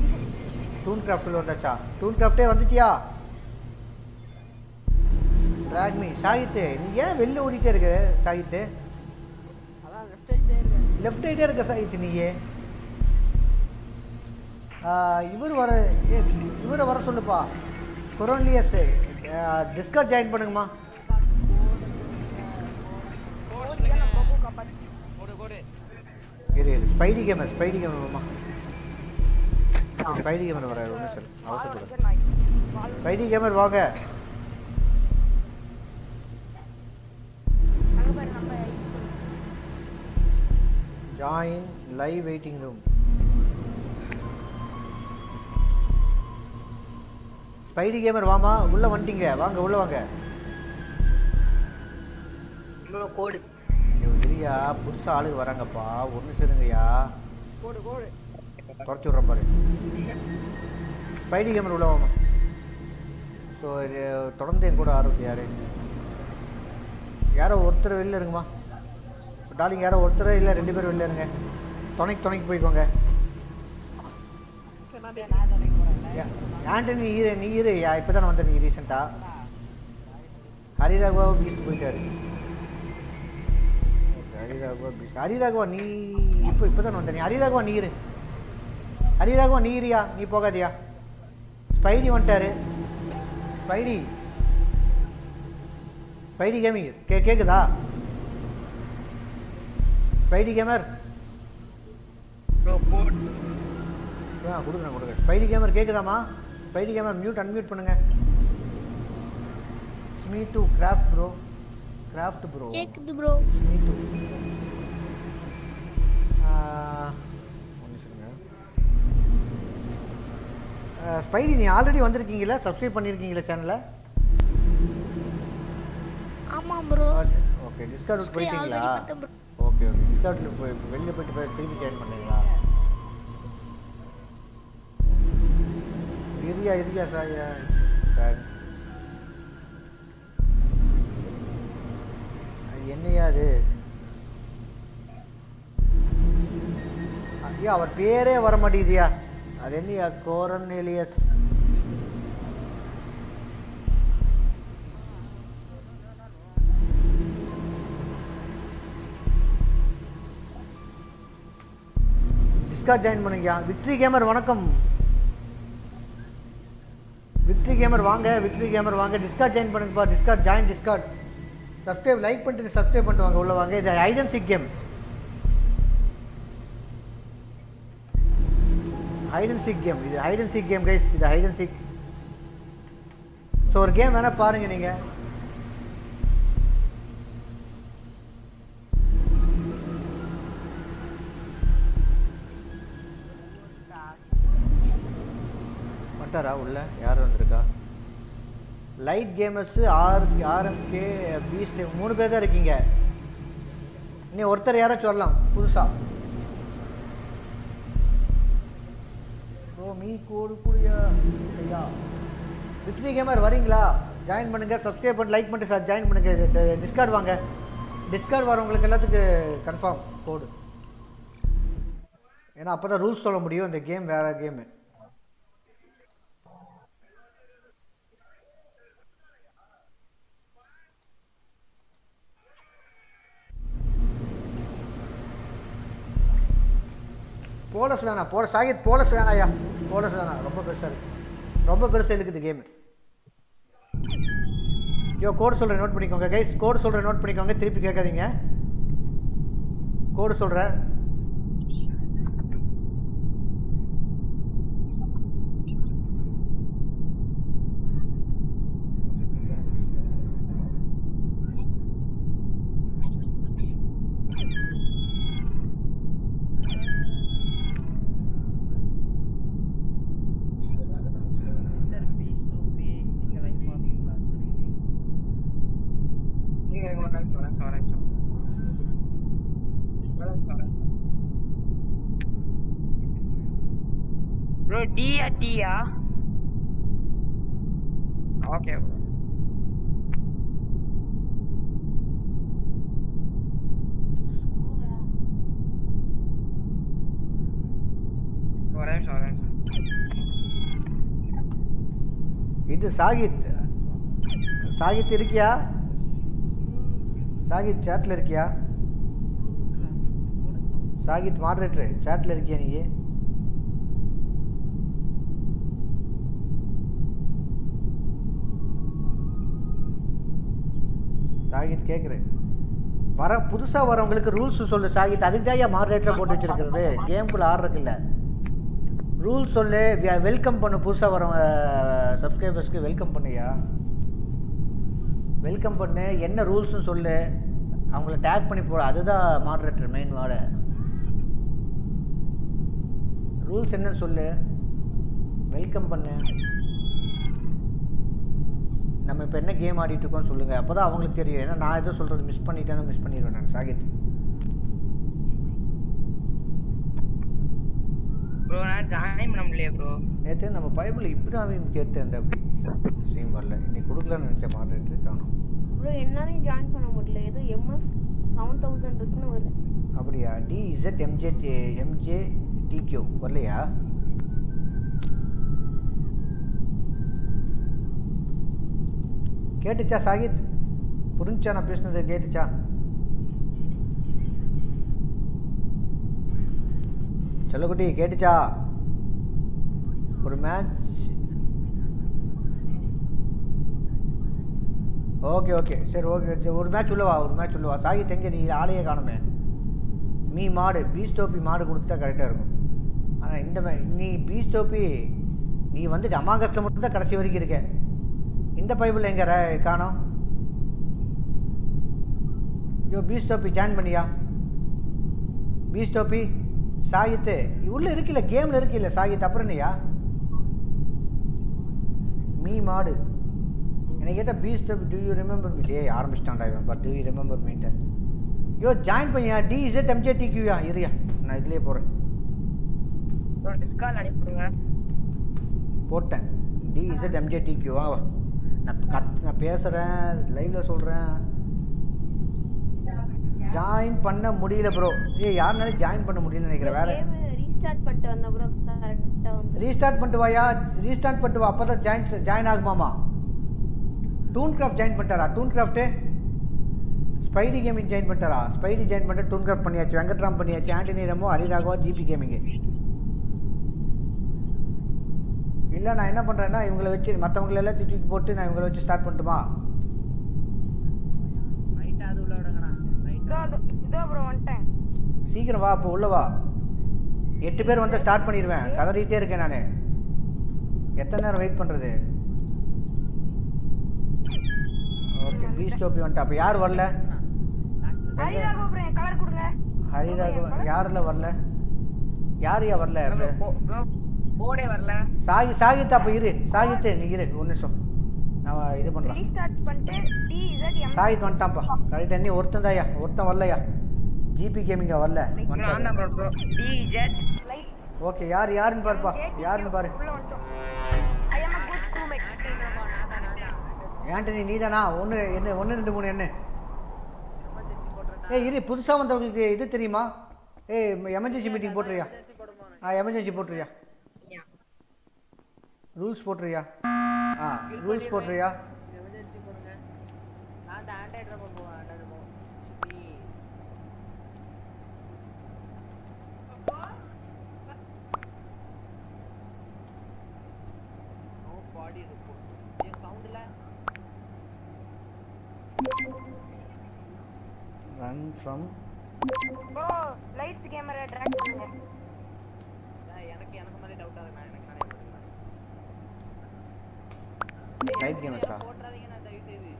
டூன் கிராஃப்டில் வந்தாச்சா டூன் கிராஃப்டே வந்துட்டியா ராக்மி சாகித்து நீ ஏன் வெளில ஓடிட்டே இருக்க சாகித்து அதான் லெஃப்ட் சைடே இருக்கேன் லெஃப்ட் சைடே இருக்க சாகித்து நீயே ஆ, இவர் வர ஏ இவரை வர சொல்லுப்பா கொரோன்லியஸ் டிஸ்கட் ஜாயின் பண்ணுங்கம்மா கோடு கோடு இரு இரு ஸ்பைடி கேமர் ஸ்பைடி கேமர் வாமா ஸ்பைடி கேமர் வர ஒன்று சார் அவசரப்படு ஸ்பைடி கேமர் வாங்க அங்க பாரு நம்ம join live waiting room Spidey gamer வாமா உள்ள வந்துட்டீங்க வாங்க உள்ள வாங்க கோடு ஐயோ, இரியா புதுசா ஆளுங்க வராங்கப்பா ஒன்று சேருங்கய்யா கோடு கோடு குறைச்சி விட்றேன் பாரு ஸ்பைடி கேமர் உள்ள வாமா ஸோ தொடர்ந்து என் கூட ஆரோக்கியம் யாரு யாரோ ஒருத்தர் வெளில இருங்கம்மா டார்லிங் யாரோ ஒருத்தர் இல்லை ரெண்டு பேரும் வெளில இருங்க துணைக்கு துணைக்கு போய்க்கோங்க சரி நான் போய் நான் தானே போறேன் ஆண்டனி நீ இரு நீ இரு யா இப்போ தானே வந்த நீ ரீசெண்டாக ஹரிராகவா பீச் போயிட்டாரு Okay, ஹரிராகவா பீச் ஹரிராகவா நீ இப்போ இப்போ தானே வந்த நீ ஹரிராகவா நீ இரு ஹரிராகவா நீ இரியா நீ போகாதியா ஸ்பைடி வந்துட்டாரு ஸ்பைடி ஸ்பைடி கேமிங் கே கேக்குதா ஸ்பைடி கேமர் ப்ரோ கோட் ஆ கொடுக்குறேன் கொடுக்குறேன் ஸ்பைடி கேமர் கேக்குதாம்மா ஸ்பைடி கேமர் மியூட் அன்மியூட் பண்ணுங்க ஸ்மீ டு கிராஃப்ட் ப்ரோ கிராஃப்ட் ப்ரோ கேக்குது ப்ரோ ஸ்மீ டு ஸ்பைடி நீ ஆல்ரெடி வந்திருக்கீங்களா சப்ஸ்கிரைப் பண்ணியிருக்கீங்களா சேனலை ஆமா ப்ரோ ஓகே டிஸ்கவுண்ட் போயிட்டீங்களா already பண்ணேன் bro. ஓகே ஓகே டிஸ்கவுண்ட்ல போய் வெளில போயிட்டு போய் திரும்பி ஜாயின் பண்ணீங்களா இரியா இரியா சாயா சார் என்னையா அது ஐயா அவர் பேரே வர மாட்டேங்குதியா அது என்னையா கோரன் எலியஸ் டிஸ்கார்ட் ஜாயின் பண்ணுங்கயா விக்ட்ரி கேமர் வணக்கம் விக்ட்ரி கேமர் வாங்க விக்ட்ரி கேமர் வாங்க டிஸ்கார்ட் ஜாயின் பண்ணுங்கப்பா discord join discord subscribe like பண்ணிட்டு சப்ஸ்கிரைப் பண்ணிட்டு வாங்க உள்ள வாங்க இது hide and seek game hide and seek game இது ஹைடன் சிக் கேம் கைஸ் இது ஹைடன் சிக் ஸோ ஒரு கேம் வேணா பாருங்க நீங்க மட்டாரா உள்ள யார் வந்திருக்கா light gamers R RMK beast மூணு பேர் தான் இருக்கீங்க நீ ஒருத்தர் யாராச்சும் வரலாம் புதுசா ப்ரோ மீ கோடு கூடிய ஐயா விக்னி கேமர் வரீங்களா ஜாயின் பண்ணுங்க சப்ஸ்கிரைப் பண்ணி லைக் பண்ணிட்டு சார் ஜாயின் பண்ணுங்க டிஸ்கார்ட் வாங்க டிஸ்கார்ட் வரவங்களுக்கு எல்லாத்துக்கு கன்ஃபார்ம் கோடு ஏன்னா அப்போ தான் ரூல்ஸ் சொல்ல முடியும் இந்த கேம் வேற கேமு போலஸ் வேணாம் போல சாகித் போலஸ் வேணாம் ஐயா போலஸ் வேணாம் ரொம்ப பெருசாக இருக்கு ரொம்ப பெருசாக இருக்குது கேம் ஐயோ கோடு சொல்கிறேன் நோட் பண்ணிக்கோங்க கைஸ் கோடு சொல்கிறேன் நோட் பண்ணிக்கோங்க திருப்பி கேட்காதீங்க கோடு சொல்கிறேன் மிஸ்டர் பீஸ் டு பே நீங்க லைவ் பாப்பீங்களா நீங்க ஒரு நிமிஷம் ஒரு நிமிஷம் ஒரு நிமிஷம் ஒரு நிமிஷம், ஒரு நிமிஷம். ப்ரோ டியா டியா ஓகே ஒரு நிமிஷம் ஒரு நிமிஷம் இது சாகித் சாகித் இருக்கியா சாகித் சேட்டில் இருக்கியா சாகித் மாடரேட்டரு சேட்டில் இருக்கியா நீ சாகித் கேட்குறேன் வர புதுசாக வரவங்களுக்கு ரூல்ஸ் சொல்லு சாகித் அதுக்கு தான் ஏன் மாடரேட்டரை போட்டு வச்சிருக்கிறது கேம்குள்ளே ஆடுறதுக்கு இல்லை ரூல்ஸ் சொல்லு வெல்கம் பண்ணு புதுசாக வரவங்க சப்ஸ்கிரைபர்ஸ்க்கு வெல்கம் பண்ணுயா வெல்கம் பண்ணு என்ன ரூல்ஸ்னு சொல்லு அவங்கள டேக் பண்ணி போட அதுதான் மாடரேட்டர் மெயின் வேலை ரூல்ஸ் என்னன்னு சொல்லு வெல்கம் பண்ணு நம்ம இப்போ என்ன கேம் ஆடிட்டு இருக்கோம்னு சொல்லுங்க அப்பதான் அவங்களுக்கு தெரியும் ஏன்னா நான் எதோ சொல்றது மிஸ் பண்ணிட்டேன்னு மிஸ் பண்ணிடுவேன் நான் சாகித் ப்ரோ நான் ஜாயின் பண்ண முடியல ப்ரோ நேற்று நம்ம பைபிள் இப்ராஹிம் கேட்டு அந்த சீன் வரல இன்னைக்கு கொடுக்கலான்னு நினச்ச மாடரேட்டர் காணும் ப்ரோ என்னாலையும் ஜாயின் பண்ண முடியல ஏதோ எம்எஸ் செவன் தௌசண்ட் இருக்குன்னு வருது அப்படியா D Z M J M J D Q வரலையா கேட்டுச்சா சாகித் புரிஞ்சா நான் பேசுனது கேட்டுச்சா செல்லக்குட்டி கேட்டுச்சா ஒரு மேட்ச் ஓகே ஓகே சரி ஓகே சரி, ஒரு மேட்ச் உள்ளவா ஒரு மேட்ச் உள்ளவா சாகித் எங்கே நீ ஆளையே காணுமே நீ மாடு பீஸ் டோப்பி மாடு கொடுத்தா கரெக்டாக இருக்கும் ஆனால் இந்த மே நீ பீஸ் டோப்பி நீ வந்துட்டு அமாகஸ்டில் மட்டும் தான் கடைசி வரைக்கும் இருக்க இந்த பைபிள் எங்கே ர- காணோம் ஐயோ பீஸ் டோப்பி ஜாயின் பண்ணியா பீஸ் டோப்பி சாகித்து உள்ள இருக்குல்ல கேமில் இருக்குல்ல சாகித் அப்புறம் என்னையா மீ மாடு எனக்கு கேட்ட பீஸ் டோப்பி டூ யூ ரிமெம்பர் மீ டே ஆரம்பிச்சிட்டான்டா இவன் பட் டூ யூ ரிமெம்பர் மீன்ட்டு யோ ஜாயின் பண்ணியா டி இசட் எம்ஜே டிக்யூயா இருயா நான் இதுலேயே போகிறேன் ப்ரோ டிஸ்கால் அனுப்பிடுங்க போட்டேன் டி இசட் எம்ஜே டிக்யூ வா வா. நான் கத் நான் பேசுகிறேன் லைவில் சொல்கிறேன் ஜாயின் பண்ண முடியல ப்ரோ ஏய் யாருனாலும் ஜாயின் பண்ண முடியல நினைக்கிறேன் வேற கேம் ரீஸ்டார்ட் பண்ணிட்டு வந்த ப்ரோ கரெக்டாக வந்து ரீஸ்டார்ட் பண்ணிட்டு வாயா ரீஸ்டார்ட் பண்ணிட்டு வா அப்போ தான் ஜாயின் ஜாயின் ஆகுமாமா டூன் கிராஃப்ட் ஜாயின் பண்ணிட்டாரா toon craft Spidey gaming join பண்ணிட்டாரா ஸ்பைடி ஜாயின் பண்ணிட்டு டூன் கிராஃப்ட் பண்ணியாச்சு வெங்கட்ராம் பண்ணியாச்சு ஆண்டனி ரமோ ஹரிராகவா ஜிபி கேமிங்கு இல்லை நான் என்ன பண்ணுறேன்னா இவங்களை வச்சு மற்றவங்களை எல்லாம் தூக்கி போட்டு நான் இவங்களை வச்சு ஸ்டார்ட் பண்ணட்டுமா இதோ இதோ- இதோ ப்ரோ வந்துட்டேன் சீக்கிரம் வா அப்போ உள்ள வா எட்டு பேர் வந்து ஸ்டார்ட் பண்ணிடுவேன் கதறிட்டே இருக்கேன் நான் எத்தனை நேரம் வெயிட் பண்ணுறது ஓகே பீச் டோப்பி வந்துட்டு அப்போ யார் வரல ஹரிராகவ ப்ரோ என் கலர் கொடுங்க ஹரிராகவன் யாரில் வரல யாரையா வரல ப்ரோ போர்டே வரல சாகி சாகித் அப்போ இரு சாகித்து நீ இரு ஒரு நிமிஷம் நான் இது பண்ணுறேன் ரீஸ்டார்ட் பண்ணிட்டு டி இசட் எம் சாகித் வந்துட்டான்ப்பா கரெக்டாக நீ ஒருத்தன் தான்யா ஒருத்தன் வரலையா ஜிபி கேமிங்கா வரல நான் தான் bro bro D Z okay யார் யாருன்னு பாருப்பா யாருன்னு பாரு ஐ அம் a good crewmate ஆண்டனி நீதானா ஒன்று என்ன ஒன்று ரெண்டு மூணு என்ன ஏய் இரு புதுசாக வந்தவங்களுக்கு இது தெரியுமா ஏய் எமர்ஜென்சி மீட்டிங் போட்டுறியா ஆ எமர்ஜென்சி போட்டுறியா ரூல்ஸ் போட்டுறியா ஆ ரூல்ஸ் போட்டுறியா run from bro lights camera track பண்ணுங்க எனக்கு எனக்கு மாதிரி டவுட்டா இருக்கு நான் எனக்கு லைட் கேமர்ஸா போட்டுறாதீங்க நான் தயவு செய்து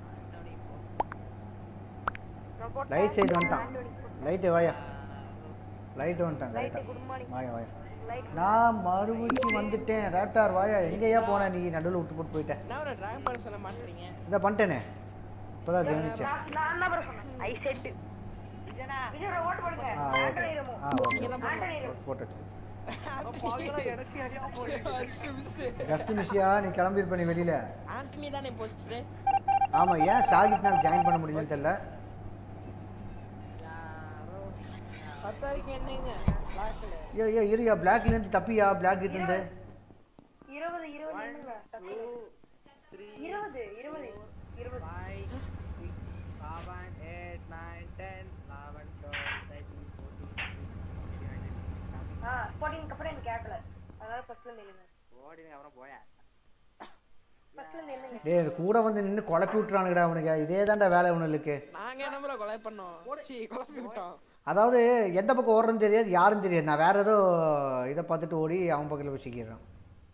லைட் சைடு வந்துட்டான் லைட்டு வாயா லைட்டு வந்துட்டான் கரெக்டாக வாயா வாயா நான் மறுபடிக்கு வந்துட்டேன் ரேப்டார் வாயா எங்கேயா போன நீ நடுவில் விட்டு போட்டு போயிட்டேன் நான் ஒரு டிராகன் பண்ண சொல்ல மாட்டீங்க இதை பண்ணிட்டேனே இப்போதான் கவனிச்சேன் நான் நான் தான் ப்ரோ சொன்னேன் ஐ செட் விஜய் ப்ரோ ஓட்டு போடுங்க ஆ ஓகே ஆண்டனி ரமோ ஆ ஓகே ஆண்டனி ரமோ போட்டாச்சு எனக்கு அறியாம போயிடுச்சு ஜஸ்ட் மிஸ்யா நீ கிளம்பிருப்ப நீ வெளியில ஆண்டனி தானே போஸ்ட் ஆமா ஏன் சாகித்னால் ஜாயின் பண்ண முடியலன்னு தெரியல பத்தாயிரம் என்னங்க பிளாக்ல ஐயோ ஐயோ இருயா பிளாக்ல இருந்து தப்பியா பிளாக் இருந்து இருபது இருபது என்னங்க இருபது இருபது இருபது seven, eight, nine, ten, eleven, twelve, thirteen, fourteen, ஆ போட்டிங்க்கு அப்புறம் எனக்கு கேட்கல அதனால ஃபர்ஸ்ட்ல இருந்து எழுங்க ஓடினு அப்புறம் போயா ஃபர்ஸ்ட்ல இருந்து எழுங்க டேய் இது கூட வந்து நின்று குழப்பி விட்டுறானுங்கடா அவனுக்கு இதே தான்டா வேலை ஒன்றுக்கு நாங்க என்ன ப்ரோ கொலை பண்ணோம் சீ குழப்பி விட்டோம் அதாவது எந்த பக்கம் ஓடுறதுன்னு தெரியாது யாரும் தெரியாது நான் வேற ஏதோ இதை பார்த்துட்டு ஓடி அவன் பக்கத்தில் போய் சிக்கிறேன்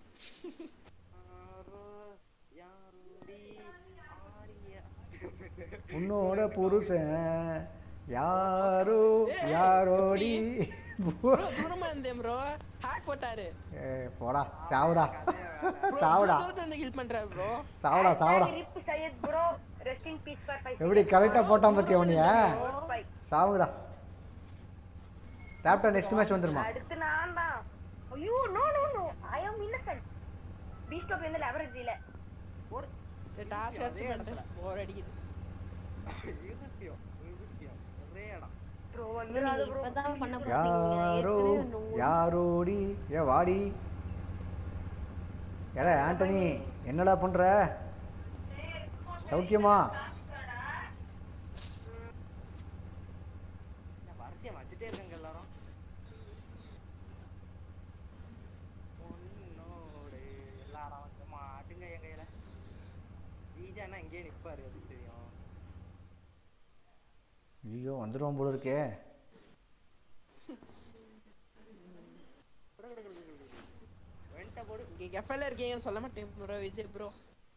உன்னோட புருஷன் யாரோ யாரோடி ப்ரோ தூரமா இருந்தேன் ப்ரோ ஹேக் போட்டாரு ஏய், போடா சாவுடா ப்ரோ சாவுடா தூரத்துல இருந்து ஹில் பண்றாரு ப்ரோ சாவுடா சாவுடா RIP Syed bro rest in peace for five எப்படி கரெக்டாக போட்டான் பத்தி அவனிய சாவுங்கடா சாப்பிட்டா நெக்ஸ்ட் மேட்ச் வந்துருமா அடுத்து நான் தான் ஐயோ no no no I am innocent beast of வந்து லெவரேஜ் இல்ல சரி டாஸ்க் அடிச்சு பண்றேன் போர் அடிக்குது ஒரே இடம் ப்ரோ bro, வந்துராது நீங்க ப்ரோ இப்பதான் பண்ண போறீங்க யாரோ ஏற்கனவே ஒண்ணு ஓடி- யாரோடி ஏ வாடி ஏடா ஆண்டனி என்னடா பண்ற சௌக்கியமா வரிசையா வச்சுட்டே இருக்காங்க எல்லாரும் உன்னோடு எல்லாரும் வந்து மாட்டுங்க என் கையில ஈஜானா இங்கேயே நிப்பாரு அதுக்கு தெரியும் ஐயோ வந்துடுவோம் போல இருக்கே வெண்ட போடு இங்க கெஃபல இருக்கீங்கன்னு சொல்ல மாட்டேன் ப்ரோ விஜய் ப்ரோ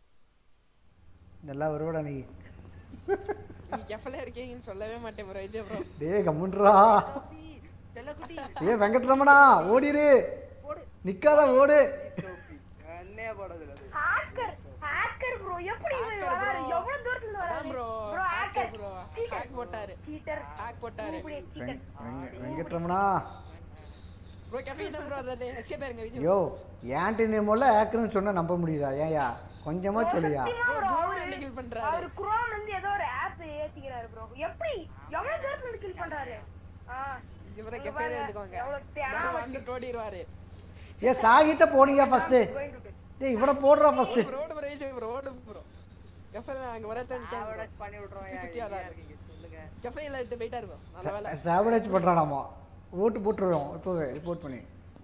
நல்லா வருவாடா நீ நீ கெஃபல இருக்கீங்கன்னு சொல்லவே மாட்டேன் ப்ரோ விஜய் ப்ரோ டேய் கம்முன்றா செல்லக்குட்டி ஏ வெங்கட்ரமணா ஓடிரு போடு நிக்காத ஓடு ஸ்டோப்பி அண்ணே போடுறது அது ஹேக்கர் ஹேக்கர் ப்ரோ எப்படி இவன் வராரு எவ்வளவு தூரத்துல இருந்து வராரு bro bro hacker hacker bro hack போட்டாரு சீட்டர் ஹேக் போட்டாரு வெங்க- வெங்க- வெங்கட்ரமணா ப்ரோ கெஃபே தான் ப்ரோ அதானே எஸ்கேப் ஆயிருங்க விஜய் யோ ஆண்டனி மூல ஹேக்கர்னு சொன்னா நம்ப முடியுதா ஏன்யா கொஞ்சமா சொல்லியா ப்ரோ தூரம் என்ன கில் பண்றாரு அவர் குரோம் வந்து ஏதோ ஒரு ஆப் ஏத்திக்கிறாரு ப்ரோ எப்படி எவ்வளவு தூரத்துல இருந்து கில் பண்றாரு ஆ இங்க ப்ரோ இங்க கெஃபே பாருங்க, எடுத்துக்கோங்க எவ்வளவு நான் தேவை வந்து ஓடிடுவாரு ஏ சாகிட்ட போனீங்க ஃபர்ஸ்ட் டேய் இவட போடுறா first road bro Vijay bro ஓடு ப்ரோ கெஃபே அங்க வர ஆவரேஜ் பண்ணி விட்டுறோம் சுத்தி ஏன் சுத்தி இங்கேயா வராரு இருக்கீங்க சொல்லுங்க கெஃபேல இட்டு போயிட்டாரு ப்ரோ நல்ல வேலை சாவடேஜ் பண்றானாமா ஓட்டு போட்டுருவோம் இப்போவே ரிப்போர்ட் பண்ணி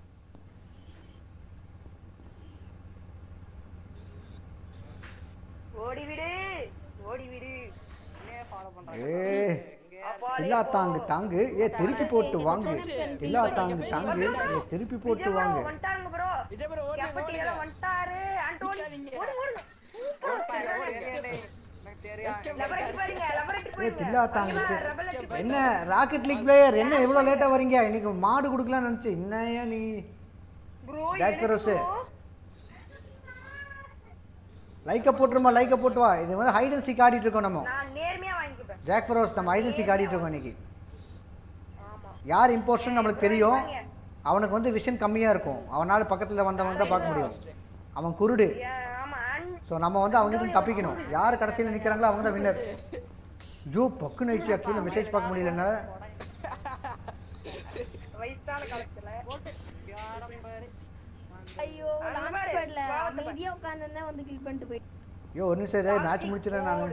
ஓடி விடு ஓடி விடு அண்ணே ஃபாலோ பண்றாங்க ஏ இல்லா தாங்கு தாங்கு ஏ திருப்பி போட்டு வாங்கு இல்லா தாங்கு தாங்கு ஏ திருப்பி போட்டு வாங்கு வந்துட்டாங்க ப்ரோ விஜய் ப்ரோ ஓடுங்க கேப்பட்டி ஓடுங்க எல்லாம் வந்துட்டாரு ஆண்டோனி நிக்காதீங்க. ஓடு ஓடு ஓடுங்க ஓடுங்க எனக்கு தெரியும் எஸ்கேப் லெவரேஜ் பாருங்க லெவரேஜ் ஏ பாருங்க தில்லா தாங்கு என்ன ராக்கெட் லீக் பிளேயர் என்ன இவ்வளவு லேட்டா வரீங்க இன்னைக்கு மாடு கொடுக்கலாம்னு நினைச்சு என்னையா நீ ப்ரோ ஜாக் ஃபெரோஸ் லைக்க போட்டுருமா லைக்க போட்டு வா இது வந்து ஹைட் அண்ட் சீக் ஆடிட்டு இருக்கோம் நம்ம நான் நேர்மையா வாங்கிப்பேன் ஜாக் ஃபெரோஸ் நம்ம ஹைட் அண்ட் சீக் ஆடிட்டு இருக்கோம் இன்னைக்கு யார் இம்போஸ்டர் நம்மளுக்கு தெரியும் அவனுக்கு வந்து விஷன் கம்மியா இருக்கும் அவனால பக்கத்துல வந்தவங்க தான் பார்க்க முடியும் அவன் குருடு ஏ, ஆமா அன் ஸோ நம்ம வந்து அவங்க கிட்ட தப்பிக்கணும் யார் கடைசியில் நிற்கிறாங்களோ அவங்க தான் வின்னர் ஜோ பக்குன்னு ஆயிடுச்சு கீழே மெசேஜ் பார்க்க முடியலங்க வயசான காலத்துல யாரும் பாரு ஐயோ அங்க லான்ச் பாரு, பேட்ல பாவத்தை பாரு. அமைதியா உட்கார்ந்து வந்து கில் பண்ணிட்டு போயிட்டு ஐயோ ஒரு நிமிஷம் மேட்ச் முடிச்சிடறேன் நான்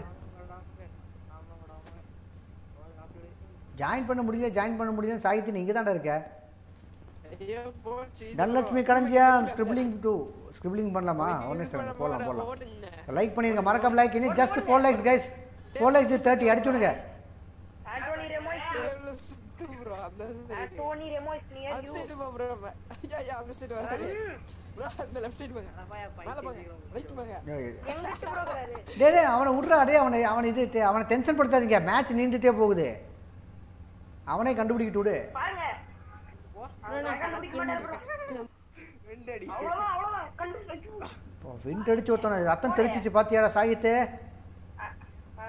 ஜாயின் பண்ண முடியல ஜாயின் பண்ண முடியல சாகித்ய நீங்க தான்டா இருக்க ஐயோ போச்சு விஜய் தனலட்சுமி bro. கடைஞ்சியா ஸ்கிரிப்ளிங் டூ ஸ்கிரிப்ளிங் பண்ணலாமா ஒரு நிமிஷம் போலாம் போலாம் ஓடுங்க லைக் பண்ணிருங்க மறக்காம லைக் இன்னும் just four likes guys four likes thirty அடிச்சுடுங்க ஆண்டோனி ரெமோய்ஸ் டேபிள்ல சுத்து ப்ரோ அந்த ஆண்டோனி ரெமோய்ஸ் நியர் அந்த யூ சைடு போ ப்ரோ ஐயா ஐயா அந்த சைடு வராரு ப்ரோ அந்த லெஃப்ட் சைடு போங்க மேல போங்க ரைட் போங்க எங்கிட்ட ப்ரோ இருக்காரு டேய் டேய், அவனை விட்றா டே அவனை அவனை இது டே, அவனை டென்ஷன் படுத்தாதீங்க மேட்ச் நீண்டுட்டே போகுது அவனே கண்டுபிடிக்கிட்டு விடு பாருங்க bro, நான் கணக்கு முடிச்சிட்டேன். வெண்டடி அவ்வளவுதான் அவ்வளவுதான் கண்டு ஐயோ. இப்போ விண்ட் அடிச்சு ஒருத்தன ரத்தம் தெரிச்சிச்சு பாத்தியாடா சாகித்து ஆ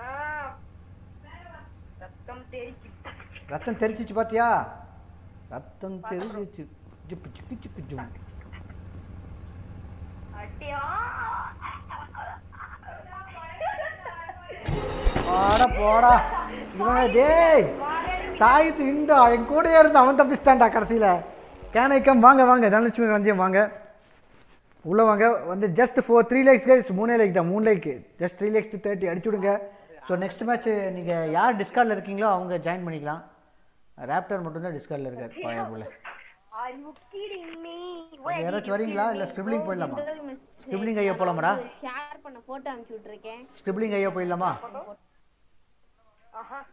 ரத்தம் தெரிச்சு ரத்தம் தெரிச்சிச்சு பாத்தியா ரத்தம் தெரிஞ்சிச்சு ஜிப்பு சிக்கு சிக்கு ஜும் அட்டியா ஆட போடா இவன் டேய் சாகித்து இந்தா என் கூடயே இருந்து அவன் தப்பிச்சிட்டான்டா கடைசியில கேனைக்கம் வாங்க வாங்க தனலட்சுமி ரஞ்சியம் வாங்க உள்ளே வாங்க வந்து just four three likes guys மூணே லேக் தான் மூணு like just three likes to thirty அடிச்சு விடுங்க ஸோ நெக்ஸ்ட் மேட்ச் நீங்கள் யார் டிஸ்கார்டில் இருக்கீங்களோ அவங்க ஜாயின் பண்ணிக்கலாம் ரேப்டர் மட்டும்தான் டிஸ்கார்டில் இருக்கார் பாயா போல Are you kidding me? யாராச்சும் வரீங்களா இல்லை ஸ்கிரிப்லிங் போயிடலாமா ஸ்கிரிப்லிங் ஐயா போகலாமாடா ஷேர் பண்ண போட்டோ அனுப்பிச்சு விட்டுருக்கேன் ஸ்கிரிப்லிங் ஐயா போயிடலாமா ஆஹா.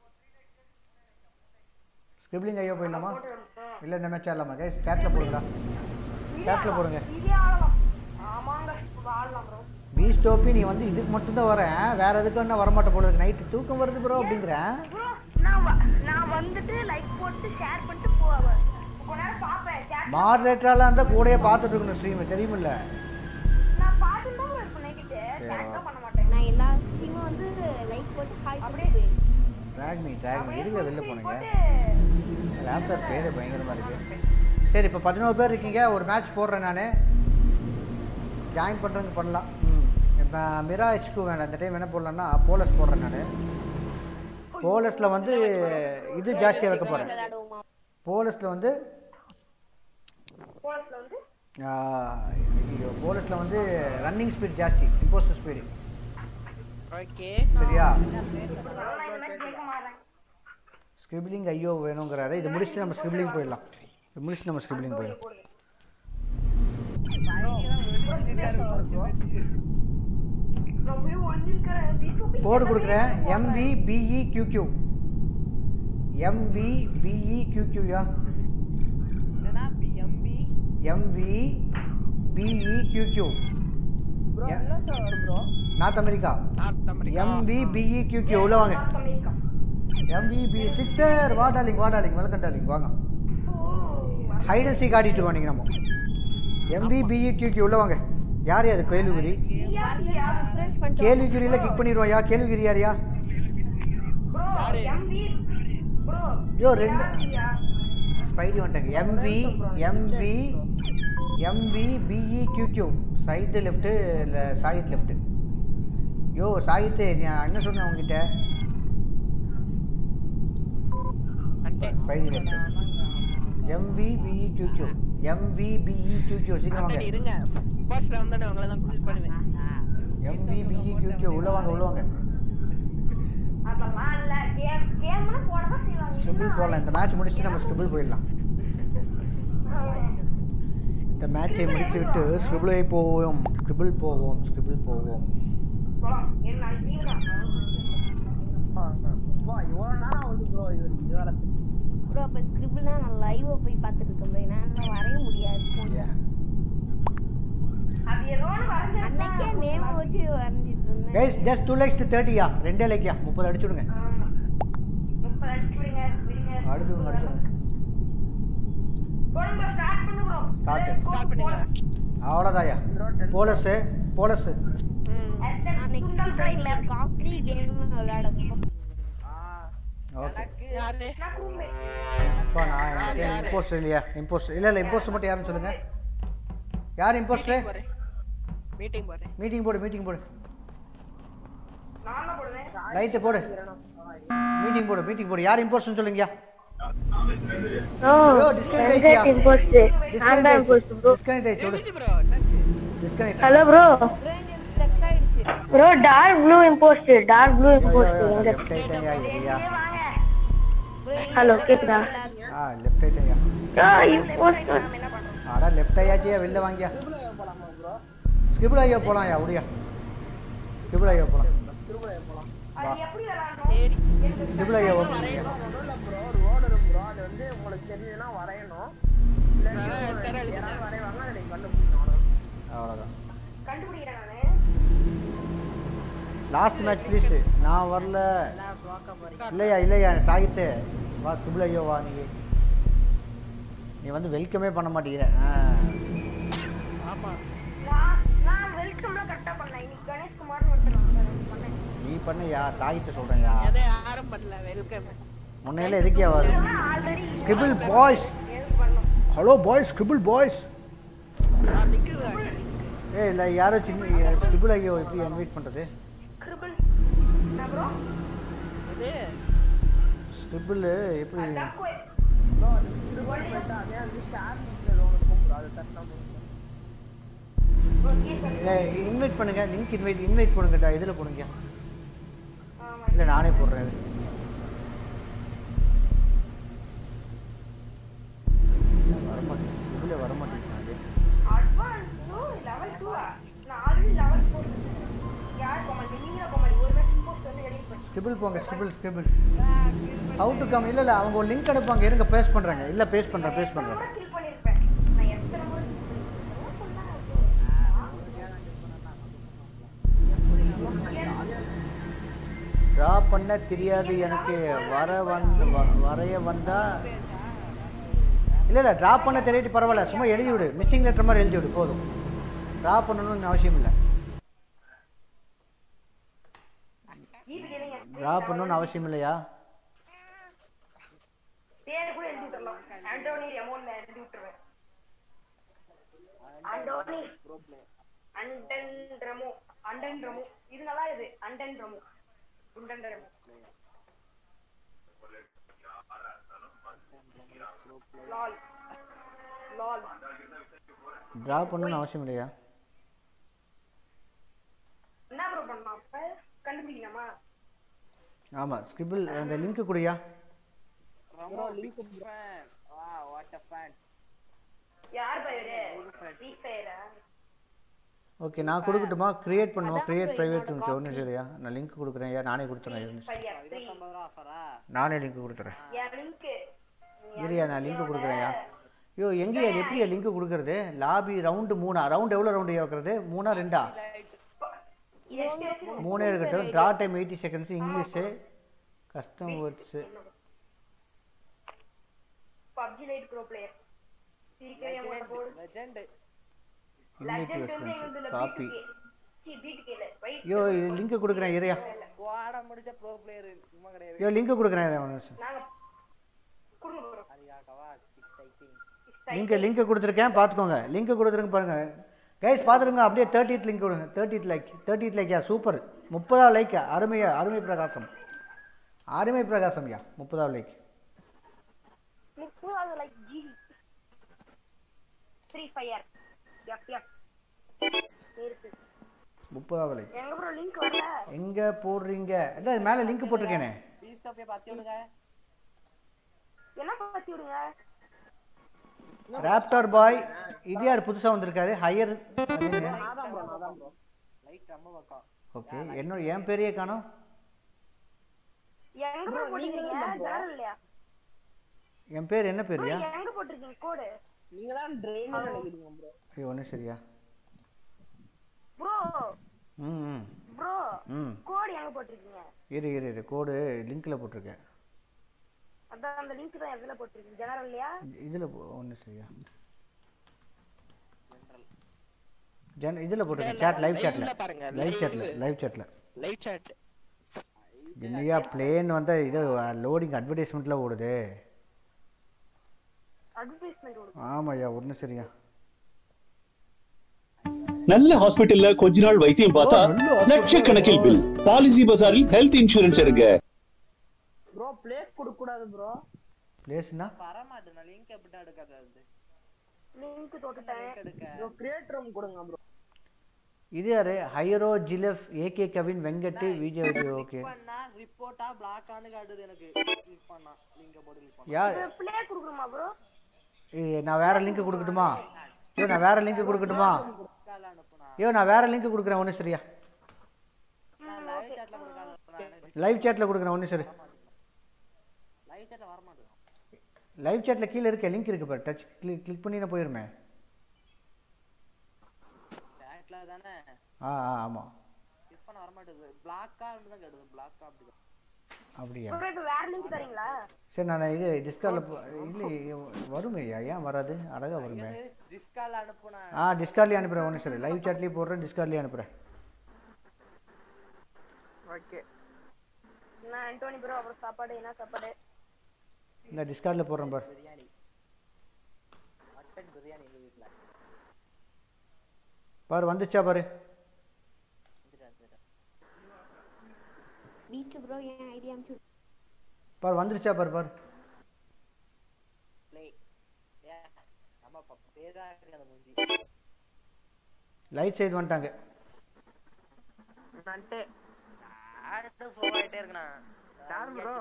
ஸ்கிரிப்லிங் ஐயா போயிடலாமா இல்லை இந்த மேட்ச் ஆடலாமா கைஸ் சேட்டில் போடுங்களா சேட்டில் போடுங்க இதே ஆளலாம். ஆமாங்க ஆடலாம் ப்ரோ பீச் டோப்பி நீ வந்து இதுக்கு மட்டும்தான் வரேன் வேற எதுக்கு என்ன வரமாட்ட போல இருக்கு நைட்டு தூக்கம் வருது ப்ரோ அப்படிங்கிறேன் ப்ரோ நான் வ- நான் வந்துட்டு லைக் போட்டு ஷேர் பண்ணிட்டு போவேன் கொஞ்ச நேரம் பார்ப்பேன் chat மாடரேட்டராலாம் இருந்தால் கூடயே பார்த்துட்டு இருக்கணும் ஸ்ட்ரீம் தெரியுமில்ல நான் பார்த்துட்டு தான் இருப்பேன் நைட்டு chat தான் பண்ண மாட்டேன் நான் எல்லா ஸ்ட்ரீமும் வந்து லைக் போட்டு ஹாய் போட்டு போயிருக்கேன் ட்ராக் மீ ட்ராக் மீ எதுக்கு வெளில போனீங்க லேப்டாப் பேர் பயங்கரமாக இருக்கு சரி இப்போ பதினோரு பேர் இருக்கீங்க ஒரு மேட்ச் போடுறேன் நான் ஜாயின் பண்ணுறவங்க பண்ணலாம் ம் இப்போ மிரா ஹெச்கு வேண்டாம் இந்த டைம் என்ன போடலான்னா போலஸ் போடுறேன் நான் போலஸில் வந்து இது ஜாஸ்தியாக வைக்க போகிறேன் விளையாடுவோமா போலஸில் வந்து போலஸ்ல வந்து போலஸில் வந்து ரன்னிங் ஸ்பீட் ஜாஸ்தி இம்போஸ்டர் ஸ்பீடு ஓகே சரியா நான் இந்த மாதிரி கேட்க மாட்டேன் ஸ்கிரிப்லிங் ஐயோ வேணுங்கிறாரு இது முடிச்சுட்டு நம்ம ஸ்கிரிப்லிங் போயிடலாம் இது முடிச்சுட்டு நம்ம ஸ்கிரிப்லிங் போயிடலாம் ரொம்ப ஒழிஞ்சிருக்கிறேன் தீபு கோடு கொடுக்குறேன் M V P E Q Q M V P E கியூக்யூயா என்னடா P M P M V P E Q Q bro என்ன சார் வரும் bro North America north America M V P E Q Q உள்ள வாங்க எம்வி பி சிக்ஸர் வா டாலிங் வா டாலிங் வெல்கம் டாலிங் வாங்க ஹைட் அண்ட் சீக் ஆடிட்டு இருக்கோம் நீங்கள் நம்ம எம்வி பிஇ கியூக்யூ உள்ள வாங்க யார் அது கேள்விக்குறி ரிஃப்ரெஷ் பண்ணிட்டு கேள்விக்குறியில் கிளிக் பண்ணிடுவோம் யா கேள்விக்குறி யாரியா ப்ரோ எம்பி ப்ரோ ஐயோ ரெண்டு ஸ்பைடி வந்துட்டாங்க M V M V M V P E Q Q side left இல்லை சாயித் லெஃப்ட்டு யோ சாயித்து நான் என்ன சொன்னேன் உங்ககிட்ட Spidey left M V P E Q Q M V P E Q Q சீக்கிரம் வாங்க அண்ணன் இருங்க இம்பாஸ்டர் வந்தானே உங்களை தான் கூல் பண்ணுவேன் எம்வி பிஇ கியூக்யூ உள்ள வாங்க உள்ள வாங்க அதெல்லாம் இல்ல கேம் கேம்னா போட தான் செய்வாங்க ஸ்கிரிபிள் போடலாம் இந்த மேட்ச் முடிச்சுட்டு நம்ம ஸ்கிரிபிள் போயிடலாம் இந்த மேட்சை முடித்து விட்டு ஸ்கிரிபிளை போவோம் ஸ்கிரிபிள் போவோம் ஸ்கிரிபிள் போவோம் போலாம் என்ன நாளைக்கு லீவு தான் வா இவ்வளவு நேரம் ஆகுது ப்ரோ இது இது வரது ப்ரோ இப்போ ஸ்கிரிபிள்னா நான் லைவா போய் பார்த்துட்டு இருக்கேன் ப்ரோ என்னால் வரைய முடியாது phone. அது ஏதோன்னு வரைஞ்சு அன்னைக்கே நேம் வச்சு வரைஞ்சிட்டு இருந்தேன் கைஸ் ஜஸ்ட் டூ லேக்ஸ் தேர்ட்டியா ரெண்டே லேக்கியா முப்பது அடிச்சு விடுங்க முப்பது அடிச்சு விடுங்க விடுங்க அடிச்சு விடுங்க அடிச்சு விடுங்க போடுங்க ஸ்டார்ட் பண்ணு ப்ரோ ஸ்டார்ட் ஸ்டார்ட் பண்ணுங்க அவ்வளோதாயா போலஸு போலஸு நான் நெக்ஸ்ட் பேக்ல காஸ்ட்லி கேம் விளையாட போறேன் ஓகே யாரு இப்போ நான் இம்போஸ்டர் இல்லையா இம்போஸ்டர் இல்லை இல்லை இம்போஸ்டர் மட்டும் யாருன்னு சொல்லுங்கள் யார் இம்போஸ்டர் போறேன் மீட்டிங் போறேன் மீட்டிங் போடு மீட்டிங் போடு நான் தான் போடுவேன் லைட்டு போடு மீட்டிங் போடு மீட்டிங் போடு யார் இம்போஸ்டர்னு சொல்லுங்கயா ஓ Yo, disconnect என்ஜெட் ஆயிட்டியா? இம்போஸ்ட் நான் தான் இம்போஸ்ட் ப்ரோ டிஸ்கனெக்ட் ஆயிடுச்சு விடு ப்ரோ என்னாச்சு டிஸ்கனெக்ட் ஹலோ ப்ரோ ஸ்டக் ஆயிடுச்சு bro dark blue impost dark blue impost எங்க லெஃப்ட் ஐட்டையா இல்லையா ஹலோ கேக்குதா ஆ லெஃப்ட் ஐட்டையா ஆ இம்போஸ்ட் அடா லெஃப்ட் ஐயாச்சியா வெளில வாங்கியா ஸ்கிரிபிள் ஐயா போலாம்யா அப்படியா ஸ்கிரிபிள் ஐயா போலாம் அது எப்படி விளையாடணும் ஸ்கிரிபிள் ஐயா ஓப்பன் ப்ரோ ரோடு இருக்கும் ப்ரோ அது வந்து உங்களுக்கு தெரிஞ்சதுன்னா வரையணும் இல்லாட்டி யாராவது வரைவாங்க அதை நீங்க கண்டுபிடிக்கணும் அவ்வளோதான் கண்டுபிடிக்கிறேன் நானு லாஸ்ட் மேட்ச் ப்ளீஸ் நான் வரல இல்லையா இல்லையா சாகித்து வா ஸ்கிரிபிள் ஐயோ வா நீ நீ வந்து வெல்கமே பண்ண மாட்டேங்கிற ஆ ஆமா நான் நான் வெல்கம்ல கரெக்டா பண்ணேன் இன்னைக்கு கணேஷ்குமார்னு ஒருத்தர் வந்தாரு பண்ணேன் நீ பண்ணியா சாகித்து சொல்கிறேன்யா எதை யாரும் பண்ணல வெல்கம் முன்னையில எதுக்கியா வரும் ஆல்ரெடி ஸ்கிரிபிள் பாய்ஸ் ஹெல்ப் பண்ணோம் ஹலோ பாய்ஸ் ஸ்கிரிபிள் பாய்ஸ் நான் நிக்கிறேன் ஏய் இல்லை யாரோ சின்ன ஸ்கிரிபிள் ஐயோ எப்படி இன்வைட் பண்ணுறது கிரிபிள் என்ன ப்ரோ இது ஸ்கிரிபிள் எப்படி ப்ரோ அது ஸ்கிரிபிள் போயிட்டு அதே வந்து ஷேர் பண்றது ஒன்று இருக்கும் ப்ரோ அதை தட்டினா போதும் இல்லை இன்வைட் பண்ணுங்க லிங்க் இன்வைட் இன்வைட் பண்ணுங்கடா இதில் போடுங்க இல்லை நானே போடுறேன் இது. வரமாட்டேங்குது இதில் வரமாட்டேங்குது அட்வான்ஸ் லெவல் டூவா நான் ஆல்ரெடி லெவல் ஃபோர் யார் கோமாளி நீங்க கோமாளி ஒரு மேட்ச் போஸ்ட் வந்து எடிட் பண்ணி ஸ்கிபிள் போங்க scribble scribble how to come இல்லை இல்லை அவங்க ஒரு லிங்க் அனுப்புவாங்க இருங்க பேஸ்ட் பண்ணுறாங்க இல்லை பேஸ்ட் பண்ணுறேன் பேஸ்ட் பண்ணுறேன் கில் பண்ணிருப்பேன் நான் எத்தனை முறை ட்ரா பண்ண தெரியாது எனக்கு வர வந்து வ- வரைய வந்தா இல்லை இல்லை ட்ரா பண்ண தெரியாட்டி பரவாயில்ல சும்மா எழுதி விடு மிஸ்ஸிங் லெட்டர் மாதிரி எழுதி விடு போதும் ட்ரா பண்ணணும்னு அவசியம் இல்லை ட்ரா பண்ணணும்னு அவசியம் இல்லையா பேர் கூட எழுதி விட்டுறலாம் ஆண்டோனி ரெமோன் எழுதி விட்டுருவேன் ஆண்டோனி அண்டன் ரெமோ அண்டன் ரெமோ இது நல்லா இது அண்டன் ரெமோ உண்டன் ரெமோ லால் லால் ட்ரா பண்ணணும்னு அவசியம் இல்லையா என்ன ப்ரோ பண்ணலாம் அப்ப கண்டுபிடிக்கலாமா ஆமாம் ஸ்கிபிள் அந்த லிங்க் கொடுயா ரொம்ப லிங்க் ஃபேன் வா வாட் அ ஃபேன்ஸ் யார் பேரு ஃப்ரீ ஃபயரா ஓகே நான் கொடுக்கட்டுமா கிரியேட் பண்ணுவோம் கிரியேட் ப்ரைவேட் ஒன்றும் சரியா நான் லிங்க் கொடுக்குறேன் ஐயா நானே கொடுத்துறேன் இருந்துச்சு ஃபயர் ஃப்ரீ இருபத்தொன்பது ரூபா ஆஃபரா நானே லிங்க் கொடுத்துறேன் என் லிங்க் இல்லையா நான் லிங்க் கொடுக்குறேன்யா ஐயோ எங்கேயா அது எப்படியா லிங்க் கொடுக்குறது லாபி ரவுண்டு மூணா ரவுண்ட் எவ்வளோ ரவுண்டு வைக்கிறது மூணா ரெண்டா இது உங்க மூணே இருக்கட்டும் draw time eighty seconds English custom words PUBG light bro player சிரிக்கவே மாட்ட போடு லெஜெண்ட் இன்வைட் லெஜெண்ட் வந்து எங்களுது ரெஃபரன்ஸ் காப்பி சி பிடிக்கல வெயிட் ஐயோ இது லிங்க் கொடுக்குறேன் இறையா ஸ்குவாட முடிச்ச ப்ரோ பிளேயர் சும்மா கிடையாது ஐயோ லிங்க் கொடுக்குறேன் இரு, ஒரு நிமிஷம் நாங்க கொடுங்க ப்ரோ அரியாகவா கிஸ் டைப்பிங் லிங்க் லிங்க் கொடுத்துருக்கேன் பார்த்துக்கோங்க லிங்க் கொடுத்துருங்க பாருங்க கைஸ் பார்த்துருங்க அப்படியே தேர்ட்டித் லிங்க் கொடுங்க தேர்ட்டித் லைக் தேர்ட்டித் லைக்யா சூப்பர் முப்பதாவது லைக் அருமையா அருமை பிரகாசம் அருமை பிரகாசம் யா முப்பதாவது லைக் முப்பதாவது லைக் ஜி ஃப்ரீ ஃபயர் எஃப் எஃப் இருக்கு முப்பதாவது லைக் எங்க ப்ரோ லிங்க் வரல எங்க போடுறீங்க அதான் மேலே லிங்க் போட்டிருக்கேனே பீஸ் டாப்பே பத்தி விடுங்க என்ன பத்தி விடுங்க ராப்டார் பாய் இது யார் புதுசாக வந்திருக்காரு ஹையர் நாதான் ப்ரோ நாதான் ப்ரோ லைட் ரொம்ப பக்கம் ஓகே என்னோட என் பேரையே காணோம் எங்க ப்ரோ போட்டீங்க ஜானல் இல்லையா என் பேர் என்ன ப்ரோ பேருயா எங்க போட்டிருக்கீங்க கோடு நீங்க தான் ட்ரெயின் நினைக்கிறீங்க ப்ரோ ஐயோ ஒன்றும் சரியா ப்ரோ ம் ம் ப்ரோ ம் கோடு எங்க போட்டிருக்கீங்க இரு இரு இரு கோடு லிங்க்ல போட்டிருக்கேன் அதான் அந்த லிங்க் தான் எதுல போட்டிருக்கீங்க ஜெனரல் இல்லையா இதில் ஒன்றும் சரியா ஜன் இதில் போட்டிருக்கேன் சேட் லைவ் சேட்டில் Live-ல பாருங்க, லைவ் live. சேட்டில் லைவ் சேட்டில் லைவ் சாட் இல்லையா பிளேன் வந்து இது லோடிங் அட்வர்டைஸ்மெண்ட்டில் ஓடுது அட்வர்டைஸ்மெண்ட் கொடுங்க ஆமாய்யா ஒன்றும் சரியா நல்ல ஹாஸ்பிடல்ல கொஞ்ச நாள் வைத்தியம் பார்த்தா லட்சக்கணக்கில் பில் பாலிசி பஜாரில் ஹெல்த் இன்சூரன்ஸ் எடுங்க ப்ரோ பிளேஸ் கொடுக்க கூடாது ப்ரோ பிளேஸ்னா வர மாட்டேன் லிங்க் எப்படி எடுக்காது அது லிங்க் தொட்டுட்டேன் எடுக்க ப்ரோ கிரியேட் ரூம் கொடுங்க ப்ரோ இது யாரு ஹையரோ ஜிலஃப் ஏகே கவின் வெங்கட் விஜய் விஜய் ஓகே பண்ணா ரிப்போர்ட்டா பிளாக் ஆனு காட்டுது எனக்கு கிளிக் பண்ணா லிங்க போட்டு கிளிக் பண்ணா யார் ப்ளே கொடுக்குறோமா ப்ரோ ஏய், நான் வேற லிங்க் கொடுக்கட்டுமா ஐயோ நான் வேற லிங்க் கொடுக்கட்டுமா ஸ்கால அனுப்புனா ஐயோ நான் வேற லிங்க் கொடுக்குறேன் ஒன்றும் சரியா நான் லைவ் சாட்ல கொடுக்காத லைவ் சேட்டில் கொடுக்குறேன் ஒன்றும் சரி லைவ் சாட்ல வர மாட்டேங்குது லைவ் சேட்டில் கீழே இருக்க லிங்க் இருக்கு பாரு டச் கிளிக் கிளிக் பண்ணி நான் போயிருமே சாட்ல தானே ஆ ஆ ஆமாம் கிளிக் பண்ண வர மாட்டேங்குது பிளாக்கா தான் காட்டுது பிளாக்கா அப்படி அப்படியா ப்ரோ இப்போ வேற லிங்க் தரீங்களா சரி நான் இது டிஸ்கார்டில் இல்லை வருமே ஐயா ஏன் வராது அழகா வருமே டிஸ்கால அனுப்புனா ஆ டிஸ்கார்ட்லேயே அனுப்புகிறேன் ஒன்றும் சரி லைவ் சேட்லேயே போடுறேன் டிஸ்கார்ட்லேயே அனுப்புகிறேன் ஓகே நான் ஆண்டோனி ப்ரோ அப்புறம் சாப்பாடு என்ன சாப்பாடு இந்த டிஸ்கார்டில் போடுறேன் பாரு பிரியாணி மட்டன் பிரியாணி எங்க வீட்ல பாரு வந்துச்சா பாரு வீட்டு ப்ரோ என் ஐடியா அனுப்பிச்சு பாரு வந்துருச்சா பாரு பாரு ப்ளே ஏ நம்ம ப- பேரா இருக்கு அந்த மூஞ்சி லைட் சைடு வந்துட்டாங்க நன்ட்டு ஆடு சோவாயிட்டே இருக்கண்ணா யார் bro?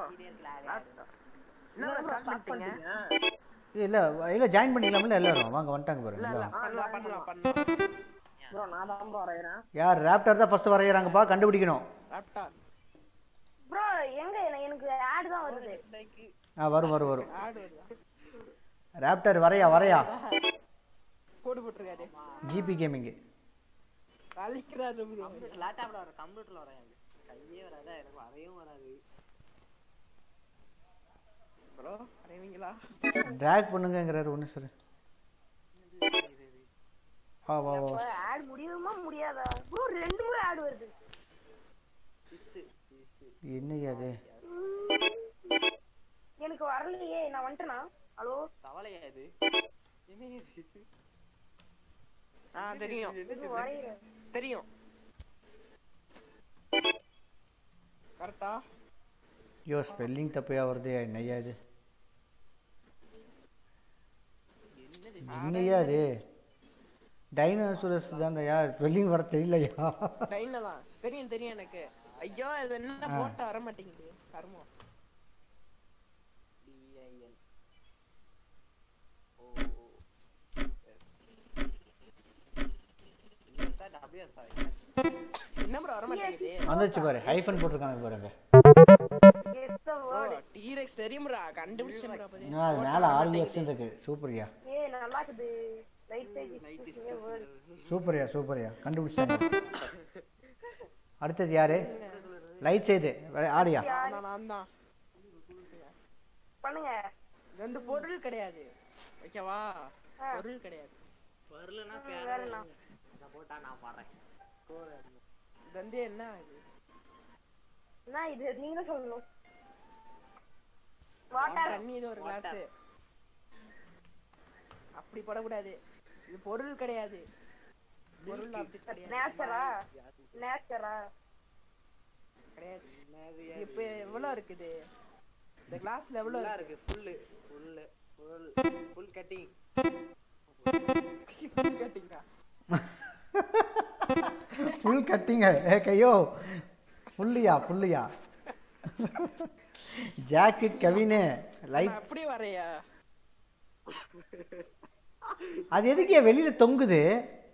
என்ன ஸ்டார்ட் பண்ணிட்டீங்க இல்ல இல்ல ஜாயின் பண்ணிக்கலாம்ல எல்லாரும் வாங்க வந்துட்டாங்க பாருங்க இல்ல இல்ல எல்லாம். பண்ணலாம் பண்ணலாம் பண்ணலாம் ப்ரோ நான் தான் ப்ரோ வரையறேன் யார் ராப்டர் தான் ஃபர்ஸ்ட் வரையறாங்கப்பா கண்டுபிடிக்கணும் லேப்டாப் ப்ரோ எங்க எனக்கு- எனக்கு ஆட் தான் வருது ஆ வரும் வரும் வரும் ஆடு வருதா ராப்டர் வரையா வரையா போட்டு போட்டுருக்காரு ஜிபி கேமிங் கழிக்கிறாரு ப்ரோ லேப்டாப்ல வர கம்ப்யூட்டர்ல வரையாது கையே வராதா எனக்கு வரையும் வராது ப்ரோ வரைவீங்களா டிராக் பண்ணுங்கங்கறாரு ஒண்ணு சார் வா வா வா ஆட் முடியுமா முடியாதா ப்ரோ ரெண்டு முறை ஆட் வருது என்னய்யா அது எனக்கு வரலையே நான் வந்துட்டேனா ஹலோ தவளையா இது என்ன இது ஆ தெரியும் வரைகிறேன் தெரியும் கரெக்டா ஐயோ ஸ்பெல்லிங் தப்பையா வருது என்னய்யா இது என்னய்யா அது டைனோசரஸ் தான்யா ஸ்பெல்லிங் வர தெரியலையா லைன்ல தான் தெரியும் தெரியும் எனக்கு ஐயோ இது என்ன ஆ. போட்டு வர மாட்டேங்குது கர்மம் டிஐஎல் ஓ எஸ்ஆ டபிள்யூஎஸ்ஆ என்ன ப்ரோ வர மாட்டேங்குது வந்துச்சு பாரு ஹைஃபன் போட்டிருக்காங்க பாருங்க டீரெக்ஸ் தெரியும் ப்ரோ கண்டுபிடிச்சேன் ப்ரோ அப்பதே ஆ, அது மேல ஆல் எக்ஸ் இருக்கு சூப்பர்யா ஏ நல்லா இருக்குது ரைட் சைடு வேர்ட் சூப்பர்யா சூப்பர்யா கண்டுபிடிச்சாங்க அடுத்தது யாரு லைட் செய்து ஆடியா நான் நான் தான் பண்ணுங்க இது வந்து பொருள் கிடையாது ஓகேவா ஆ. பொருள் கிடையாது வரலனா ம், பேர வேறண்ணா. நான் போட்டா நான் பாறேன் இது வந்து என்ன இது என்ன இது நீங்க சொல்லணும் வாட்டர் தண்ணி இது ஒரு கிளாஸ் அப்படி போடக்கூடாது இது பொருள் கிடையாது பொருள் ஆப்ஜெக்ட் கிடையாது நேச்சரா நேச்சரா கிடையாது இது இப்ப எவ்வளவு இருக்குது இந்த கிளாஸ்ல எவ்வளவு ஃபுல்லா இருக்கு இருக்கு full full full full cutting full கட்டிங்கா ஃபுல் கட்டிங்க ஏ கையோ புள்ளியா புள்ளியா ஜாக்கெட் கவினு லைட் அப்படி வரையா அது எதுக்கு வெளியில தொங்குது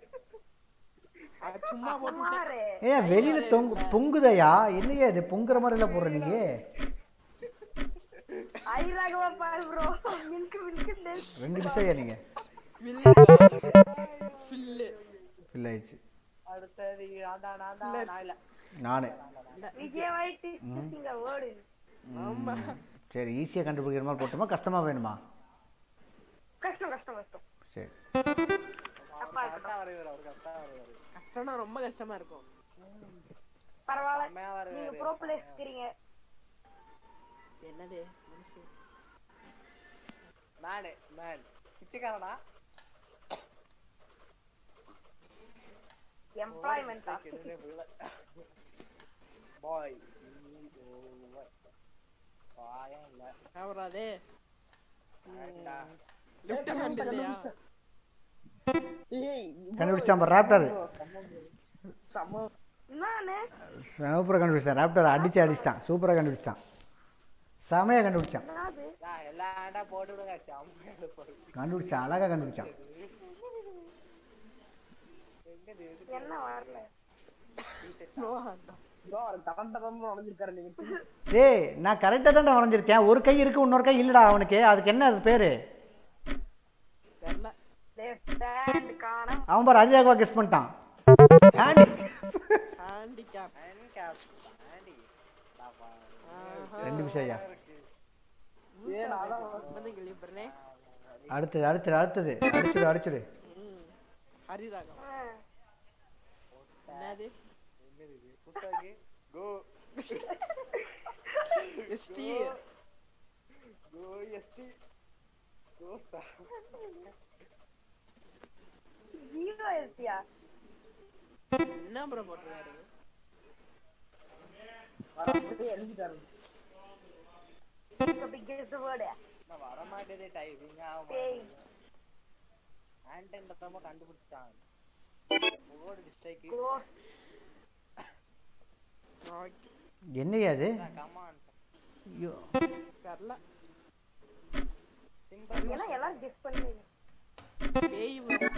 அது சும்மா போட்டு ஏன் வெளியில தொங்கு பொங்குதையா என்னையா இது பொங்குற மாதிரி எல்லாம் போடுற நீங்க ஐராகவா பாரு ப்ரோ மில்க் மில்க் டேஸ் ரெண்டு நிமிஷம் நீங்க ஃபில்லு இல்ல ஆயிடுச்சு அடுத்தது நான் தான் நான் தான் நான் இல்ல நானு விஜயவாய் டீச்சிங்க வேர்டு ம், சரி ஈஸியா கண்டுபிடிக்கிற மாதிரி போட்டுமா கஷ்டமா வேணுமா கஷ்டம் கஷ்டம் கஷ்டம் சரி அப்பா கரெக்டா வரைவாரு அவர் கரெக்டா வரைவாரு கஷ்டம்னா ரொம்ப கஷ்டமா இருக்கும் பரவாயில்ல செம்மையா வருவாரு. நீங்க ப்ரோ பிளேஸ் இருக்கிறீங்க என்னது மனுஷன் மேனு மேன் பிச்சைக்காரனா எம்ப்ளாய்மெண்டா பாய் பாயம் இல்ல அப்புறம் அது வேண்டாம். லிஃப்ட் ஹேண்ட் இல்லையா கண்டுபிடிச்சான் ராப்டர் என்னன்னு சூப்பரா கண்டுபிடிச்சான் ராப்டர் அடிச்சு அடிச்சிட்டான் சூப்பரா கண்டுபிடிச்சான் செமையா கண்டுபிடிச்சான் என்னது நான் எல்லா ஆண்டா போட்டு விடுங்க செம்மையா போட்டு கண்டுபிடிச்சான் அழகா கண்டுபிடிச்சான் எங்கது இது? என்ன வரல நோ ஹேண்ட் ப்ரோ அவர் கரண்ட்டை தான் உடஞ்சிருக்காரு நீங்க டேய் நான் கரெக்டாக தான் வரைஞ்சிருக்கேன் ஒரு கை இருக்கு இன்னொரு கை இல்லடா அவனுக்கு அதுக்கு என்ன அது பேரு தெரியல லெஃப்ட் ஹேண்ட் காணோம் அவன் பாரு அரியாகவா கெஸ் பண்ணிட்டான் ஹேண்ட் ஹேண்டிகேப் ஹேண்டிகேப் ஹேண்டி நான் பா- ரெண்டு நிமிஷம் ஐயா வந்து கேள்விப்படுறேன் அடுத்தது அடுத்தது அடுத்தது அடிச்சுடு அடிச்சுடு ஹரிராகம் என்னது என்னது இது? புத்தகு கோ எஸ்டி கோ எஸ்டி கோஸ்தா ஜீரோ எல்சியா என்ன ப்ரோ போட்டிருக்காரு எழுதிட்டாரு the biggest word நான் வர மாட்டேதே டைப்பிங் ஆகும் ஏய் ஆண்டன் ரொம்ப கண்டுபிடிச்சிட்டான் உங்களோட dislike. என்னையா அது அதான் come on. ஐயோ தெரியல Simple இதெல்லாம் எல்லாரும் கெஸ் பண்ணுவீங்க பேய் bro.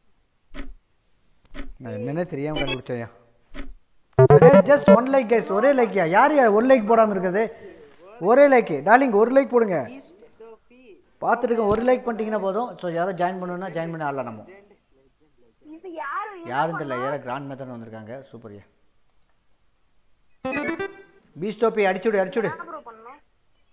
நான் என்னன்னே தெரியாம கண்டுபிடிச்சேயா ஜஸ்ட் ஒன் லைக் கைஸ் ஒரே லைக்யா யார் யார் ஒரு லைக் போடாம இருக்குது ஒரே லைக் டார்லிங் ஒரு லைக் போடுங்க பார்த்துட்டு ஒரு லைக் பண்ணிட்டீங்கன்னா போதும் ஸோ யாராவது ஜாயின் பண்ணணும்னா ஜாயின் பண்ணி ஆடலாம் நம்ம இது யாரு யாரும் தெரியல யாரோ கிராண்ட் மெத்தட் வந்திருக்காங்க சூப்பர்யா பீஸ்டோப்பி அடிச்சுடு அடிச்சுடு என்ன ப்ரோ பண்ணோம்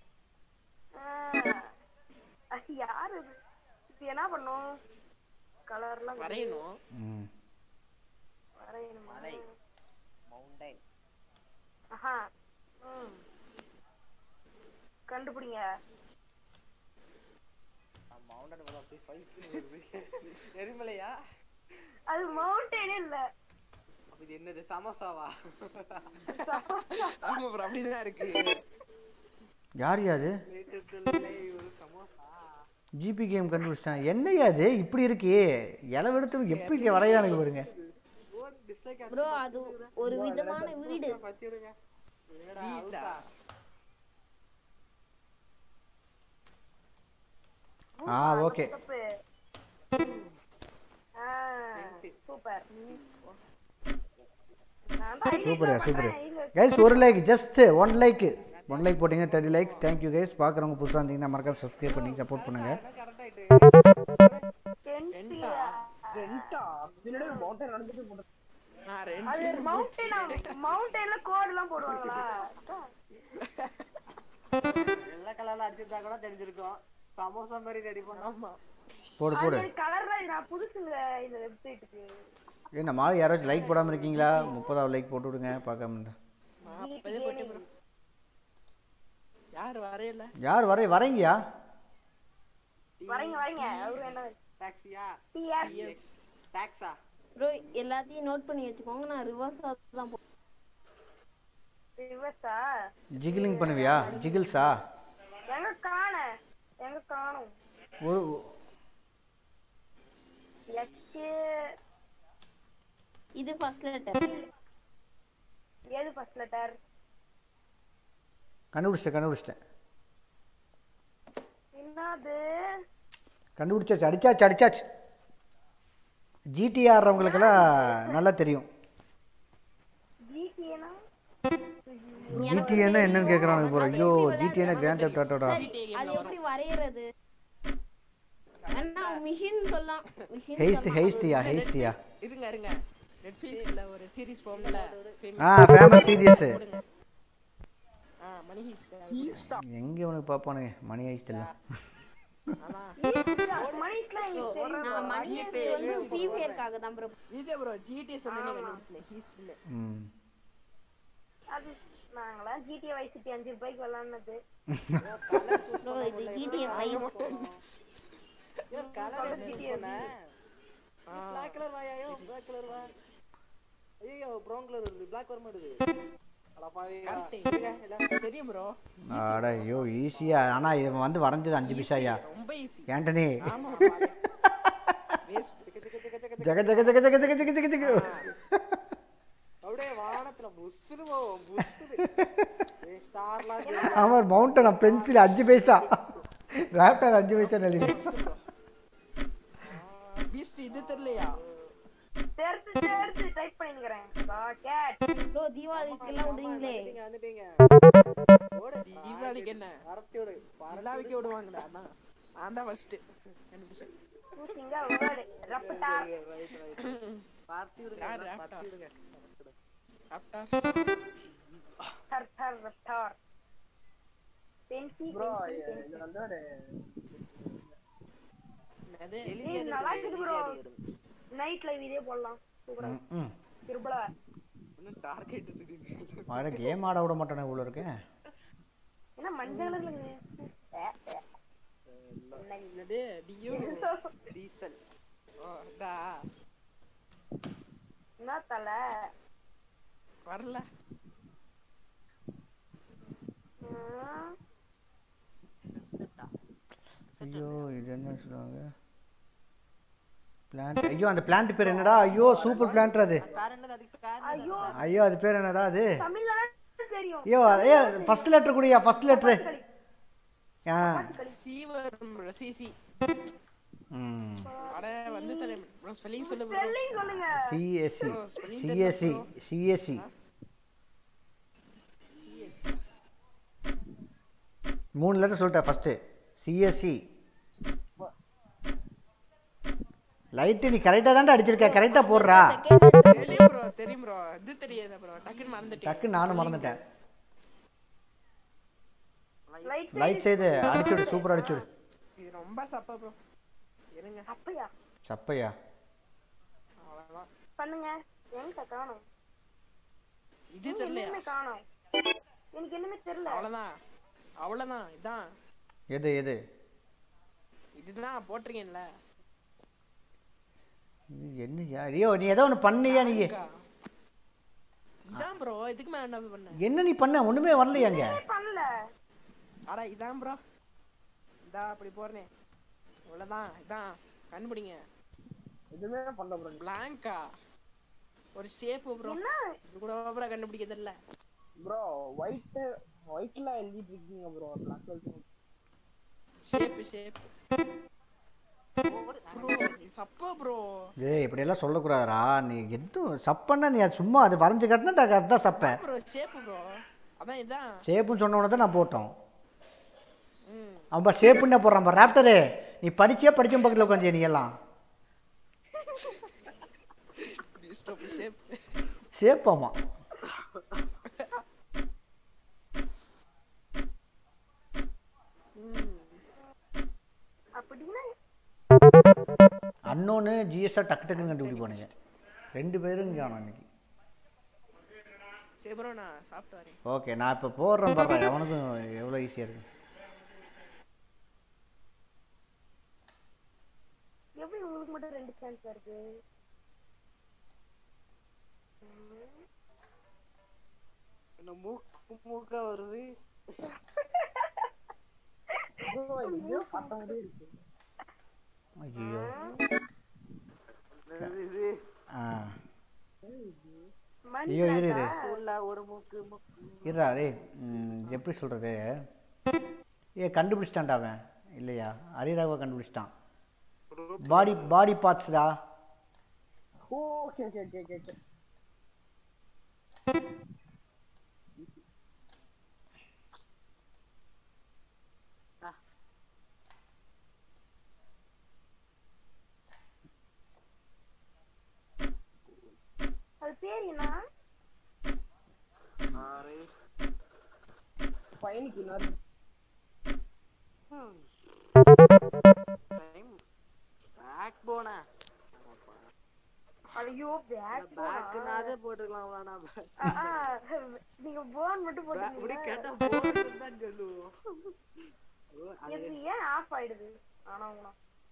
ஆஹ், அது யாரு இது இது என்ன பண்ணும் கலர்லாம் வரையணும் ம் வரையணுமா mountain. ஆஹா ம் கண்டுபிடிங்க ஆ, mountain மேல அப்படியே சைக்கிள் வருது. எரிமலையா அது மவுண்டனே இல்ல அப்ப இது என்னது சமோசாவா ஆமா ப்ரோ அப்படிதான் இருக்கு யார் அது லேட்டர் ஒரு சமோசா ஜிபி கேம் கண்டுபிடிச்சிட்டேன் என்னையா அது இப்படி இருக்கே இளவெடுத்து எப்படி வரையானுங்க பாருங்க டிஸ்லைக் ப்ரோ அது ஒரு விதமான வீடு பத்தி விடுங்க என்னடா வீடா? ஹவுஸா ஆ ஓகே தப்பு ஆ சூப்பர் நான் தான் சூப்பர்யா சூப்பர் கைஸ் ஒரு like just one like one like போட்டிங்கன்னா தேர்ட்டி லைக் தேங்க்யூ கைஸ் பார்க்குறவங்க புதுசாக இருந்தீங்கன்னா மறக்காம சப்ஸ்கிரைப் பண்ணி சப்போர்ட் பண்ணுங்க ரெண்டா ரெண்டா பின்னாடி ஒரு மவுண்டன் நடந்துட்டு போட்டு ஆ அது ரெண்டு மவுண்டன் மவுண்டன்ல கோட் எல்லாம் போடுவாங்களா வெள்ளை கலர்ல அடிச்சிருந்தா கூட தெரிஞ்சிருக்கும் சமோசா மாதிரி ரெடி பண்ணோம் ஆமா போடு அது போடு கலர்ல நான் புதுசுங்க இந்த வெப்சைட்டுக்கு ஏ நம்ம ஆள் யாராச்சும் லைக் போடாமல் இருக்கீங்களா முப்பதாவது லைக் போட்டு விடுங்க பார்க்காம இருந்தா. நான் அப்பதே போட்டு ப்ரோ யார் வரையல யார் வரை வரீங்கயா வரீங்க வரீங்க அவரு என்ன டாக்ஸியா டிஆர் எஸ் டாக்ஸா ப்ரோ எல்லாத்தையும் நோட் பண்ணி வச்சுக்கோங்க நான் ரிவர்ஸ் தான் போ ரிவர்ஸா ஜிகிலிங் பண்ணுவியா ஜிகில்ஸா எங்க காண எங்க காணும் ஒரு எச் இது ஃபர்ஸ்ட் லெட்டர் ஏது ஃபர்ஸ்ட் லெட்டர் கண்டுபிடிச்சிட்டேன் கண்டுபிடிச்சிட்டேன் என்னது கண்டுபிடிச்சாச்சு அடிச்சாச்சு அடிச்சாச்சு ஜிடி ஆடுறவங்களுக்கெல்லாம் நல்லா தெரியும் ஜிடிஏனா ஜிடிஏன்னா என்னன்னு கேட்குறாங்க போகிறோம் ஐயோ ஜிடிஏனா கிராண்ட் தெஃப்ட் ஆட்டோடா அது எப்படி வரையறது அண்ணா மிஷின் சொல்லலாம் மிஷின் ஹெய்ஸ்ட் ஹெய்ஸ்டியா ஹெய்ஸ்டியா இருங்க இருங்க நெட்ஃபிளிக்ஸ்ல ஒரு சீரிஸ் போகும்ல ஆ ஃபேமஸ் சீரியஸ் ஆ மணி ஹீஸ்ட் எங்கே உனக்கு பார்ப்பானுங்க மணி ஹெய்ஸ்ட் எல்லாம் ஆனா மணிக்கெல்லாம் எங்களுக்கு தெரியும் நான் மணி வந்து ஃப்ரீ ஃபயர்க்காக தான் ப்ரோ விஜய் ப்ரோ ஜிடி சொன்னீங்க கண்டுபிடிச்சேன் ஹீஸ் இல்ல ம் அது நாங்களாம் ஜிடிஏ வைஸ் சிட்டி அஞ்சு ரூபாய்க்கு விளாட்னது ப்ரோ இது ஜிடிஏ ஃபைவ் கலர் சூஸ் பண்ண பிளாக் கலர் வாயாயோ பிளாக் கலர் வா ஐயோ ப்ரௌன் கலர் வருது பிளாக் வர மாட்டுது அட பாவி கரெக்ட் தெரியும் ப்ரோ அட ஐயோ ஈஸியா ஆனால் இது வந்து வரைஞ்சது அஞ்சு பிசாயா ரொம்ப ஈஸி ஆண்டனி ஆமா வேஸ்ட் ஜக ஜக ஜக ஜக ஜக ஜக ஜக ஜக அப்படியே வானத்துல புஸ்ஸுன்னு போவோம் புஸ்ஸுன்னு ஏய் ஸ்டார்லாம் அவர் மவுண்டன் பென்சில் அஞ்சு பைசா லேப்டாப் அஞ்சு பைசா நினைக்கிறேன் பீஸ்ட் இது தெரியலையா சேர்த்து சேர்த்து டைப் பண்ணிக்கிறேன் ராக்கெட் ப்ரோ தீபாவளிக்கெல்லாம் விடுறீங்களே வந்துட்டீங்க வந்துட்டீங்க ஓடு தீபாவளிக்கு என்ன பரத்தி விடு எல்லாவிக்க விடுவாங்கடா அதான் நான் தான் ஃபர்ஸ்ட் கண்டுபிடிச்சேன் சூசிங்க வேர்டு ரப்பட்டார் ரைட் ரைட் பார்த்தி விடுங்க யார் எல்லாம் raptor? பார்த்தி விடுங்க சாப்பிட்டா டர் டர் ரப்டார் பென்சி ப்ரோ பென்சி இது வந்து ஒரு அது எழுதி ஏய், எது நல்லா எடுங்க, இருக்குது எழுதி bro. எது எடுங்க. நைட் லைவ் இதே போடலாம் சூப்பரா ம், ம் திருப்பல இன்னும் டார்கெட் இருக்கு அவரை கேம் ஆட விட மாட்டானே இவ்வளோ இருக்கேன் என்ன மஞ்சள் கலர்ல என்னது டியூ டீசல் ஓ டா என்ன தலை வரல ம், ஐயோ இது என்ன சொல்லுவாங்க பிளான்ட் ஐயோ அந்த பிளான்ட் பேர் என்னடா ஐயோ சூப்பர் பிளான்ட் அது பேர் என்னது அதுக்கு பேர் ஐயோ ஐயோ அது பேர் என்னடா அது தமிழ்ல தெரியும் ஐயோ ஐயோ ஃபர்ஸ்ட் லெட்டர் கூடியா ஃபர்ஸ்ட் லெட்டர் ஆ சி வரும் bro சிசி ம் அட வந்து தலை ப்ரோ ஸ்பெல்லிங் சொல்லு bro ஸ்பெல்லிங் சொல்லுங்க சிஎஸ்சி Bro, spelling சிஎஸ்சி தெரியல bro. சிஎஸ்சி மூணு லெட்டர் சொல்லிட்டேன் ஃபர்ஸ்ட் சிஎஸ்சி லைட்டு நீ கரெக்டாக தான்டா அடிச்சிருக்க கரெக்டாக போடுறா தெரியும் ப்ரோ தெரியும் ப்ரோ இது தெரியாதா ப்ரோ டக்குன்னு மறந்துட்டேன் டக்கு நானும் மறந்துட்டேன் லைட் லைட் செய்து அடிச்சுடு சூப்பர் அடிச்சுடு இது ரொம்ப சப்பா ப்ரோ இருங்க அப்பயா சப்பையா அவ்வளவுதான் பண்ணுங்க எங்க காணோம் இது தெரியலையா என்னமே காணோம் எனக்கு என்னமே தெரியல அவ்வளவுதான் அவ்வளவுதான் இதான் எது எது இதுதான் போட்டிருக்கேன்ல இது என்னய்யா ஐயோ நீ ஏதோ ஒன்று பண்ணியா நீ இதான் ப்ரோ இதுக்கு மேல என்ன பண்ண என்ன நீ பண்ண ஒன்றுமே வரலையாங்க பண்ணல அட இதான் ப்ரோ இதா அப்படி போறேன் இவ்வளவுதான் இதான் கண்டுபிடிங்க எதுவுமே பண்ணல ப்ரோ பிளாங்கா ஒரு ஷேப் ப்ரோ இது கூட ப்ரோ கண்டுபிடிக்க தெரியல ப்ரோ ஒயிட் ஒயிட்ல எழுதிட்டு இருக்கீங்க bro black shape shape bro சப்பா ப்ரோ ஏய் இப்படியெல்லாம் சொல்லக்கூடாதுடா நீ எதுவும் சப்பன்னா நீ அது சும்மா அது வரைஞ்சு கட்டினா அதுதான் சப்பேன் ப்ரோ ஷேப் ப்ரோ அதான் இதான் ஷேப்புன்னு சொன்ன உடனே தான் நான் போட்டோம் ம் அவன் ஷேப்புன்னு போடுறான் பா ராப்டரு நீ படிச்சே படிச்சும் பக்கத்தில் உட்காந்து நீ எல்லாம் டிஸ்டர்ப் ஷேப் ஷேப் ஆமா அப்படின்னா அன்னொன்று ஜிஎஸ்ஆர் டக்கு டக்குன்னு கண்டுபிடிப்பானுங்க ரெண்டு பேரும் காணும் இன்னைக்கு சரி ப்ரோ நான் சாப்பிட்டு வரேன் ஓகே நான் இப்போ போடுறேன் பாடுறேன் எவனுக்கும் எவ்வளோ ஈஸியாக இருக்கு எப்படி உங்களுக்கு மட்டும் ரெண்டு சான்ஸ் இருக்கு என்ன மூக்கு மூக்கா வருது ப்ரோ இது பத்தொன்பது இருக்கு ஐயோ என்னது இது ஆ ஐயோ இரு இரு உள்ள ஒரு மூக்கு மூக்கு இருடா டேய் ம், எப்படி சொல்கிறது ஏ கண்டுபிடிச்சிட்டான்டா அவன் இல்லையா ஹரிராவை கண்டுபிடிச்சிட்டான் பாடி பாடி பார்ட்ஸ்டா okay okay okay okay okay அது பேர் என்ன ஆறு பையனுக்கு இன்னொரு டைம் பேக் போனா ஐயோ பேக் பேக்குனாதே போட்டுருக்கலாம் நீங்க போன் மட்டும் இப்படி போட்டுருக்கீங்க கேட்டா போன் தான் சொல்லுவோம் ஓ, அது இது ஏன் ஆஃப் ஆயிடுது ஆனா உங்களா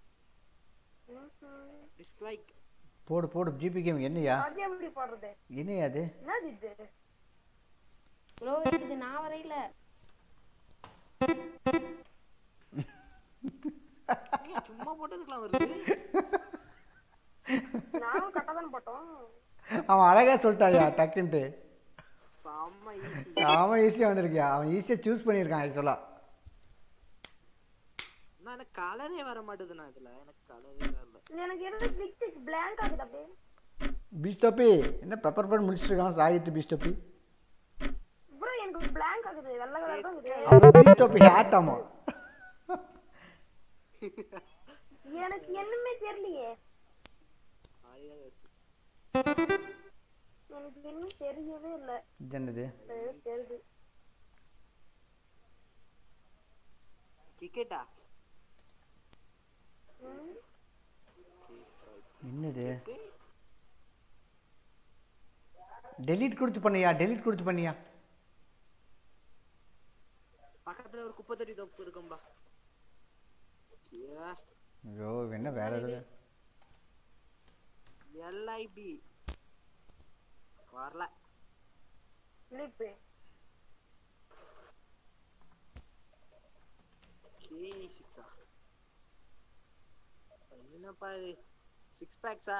டிஸ்லைக் போடு போடு ஜிபி கேம் என்னையா அது எப்படி போடுறது என்னையா அது என்னது இது ப்ரோ இது நான் வரையில சும்மா போட்டதுக்கலாம் வருது நானும் கரெக்டா தான் போட்டோம் அவன் அழகா சொல்லிட்டாயா டக்குன்ட்டு செம்ம ஈஸி அவன் ஈஸியாக வந்திருக்கியா அவன் ஈஸியாக சூஸ் பண்ணியிருக்கான் ஆக்சுவலாக நான் எனக்கு கலரே வர மாட்டேதுண்ணா இதுல எனக்கு கலரே வரல எனக்கு என்ன கிளிக் பிளாங்க் ஆகுது அப்படியே பீஸ்டோப்பி என்ன பெப்பர் பண்ணி முடிச்சிருக்கான் சாகிட்டு பீஸ்டோப்பி ப்ரோ எனக்கு பிளாங்க் ஆகுது வெள்ளை கலர் தான் இருக்குது அவன் பீஸ்டோப்பி ஹேட்டாமா எனக்கு என்னமே தெரியலையே எனக்கு இன்னும் தெரியவே இல்ல இது என்னது ஏதோ தெரியுது கிரிக்கெட்டா ம். என்னது டெலீட் கொடுத்து பண்ணியா டெலீட் கொடுத்து பண்ணியா பக்கத்துல ஒரு குப்பை தொட்டி தொப்பு இருக்கும்பா ஐயோ இவன் என்ன வேற எது எல்ஐபி வரல இனிப்பு கே சிக்ஸா என்னப்பா இது சிக்ஸ் பேக்ஸா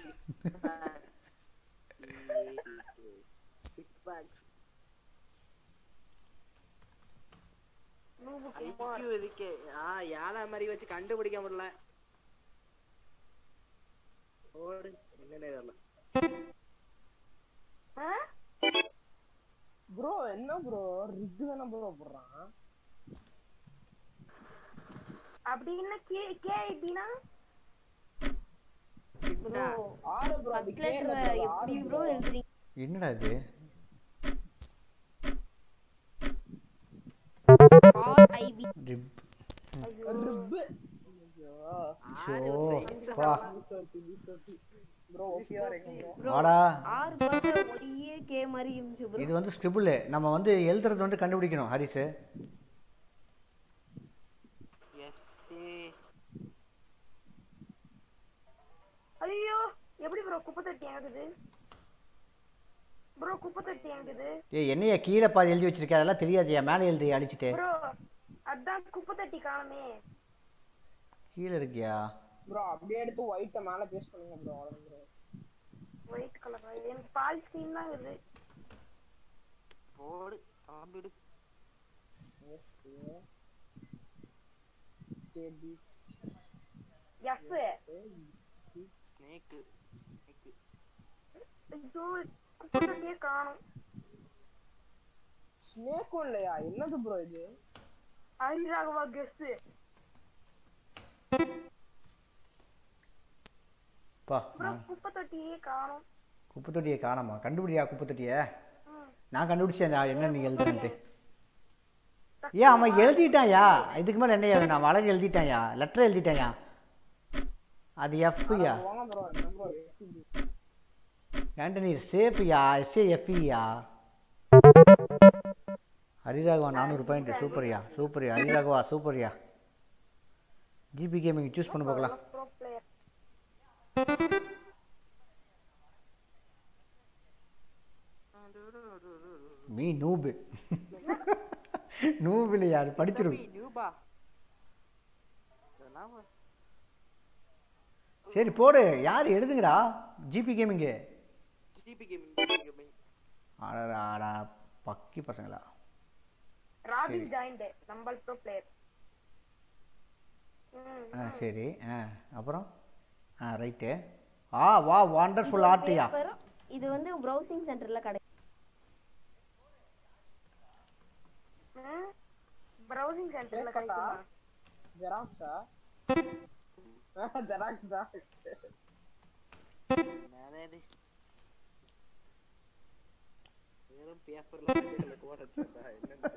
சிக்ஸ் பேக்ஸ் ஐக்கியூ இதுக்கே ஆ யானை மாதிரி வச்சு கண்டுபிடிக்க முடியல ஓடு என்னன்னே தெரியல ப்ரோ என்ன ப்ரோ ரிக் தானே ப்ரோ போடுறான் அப்படின்னா கே கே ஐடினா ஆறு ப்ரோ அது ஃபர்ஸ்ட் லெட்டர் எப்படி ப்ரோ எழுதுறீங்க என்னடா இது R I P rip rip show வா ப்ரோ ஓகேவா இருக்கீங்க ப்ரோ ப்ரோ வாடா. ஆர் பார்த்து ஒரே கே மாதிரி இருந்துச்சு ப்ரோ இது வந்து ஸ்கிரிபிள் நம்ம வந்து எழுதுறது வந்து கண்டுபிடிக்கணும் ஹரிஸ் எஸ் ஐயோ எப்படி ப்ரோ குப்பை தொட்டி எங்குது ப்ரோ குப்பை தொட்டி எங்குது ஏய் என்னையா கீழே பாதி எழுதி வச்சிருக்க அதெல்லாம் தெரியாதியா மேலே எழுதி அடிச்சிட்டு ப்ரோ அதான் குப்பை தொட்டி காணுமே கீழே இருக்கியா ப்ரோ அப்படியே எடுத்து ஒயிட்ட மேல பேஸ்ட் பண்ணுங்க ப்ரோ அவ்வளவுதான் ப்ரோ ஒயிட் கலர் எனக்கு பால் ஸ்கிரீன் தான் இருக்குது ஓடு கிளம்பிடு S KP S snake snake ஐயோ குப்பை தொட்டியே காணும் ஸ்னேக்கும் இல்லையா என்னது ப்ரோ இது அரிராகவா கெஸ் பா ப்ரோ நான் குப்பை தொட்டியே காணும் குப்பை தொட்டியை காணாமா கண்டுபிடியா குப்பை தொட்டியை ம். நான் கண்டுபிடிச்சேன் என்ன நீ எழுதுன்ட்டு ஏன் அவன் எழுதிட்டான்யா இதுக்கு மேலே என்னையா நான் வழக்கு எழுதிட்டான்யா லெட்டர் எழுதிட்டான்யா அது எஃப்யா வாங்க ப்ரோ என்ன ப்ரோ ஆண்டனி சேஃப்யா எஸ்ஏ எஃப்இயா ஹரிராகவா நானூறு பாயிண்ட் சூப்பர்யா சூப்பர்யா ஹரிராகவா சூப்பர்யா ஜிபி கேமிங் சூஸ் பண்ண பார்க்கலாம் ப்ரோ பிளேயர் மீ நூபு நூபு இல்லையா அது படிச்சிரும் நியூபா இதெல்லாம் சரி போடு யார் எழுதுங்கடா GP gaming GP gaming GB gaming ஆடா ஆடா பக்கி பசங்களா ராபின் சரி. ஜாயின்ட் நம்ம ப்ரோ பிளேயர் ம் ஆ சரி ஆ அப்புறம் ஆ ரைட்டு ஆ வா வண்டர்ஃபுல் ஆர்ட்டியா பேப்பர் இது வந்து ப்ரௌசிங் சென்டர்ல கிடைக்கும் ப்ரௌசிங் சென்டர்ல கிடைக்குமா ஜெராக்ஸா ஜெராக்ஸா என்னது இது வெறும் பேப்பர்ல கோட் அடிச்சிருந்தா என்னன்னு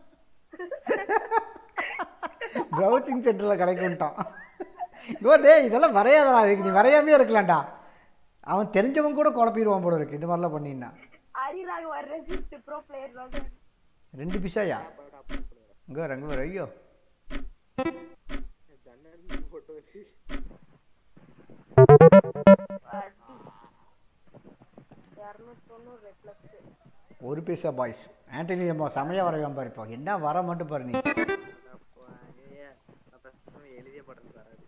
ப்ரௌசிங் சென்டரில் கிடைக்கும்ட்டான் ஐயோ டேய் இதெல்லாம் வரையாதடா இதுக்கு நீ வரையாமே இருக்கலாம்டா அவன் தெரிஞ்சவன் கூட குழப்பிடுவான் போல இருக்கு இது மாதிரிலாம் பண்ணினா அரிராகவா ரெசிஸ்ட் ப்ரோ பிளேயர் வந்து ரெண்டு பிஸாயா இங்கே ரெண்டு பேர் ஐயோ ஜன்னல் போட்டோ இரநூத்தி தொண்ணூறு பிளஸ் ஒரு பீஸா பாய்ஸ் ஆண்டனி நம்ம செமையாக வரைவான் பாரு இப்போ என்ன வர மட்டும் பாரு நீ எழுதிய பட்டன் வராது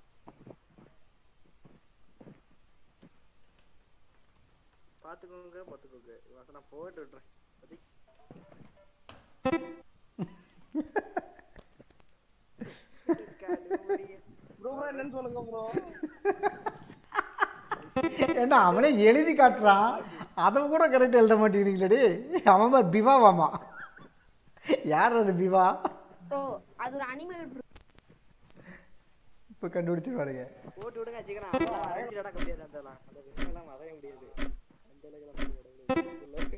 பாத்துக்கோங்க பாத்துக்கோங்க இவன் நான் போட்டு விட்டுறேன் பத்தி ப்ரோ ப்ரோ என்னன்னு சொல்லுங்க ப்ரோ ஏன்னா அவனே எழுதி காட்டுறான் அதை கூட கரெக்ட் எழுத மாட்டேங்கிறீங்களேடி அவன் பார் பிவாவாமா யார் அது பிவா ப்ரோ அது ஒரு அனிமல் இப்போ கண்டுபிடிச்சிருவாருங்க போட்டு விடுங்க சீக்கிரம் அதெல்லாம் வரைஞ்சு நடக்க முடியாது அதெல்லாம் அந்த விலங்கெல்லாம் வரைய முடியாது அந்த அளவுக்குலாம் பண்ணி விட முடியாது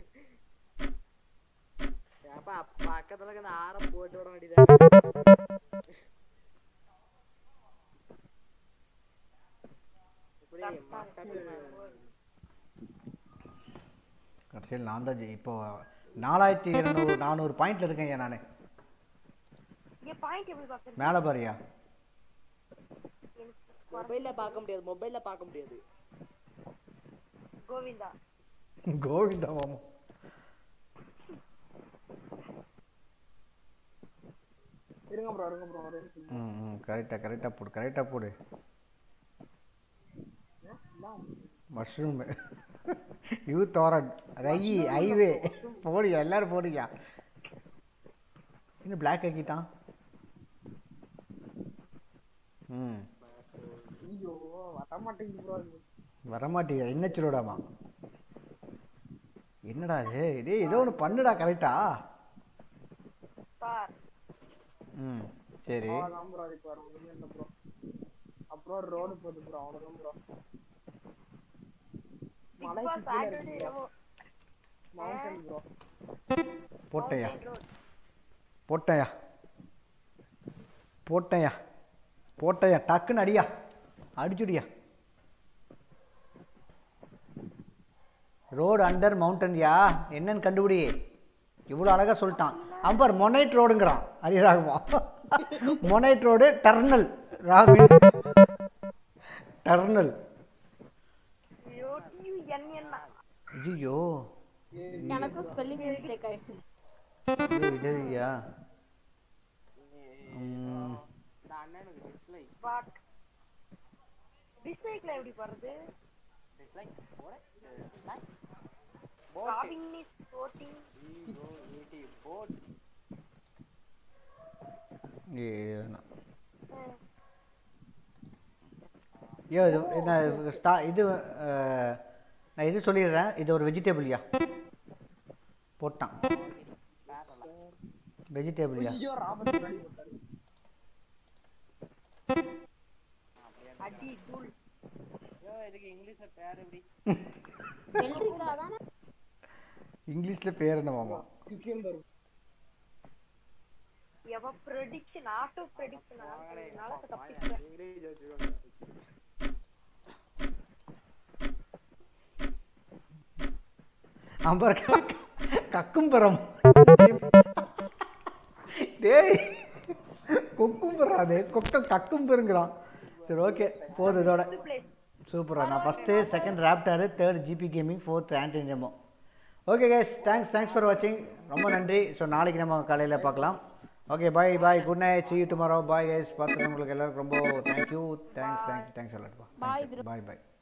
அப்பா பக்கத்துல இருக்க அந்த ஆரம் போட்டு விட வேண்டியது இப்படி மாஸ்காட்டு கடைசியில் நான் தான் ஜெயி- இப்போ நாலாயிரத்தி இருநூறு நானூறு பாயிண்ட்ல இருக்கேன் நான் இங்க பாயிண்ட் எப்படி பாக்குறது மேலே பாரியா மொபைல்ல பார்க்க முடியாது மொபைல்ல பார்க்க முடியாது கோவிந்தா கோவிந்தா மாமா இருங்க ப்ரோ இருங்க ப்ரோ ஒரு நிமிஷம். ம் ம் கரெக்டாக கரெக்டாக போடு கரெக்டாக போடு மஷ்ரூம் யூ தோரன் ரை ஐவே போடுங்க எல்லாரும் போடுங்க இன்னும் பிளாக் ஆக்கிட்டான் ம் ஐயோ வர மாட்டேங்குது ப்ரோ வரமாட்டேங்க என்ன சொல்லுடாமா என்னடா இது இதே ஏதோ ஒன்று பண்ணுடா கரெக்டா சார் ம் சரி அவ்வளோதான் ப்ரோ அதுக்கு வரும் ஒண்ணுமே இல்லை ப்ரோ அப்புறம் ரோடு போகுது ப்ரோ அவ்வளோதான் ப்ரோ மலைக்கு கீழே இருக்கு ப்ரோ மவுண்டன் ப்ரோ போட்டையா போட்டையா போட்டையா போட்டையா டக்குன்னு அடியா அடிச்சுடியா ரோடு அண்டர் மவுண்டன்யா என்னன்னு கண்டுபிடி இவ்வளோ அழகாக சொல்லிட்டான் அம்பர் மொனைட் ரோடுங்கிறான் ஹரிராகவா மொனைட் ரோடு டர்னல் ராகுல் டர்னல் ஐயோ டிவி என் என்ன ஐயோ எனக்கும் ஸ்பெல்லிங் மிஸ்டேக் ஆயிடுச்சு இது ஐயா ம், இந்த அண்ணனுக்கு டிஸ்லைக் பட் டிஸ்லைக்ல எப்படி போறது டிஸ்லைக் போட டிஸ்லைக் ராபிங் இஸ் போட்டிங் ஈடி போட் ஏ, நான் ஐயோ இது நான் ஸ்டா இது அஹ், நான் இது சொல்லிடுறேன் இது ஒரு வெஜிடபிள்யா போட்டான் வெஜிடபிள்யா ஐயோ ராபர்ட் முன்னாடி போட்டாரு அடி தூள் ஐயோ இதுக்கு இங்கிலீஷ்ல பேர் எப்படி வெள்ளரிக்காய் தானே இங்கிலீஷில் பேர் என்னவாமா குக்கியம்பர் எவ ப்ரெடிக்ஷன் ஆட்டோ ப்ரெடிக்ஷன் அதனால தப்பிச்சேன் இங்கிலீஷ் வச்சுக்கோங்க அம்பர் கக்கும்பரம் டேய் கொக்கும்பராது கொக்க கக்கும்பருங்கிறான் சரி ஓகே போதும் இதோட சூப்பரா நான் ஃபஸ்ட்டு செகண்ட் ராப்டாரு தேர்ட் ஜிபி கேமிங் ஃபோர்த் ஆன்டின் Remo okay guys thanks thanks for வாட்சிங் ரொம்ப நன்றி ஸோ நாளைக்கு நம்ம காலையில் பார்க்கலாம் okay bye bye good night see you tomorrow bye guys பார்த்துட்டு உங்களுக்கு எல்லாருக்கும் ரொம்ப தேங்க்யூ தேங்க்ஸ் தேங்க்ஸ் தேங்க்ஸ் எல்லாருப்பா Bye, பாய் பாய்